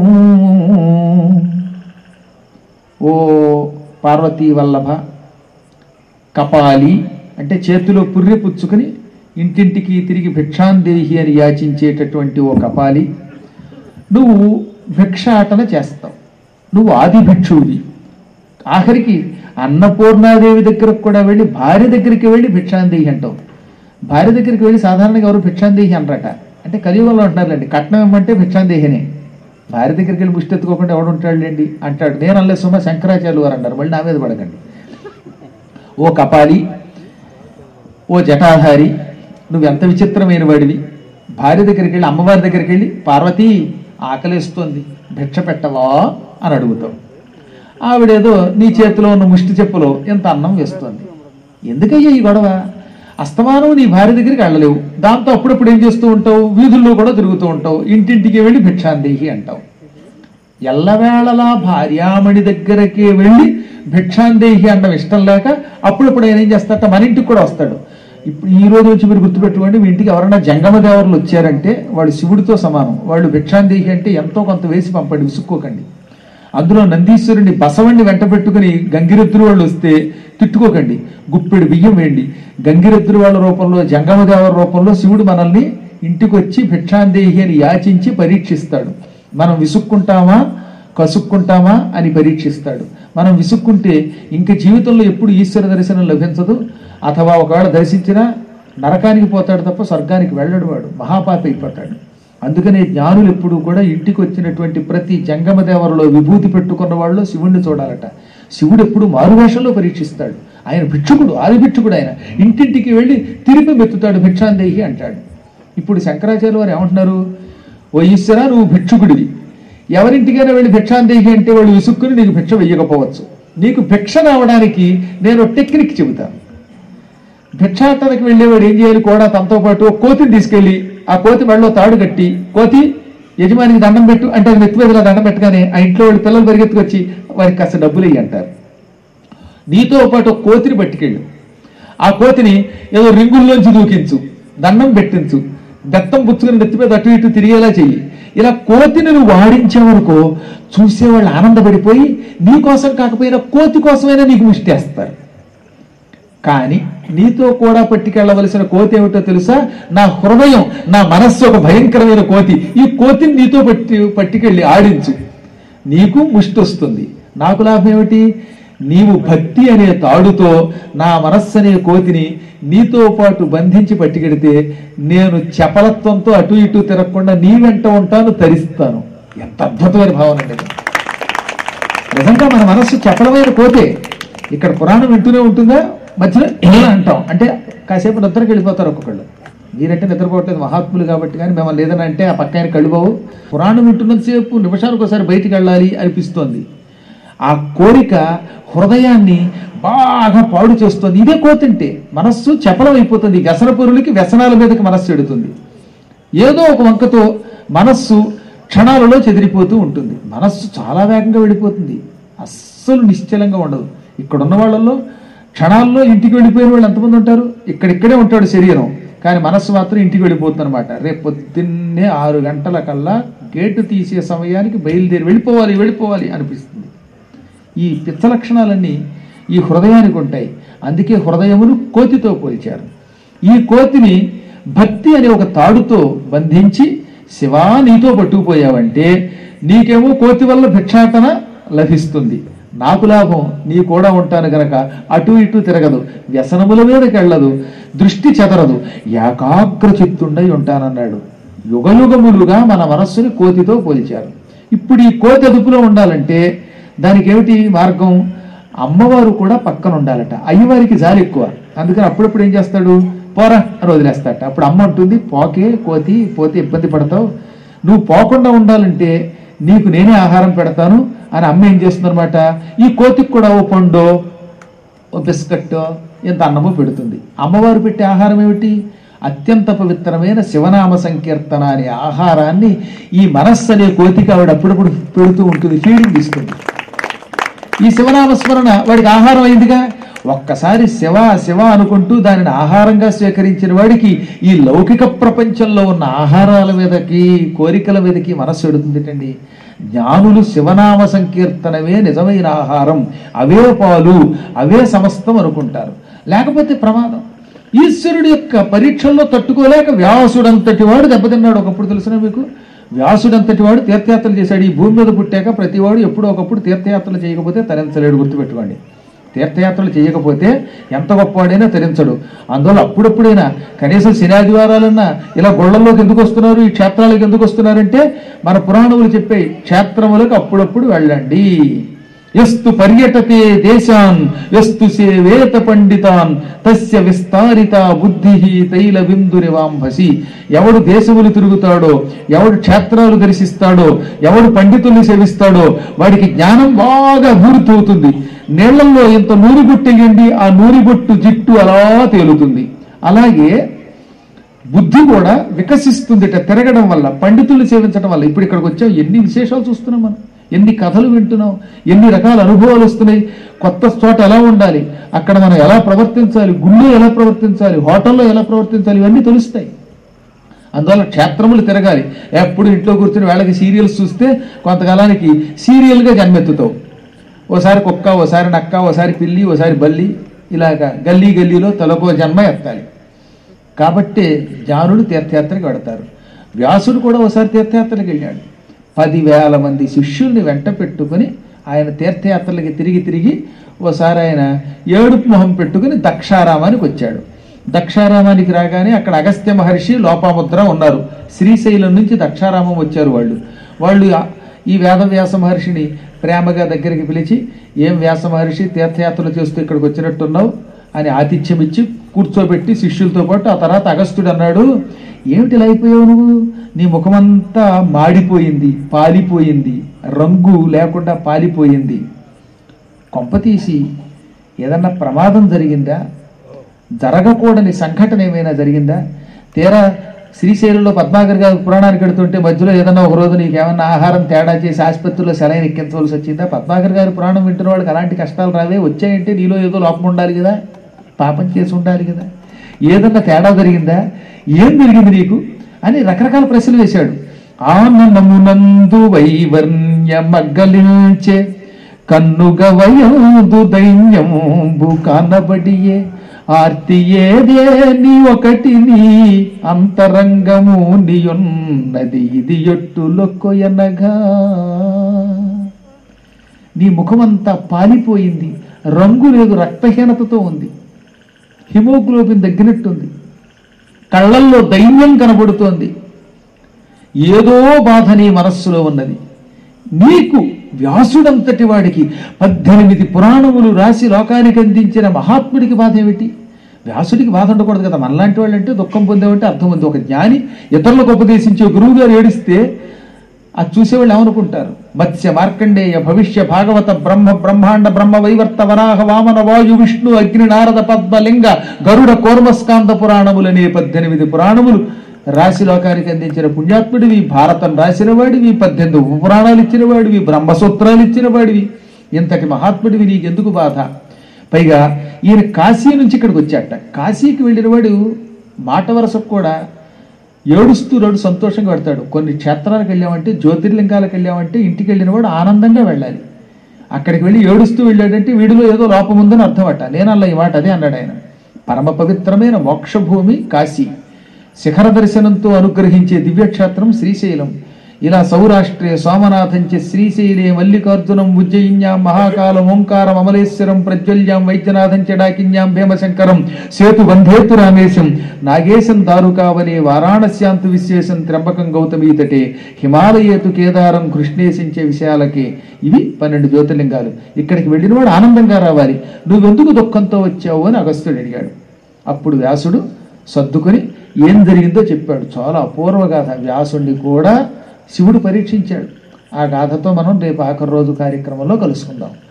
ఓ పార్వతీ వల్లభ కపాలి అంటే చేతిలో పుర్రె పుచ్చుకొని ఇంటింటికి తిరిగి భిక్షాందేహి అని యాచించేటటువంటి ఓ కపాలి నువ్వు భిక్షాటన చేస్తావు నువ్వు ఆది భిక్షువువి ఆఖరికి అన్నపూర్ణాదేవి దగ్గరకు కూడా వెళ్ళి భార్య దగ్గరికి వెళ్ళి భిక్షాందేహి అంటావు భార్య దగ్గరికి వెళ్ళి సాధారణంగా ఎవరు భిక్షాందేహి అనరట అంటే కలియుగంలో అంటున్నారులేండి కట్నం ఇమ్మంటే భిక్షాందేహినే భార్య దగ్గరికి వెళ్ళి ముష్టి ఎత్తుకోకుండా ఎవడు ఉంటాడులేండి అంటాడు నేను అనలే సుమ శంకరాచార్యులు వారు అన్నారు మళ్ళీ నా మీద పడకండి ఓ కపాలి ఓ జటాధారి నువ్వు ఎంత విచిత్రమైన వాడివి భార్య దగ్గరికి వెళ్ళి అమ్మవారి దగ్గరికి వెళ్ళి పార్వతి ఆకలిస్తోంది భిక్ష పెట్టవా అని అడుగుతావు ఆవిడేదో నీ చేతిలో ఉన్న ముష్టి చెప్పులో ఎంత అన్నం వేస్తోంది ఎందుకయ్యా ఈ గొడవ అస్తమానం నీ భార్య దగ్గరికి వెళ్ళలేవు దాంతో అప్పుడప్పుడు ఏం చేస్తూ ఉంటావు వీధుల్లో కూడా తిరుగుతూ ఉంటావు ఇంటింటికి వెళ్ళి భిక్షాందేహి అంటావు ఎల్లవేళలా భార్యామణి దగ్గరకి వెళ్ళి భిక్షాందేహి అనడం ఇష్టం లేక అప్పుడప్పుడు ఆయన ఏం చేస్తాట మన ఇంటికి కూడా వస్తాడు ఇప్పుడు ఈ రోజు నుంచి మీరు గుర్తుపెట్టుకోండి మీ ఇంటికి ఎవరైనా జంగమ దేవతలు వచ్చారంటే వాళ్ళు శివుడితో సమానం వాళ్ళు భిక్షాందేహి అంటే ఎంతో కొంత వేసి పంపండి విసుక్కోకండి అందులో నందీశ్వరుని బసవణ్ణి వెంట పెట్టుకుని గంగిరెద్దురు వాళ్ళు వస్తే తిట్టుకోకండి గుప్పెడు బియ్యం వేయండి గంగిరెద్దురు వాళ్ళ రూపంలో జంగమదేవర రూపంలో శివుడు మనల్ని ఇంటికి వచ్చి భిక్షాందేహి అని యాచించి పరీక్షిస్తాడు మనం విసుక్కుంటామా కసుక్కుంటామా అని పరీక్షిస్తాడు మనం విసుక్కుంటే ఇంక జీవితంలో ఎప్పుడు ఈశ్వర దర్శనం లభించదు అథవా ఒకవేళ దర్శించినా నరకానికి పోతాడు తప్ప స్వర్గానికి వెళ్ళడు వాడు మహాపాప అయిపోతాడు అందుకనే జ్ఞానులు ఎప్పుడు కూడా ఇంటికి వచ్చినటువంటి ప్రతి జంగమ దేవరలో విభూతి పెట్టుకున్న వాళ్ళు శివుణ్ణి చూడాలట శివుడు ఎప్పుడు మారువేషంలో పరీక్షిస్తాడు ఆయన భిక్షుకుడు ఆది భిక్షుకుడు ఆయన ఇంటింటికి వెళ్ళి తిరిగి మెత్తుతాడు భిక్షాందేహి అంటాడు ఇప్పుడు శంకరాచార్య వారు ఏమంటున్నారు ఓ ఈశ్వర నువ్వు భిక్షుకుడివి ఎవరింటికైనా వెళ్ళి భిక్షాందేహి అంటే వాళ్ళు విసుక్కుని నీకు భిక్ష వెయ్యకపోవచ్చు నీకు భిక్ష రావడానికి నేను టెక్నిక్ చెబుతాను భిక్షాటనకి వెళ్ళేవాడు ఏం చేయాలి కూడా తనతో పాటు ఒక కోతిని తీసుకెళ్లి ఆ కోతి మెడలో తాడు కట్టి కోతి యజమానికి దండం పెట్టు అంటే అది నెత్తి మీద ఇలా దండం పెట్టగానే ఆ ఇంట్లో వాళ్ళు పిల్లలు పరిగెత్తుకొచ్చి వారికి కాస్త డబ్బులు ఇయ్యి అంటారు నీతో పాటు ఒక కోతిని పట్టుకెళ్ళు ఆ కోతిని ఏదో రింగుల్లోంచి దూకించు దండం పెట్టించు బెత్తం పుచ్చుకుని నెత్తి మీద అటు ఇటు తిరిగేలా చెయ్యి ఇలా కోతిని నువ్వు వాడించే వరకు చూసేవాళ్ళు ఆనందపడిపోయి నీ కోసం కాకపోయినా కోతి కోసమైనా నీకు ముష్టేస్తారు కానీ నీతో కూడా పట్టుకెళ్ళవలసిన కోతి ఏమిటో తెలుసా నా హృదయం నా మనస్సు ఒక భయంకరమైన కోతి ఈ కోతిని నీతో పట్టి పట్టుకెళ్ళి ఆడించు నీకు ముష్టి వస్తుంది నాకు లాభం ఏమిటి నీవు భక్తి అనే తాడుతో నా మనస్సు అనే కోతిని నీతో పాటు బంధించి పట్టుకెడితే నేను చపలత్వంతో అటు ఇటు తిరగకుండా నీ వెంట ఉంటాను తరిస్తాను ఎంత అద్భుతమైన భావన అండి ఇది. నిజంగా మన మనస్సు చపలమైన కోతే ఇక్కడ పురాణం వింటూనే ఉంటుందా మధ్యలో ఇలా అంటాం అంటే కాసేపు నిద్రకి వెళ్ళిపోతారు ఒక్కొక్కళ్ళు మీరంటే నిద్రపోవట్లేదు మహాత్ములు కాబట్టి కానీ మేము లేదని అంటే ఆ పక్క ఆయన కళ్ళుబావు పురాణం వింటున్నంతసేపు నిమిషానికి ఒకసారి బయటికి వెళ్ళాలి అనిపిస్తోంది ఆ కోరిక హృదయాన్ని బాగా పాడు చేస్తుంది ఇదే కోతింటే మనస్సు చపలం అయిపోతుంది వ్యసన పొరులకి వ్యసనాల మీదకి మనస్సు ఎడుతుంది ఏదో ఒక వంకతో మనస్సు క్షణాలలో చెదిరిపోతూ ఉంటుంది మనస్సు చాలా వేగంగా వెళ్ళిపోతుంది అస్సలు నిశ్చలంగా ఉండదు ఇక్కడ ఉన్న వాళ్ళల్లో క్షణాల్లో ఇంటికి వెళ్ళిపోయిన వాళ్ళు ఎంతమంది ఉంటారు ఇక్కడిక్కడే ఉంటాడు శరీరం కానీ మనస్సు మాత్రం ఇంటికి వెళ్ళిపోతుంది అనమాట రేపు పొద్దున్నే ఆరు గంటల కల్లా గేటు తీసే సమయానికి బయలుదేరి వెళ్ళిపోవాలి వెళ్ళిపోవాలి అనిపిస్తుంది ఈ పిచ్చ లక్షణాలన్నీ ఈ హృదయానికి ఉంటాయి అందుకే హృదయమును కోతితో పోల్చారు ఈ కోతిని భక్తి అనే ఒక తాడుతో బంధించి శివా నీతో పట్టుకుపోయావంటే నీకేమో కోతి వల్ల భిక్షాటన లభిస్తుంది నాకు లాభం నీ కూడా ఉంటాను గనక అటు ఇటు తిరగదు వ్యసనముల మీదకి వెళ్ళదు దృష్టి చెదరదు ఏకాగ్ర చిత్తుండై ఉంటానన్నాడు యుగయుగములుగా మన మనస్సుని కోతితో పోల్చారు ఇప్పుడు ఈ కోతి అదుపులో ఉండాలంటే దానికి ఏమిటి మార్గం అమ్మవారు కూడా పక్కన ఉండాలట అయ్యవారికి జాలి ఎక్కువ అందుకని అప్పుడప్పుడు ఏం చేస్తాడు పోరా అని వదిలేస్తాట అప్పుడు అమ్మ ఉంటుంది పోకే కోతి పోతే ఇబ్బంది పడతావు నువ్వు పోకుండా ఉండాలంటే నీకు నేనే ఆహారం పెడతాను అని అమ్మ ఏం చేస్తుందన్నమాట ఈ కోతికి కూడా ఓ పండో ఓ బిస్కట్టో ఇంత అన్నమో పెడుతుంది అమ్మవారు పెట్టే ఆహారం ఏమిటి అత్యంత పవిత్రమైన శివనామ సంకీర్తన అనే ఆహారాన్ని ఈ మనస్సు అనే కోతికి ఆవిడ అప్పుడప్పుడు పెడుతూ ఉంటుంది ఫీడింగ్ ఇస్తుంది ఈ శివనామ స్మరణ వాడికి ఆహారం అయిందిగా ఒక్కసారి శివ శివ అనుకుంటూ దానిని ఆహారంగా స్వీకరించిన వాడికి ఈ లౌకిక ప్రపంచంలో ఉన్న ఆహారాల మీదకి కోరికల మీదకి మనస్సు ఎడుతుందిటండి జ్ఞానులు శివనామ సంకీర్తనమే నిజమైన ఆహారం అవే పాలు అవే సమస్తం అనుకుంటారు లేకపోతే ప్రమాదం ఈశ్వరుడి యొక్క పరీక్షల్లో తట్టుకోలేక వ్యాసుడంతటి వాడు దెబ్బతిన్నాడు ఒకప్పుడు తెలిసిన మీకు వ్యాసుడంతటి వాడు తీర్థయాత్రలు చేశాడు ఈ భూమి మీద పుట్టాక ప్రతివాడు ఎప్పుడో ఒకప్పుడు తీర్థయాత్రలు చేయకపోతే తరించలేడు గుర్తుపెట్టుకోండి తీర్థయాత్రలు చేయకపోతే ఎంత గొప్పవాడైనా తరించడు అందువల్ల అప్పుడప్పుడైనా కనీసం శనాదివారాలన్నా ఇలా గొళ్ళల్లోకి ఎందుకు వస్తున్నారు ఈ క్షేత్రాలకు ఎందుకు వస్తున్నారంటే మన పురాణములు చెప్పే క్షేత్రములకు అప్పుడప్పుడు వెళ్ళండి ఎస్తు పర్యటతే దేశాన్ ఎస్తు సేవేత పండితాన్ తస్య విస్తారిత బుద్ధి తైల బిందురివాంభసి ఎవడు దేశములు తిరుగుతాడో ఎవడు క్షేత్రాలు దర్శిస్తాడో ఎవడు పండితుల్ని సేవిస్తాడో వాడికి జ్ఞానం బాగా ఊరుతూతుంది నీళ్లలో ఇంత నూరి బొట్టెయ్యండి ఆ నూరి బొట్టు జిట్టు అలా తేలుతుంది అలాగే బుద్ధి కూడా వికసిస్తుందిట తిరగడం వల్ల పండితుల్ని సేవించడం వల్ల ఇప్పుడు ఇక్కడికి వచ్చాం ఎన్ని విశేషాలు చూస్తున్నాం మనం ఎన్ని కథలు వింటున్నాం ఎన్ని రకాల అనుభవాలు వస్తున్నాయి కొత్త చోట ఎలా ఉండాలి అక్కడ మనం ఎలా ప్రవర్తించాలి గుళ్ళో ఎలా ప్రవర్తించాలి హోటల్లో ఎలా ప్రవర్తించాలి ఇవన్నీ తెలుస్తాయి అందువల్ల క్షేత్రములు తిరగాలి ఎప్పుడు ఇంట్లో కూర్చుని వాళ్ళకి సీరియల్స్ చూస్తే కొంతకాలానికి సీరియల్గా జన్మెత్తుతావు ఓసారి కుక్క ఓసారి నక్క ఓసారి పిల్లి ఓసారి బల్లి ఇలాగా గల్లీ గల్లీలో తలకో జన్మ ఎత్తాలి కాబట్టి జానుడు తీర్థయాత్రకి వెడతారు వ్యాసుడు కూడా ఒకసారి తీర్థయాత్రలకు వెళ్ళాడు పదివేల మంది శిష్యుల్ని వెంట పెట్టుకుని ఆయన తీర్థయాత్రలకి తిరిగి తిరిగి ఓసారి ఆయన ఏడుపు మొహం పెట్టుకుని దక్షారామానికి వచ్చాడు దక్షారామానికి రాగానే అక్కడ అగస్త్య మహర్షి లోపాముద్ర ఉన్నారు శ్రీశైలం నుంచి దక్షారామం వచ్చారు వాళ్ళు వాళ్ళు ఆ- ఈ వేదవ్యాస మహర్షిని ప్రేమగా దగ్గరికి పిలిచి ఏం వ్యాస మహర్షి తీర్థయాత్రలు చేస్తూ ఇక్కడికి వచ్చినట్టున్నావు అని ఆతిథ్యం ఇచ్చి కూర్చోబెట్టి శిష్యులతో పాటు ఆ తర్వాత అగస్త్యుడు అన్నాడు ఏమిటి ఇలా అయిపోయావు నువ్వు నీ ముఖమంతా మాడిపోయింది పాలిపోయింది రంగు లేకుండా పాలిపోయింది కొంపతీసి ఏదన్నా ప్రమాదం జరిగిందా జరగకూడని సంఘటన ఏమైనా జరిగిందా తీరా శ్రీశైలంలో పద్మాగర్ గారు పురాణానికి వెడుతుంటే మధ్యలో ఏదన్నా ఒక రోజు నీకు ఏమన్నా ఆహారం తేడా చేసి ఆసుపత్రిలో సెలైన్ ఎక్కించవలసి వచ్చిందా పద్మాగర్ గారి పురాణం వింటున్న వాడికి అలాంటి కష్టాలు రావే వచ్చాయంటే నీలో ఏదో లోపం ఉండాలి కదా పాపం చేసి ఉండాలి కదా ఏదన్నా తేడా జరిగిందా ఏం జరిగింది నీకు అని రకరకాల ప్రశ్నలు వేశాడు ఆనందమునందు వైవర్ణ్య మగ్గలించే కన్నుగ వయందు దైన్యంబు కానబడియే ఆర్తియేదే నీ ఒకటి నీ అంతరంగము నీయున్నది ఇది ఎట్టులొక్కొయనగా నీ ముఖమంతా పాలిపోయింది రంగు లేదు రక్తహీనతతో ఉంది హిమోగ్లోబిన్ తగ్గినట్టుంది కళ్ళల్లో దైన్యం కనబడుతోంది ఏదో బాధ నీ మనస్సులో ఉన్నది నీకు వ్యాసుడంతటి వాడికి పద్దెనిమిది పురాణములు రాసి లోకానికి అందించిన మహాత్ముడికి బాధ ఏమిటి వ్యాసుడికి బాధ ఉండకూడదు కదా మనలాంటి వాళ్ళు అంటే దుఃఖం పొందేవంటే అర్థం ఉంది ఒక జ్ఞాని ఇతరులకు ఉపదేశించే గురువు గారు ఏడిస్తే అది చూసేవాళ్ళు ఏమనుకుంటారు మత్స్య మార్కండేయ భవిష్య భాగవత బ్రహ్మ బ్రహ్మాండ బ్రహ్మ వైవర్త వరాహ వామన వాయు విష్ణు అగ్ని నారద పద్మలింగ గరుడ కోర్మస్కాంత పురాణములనే పద్దెనిమిది పురాణములు రాశి లోకానికి అందించిన పుణ్యాత్ముడివి భారతం రాసిన వాడివి పద్దెనిమిది ఉపపురాణాలు ఇచ్చిన వాడివి బ్రహ్మసూత్రాలు ఇచ్చిన వాడివి ఇంతటి మహాత్ముడివి నీకెందుకు బాధ పైగా ఈయన కాశీ నుంచి ఇక్కడికి వచ్చాట కాశీకి వెళ్ళిన వాడు మాట వరసకు కూడా ఏడుస్తూ రోడ్డు సంతోషంగా పెడతాడు కొన్ని క్షేత్రాలకు వెళ్ళామంటే జ్యోతిర్లింగాలకు వెళ్ళామంటే ఇంటికి వెళ్ళిన వాడు ఆనందంగా వెళ్ళాలి అక్కడికి వెళ్ళి ఏడుస్తూ వెళ్ళాడంటే వీడిలో ఏదో లోపం ఉందని అర్థం అట్ట నేనల్లా ఈ మాట అదే అన్నాడు ఆయన పరమ పవిత్రమైన మోక్షభూమి కాశీ శిఖర దర్శనంతో అనుగ్రహించే దివ్యక్షేత్రం శ్రీశైలం ఇలా సౌరాష్ట్రే సోమనాథంచ శ్రీశైలే మల్లికార్జునం ఉజ్జయిన్యాం మహాకాలం ఓంకారం అమలేశ్వరం ప్రజ్వల్యాం వైద్యనాథం చ డాకిన్యాం భీమశంకరం సేతు బంధేతు రామేశం నాగేశం దారుకావనే వారాణస్యాంతు విశేషం త్రంబకం గౌతమీ తటే హిమాలయేతు కేదారం కృష్ణేశించే విషయాలకే ఇవి పన్నెండు జ్యోతిర్లింగాలు ఇక్కడికి వెళ్ళిన వాడు ఆనందంగా రావాలి నువ్వెందుకు దుఃఖంతో వచ్చావు అని అగస్త్యుడు అడిగాడు అప్పుడు వ్యాసుడు సర్దుకుని ఏం జరిగిందో చెప్పాడు చాలా అపూర్వ గాథ వ్యాసుడిని కూడా శివుడు పరీక్షించాడు ఆ గాథతో మనం రేపు ఆఖరి రోజు కార్యక్రమంలో కలుసుకుందాం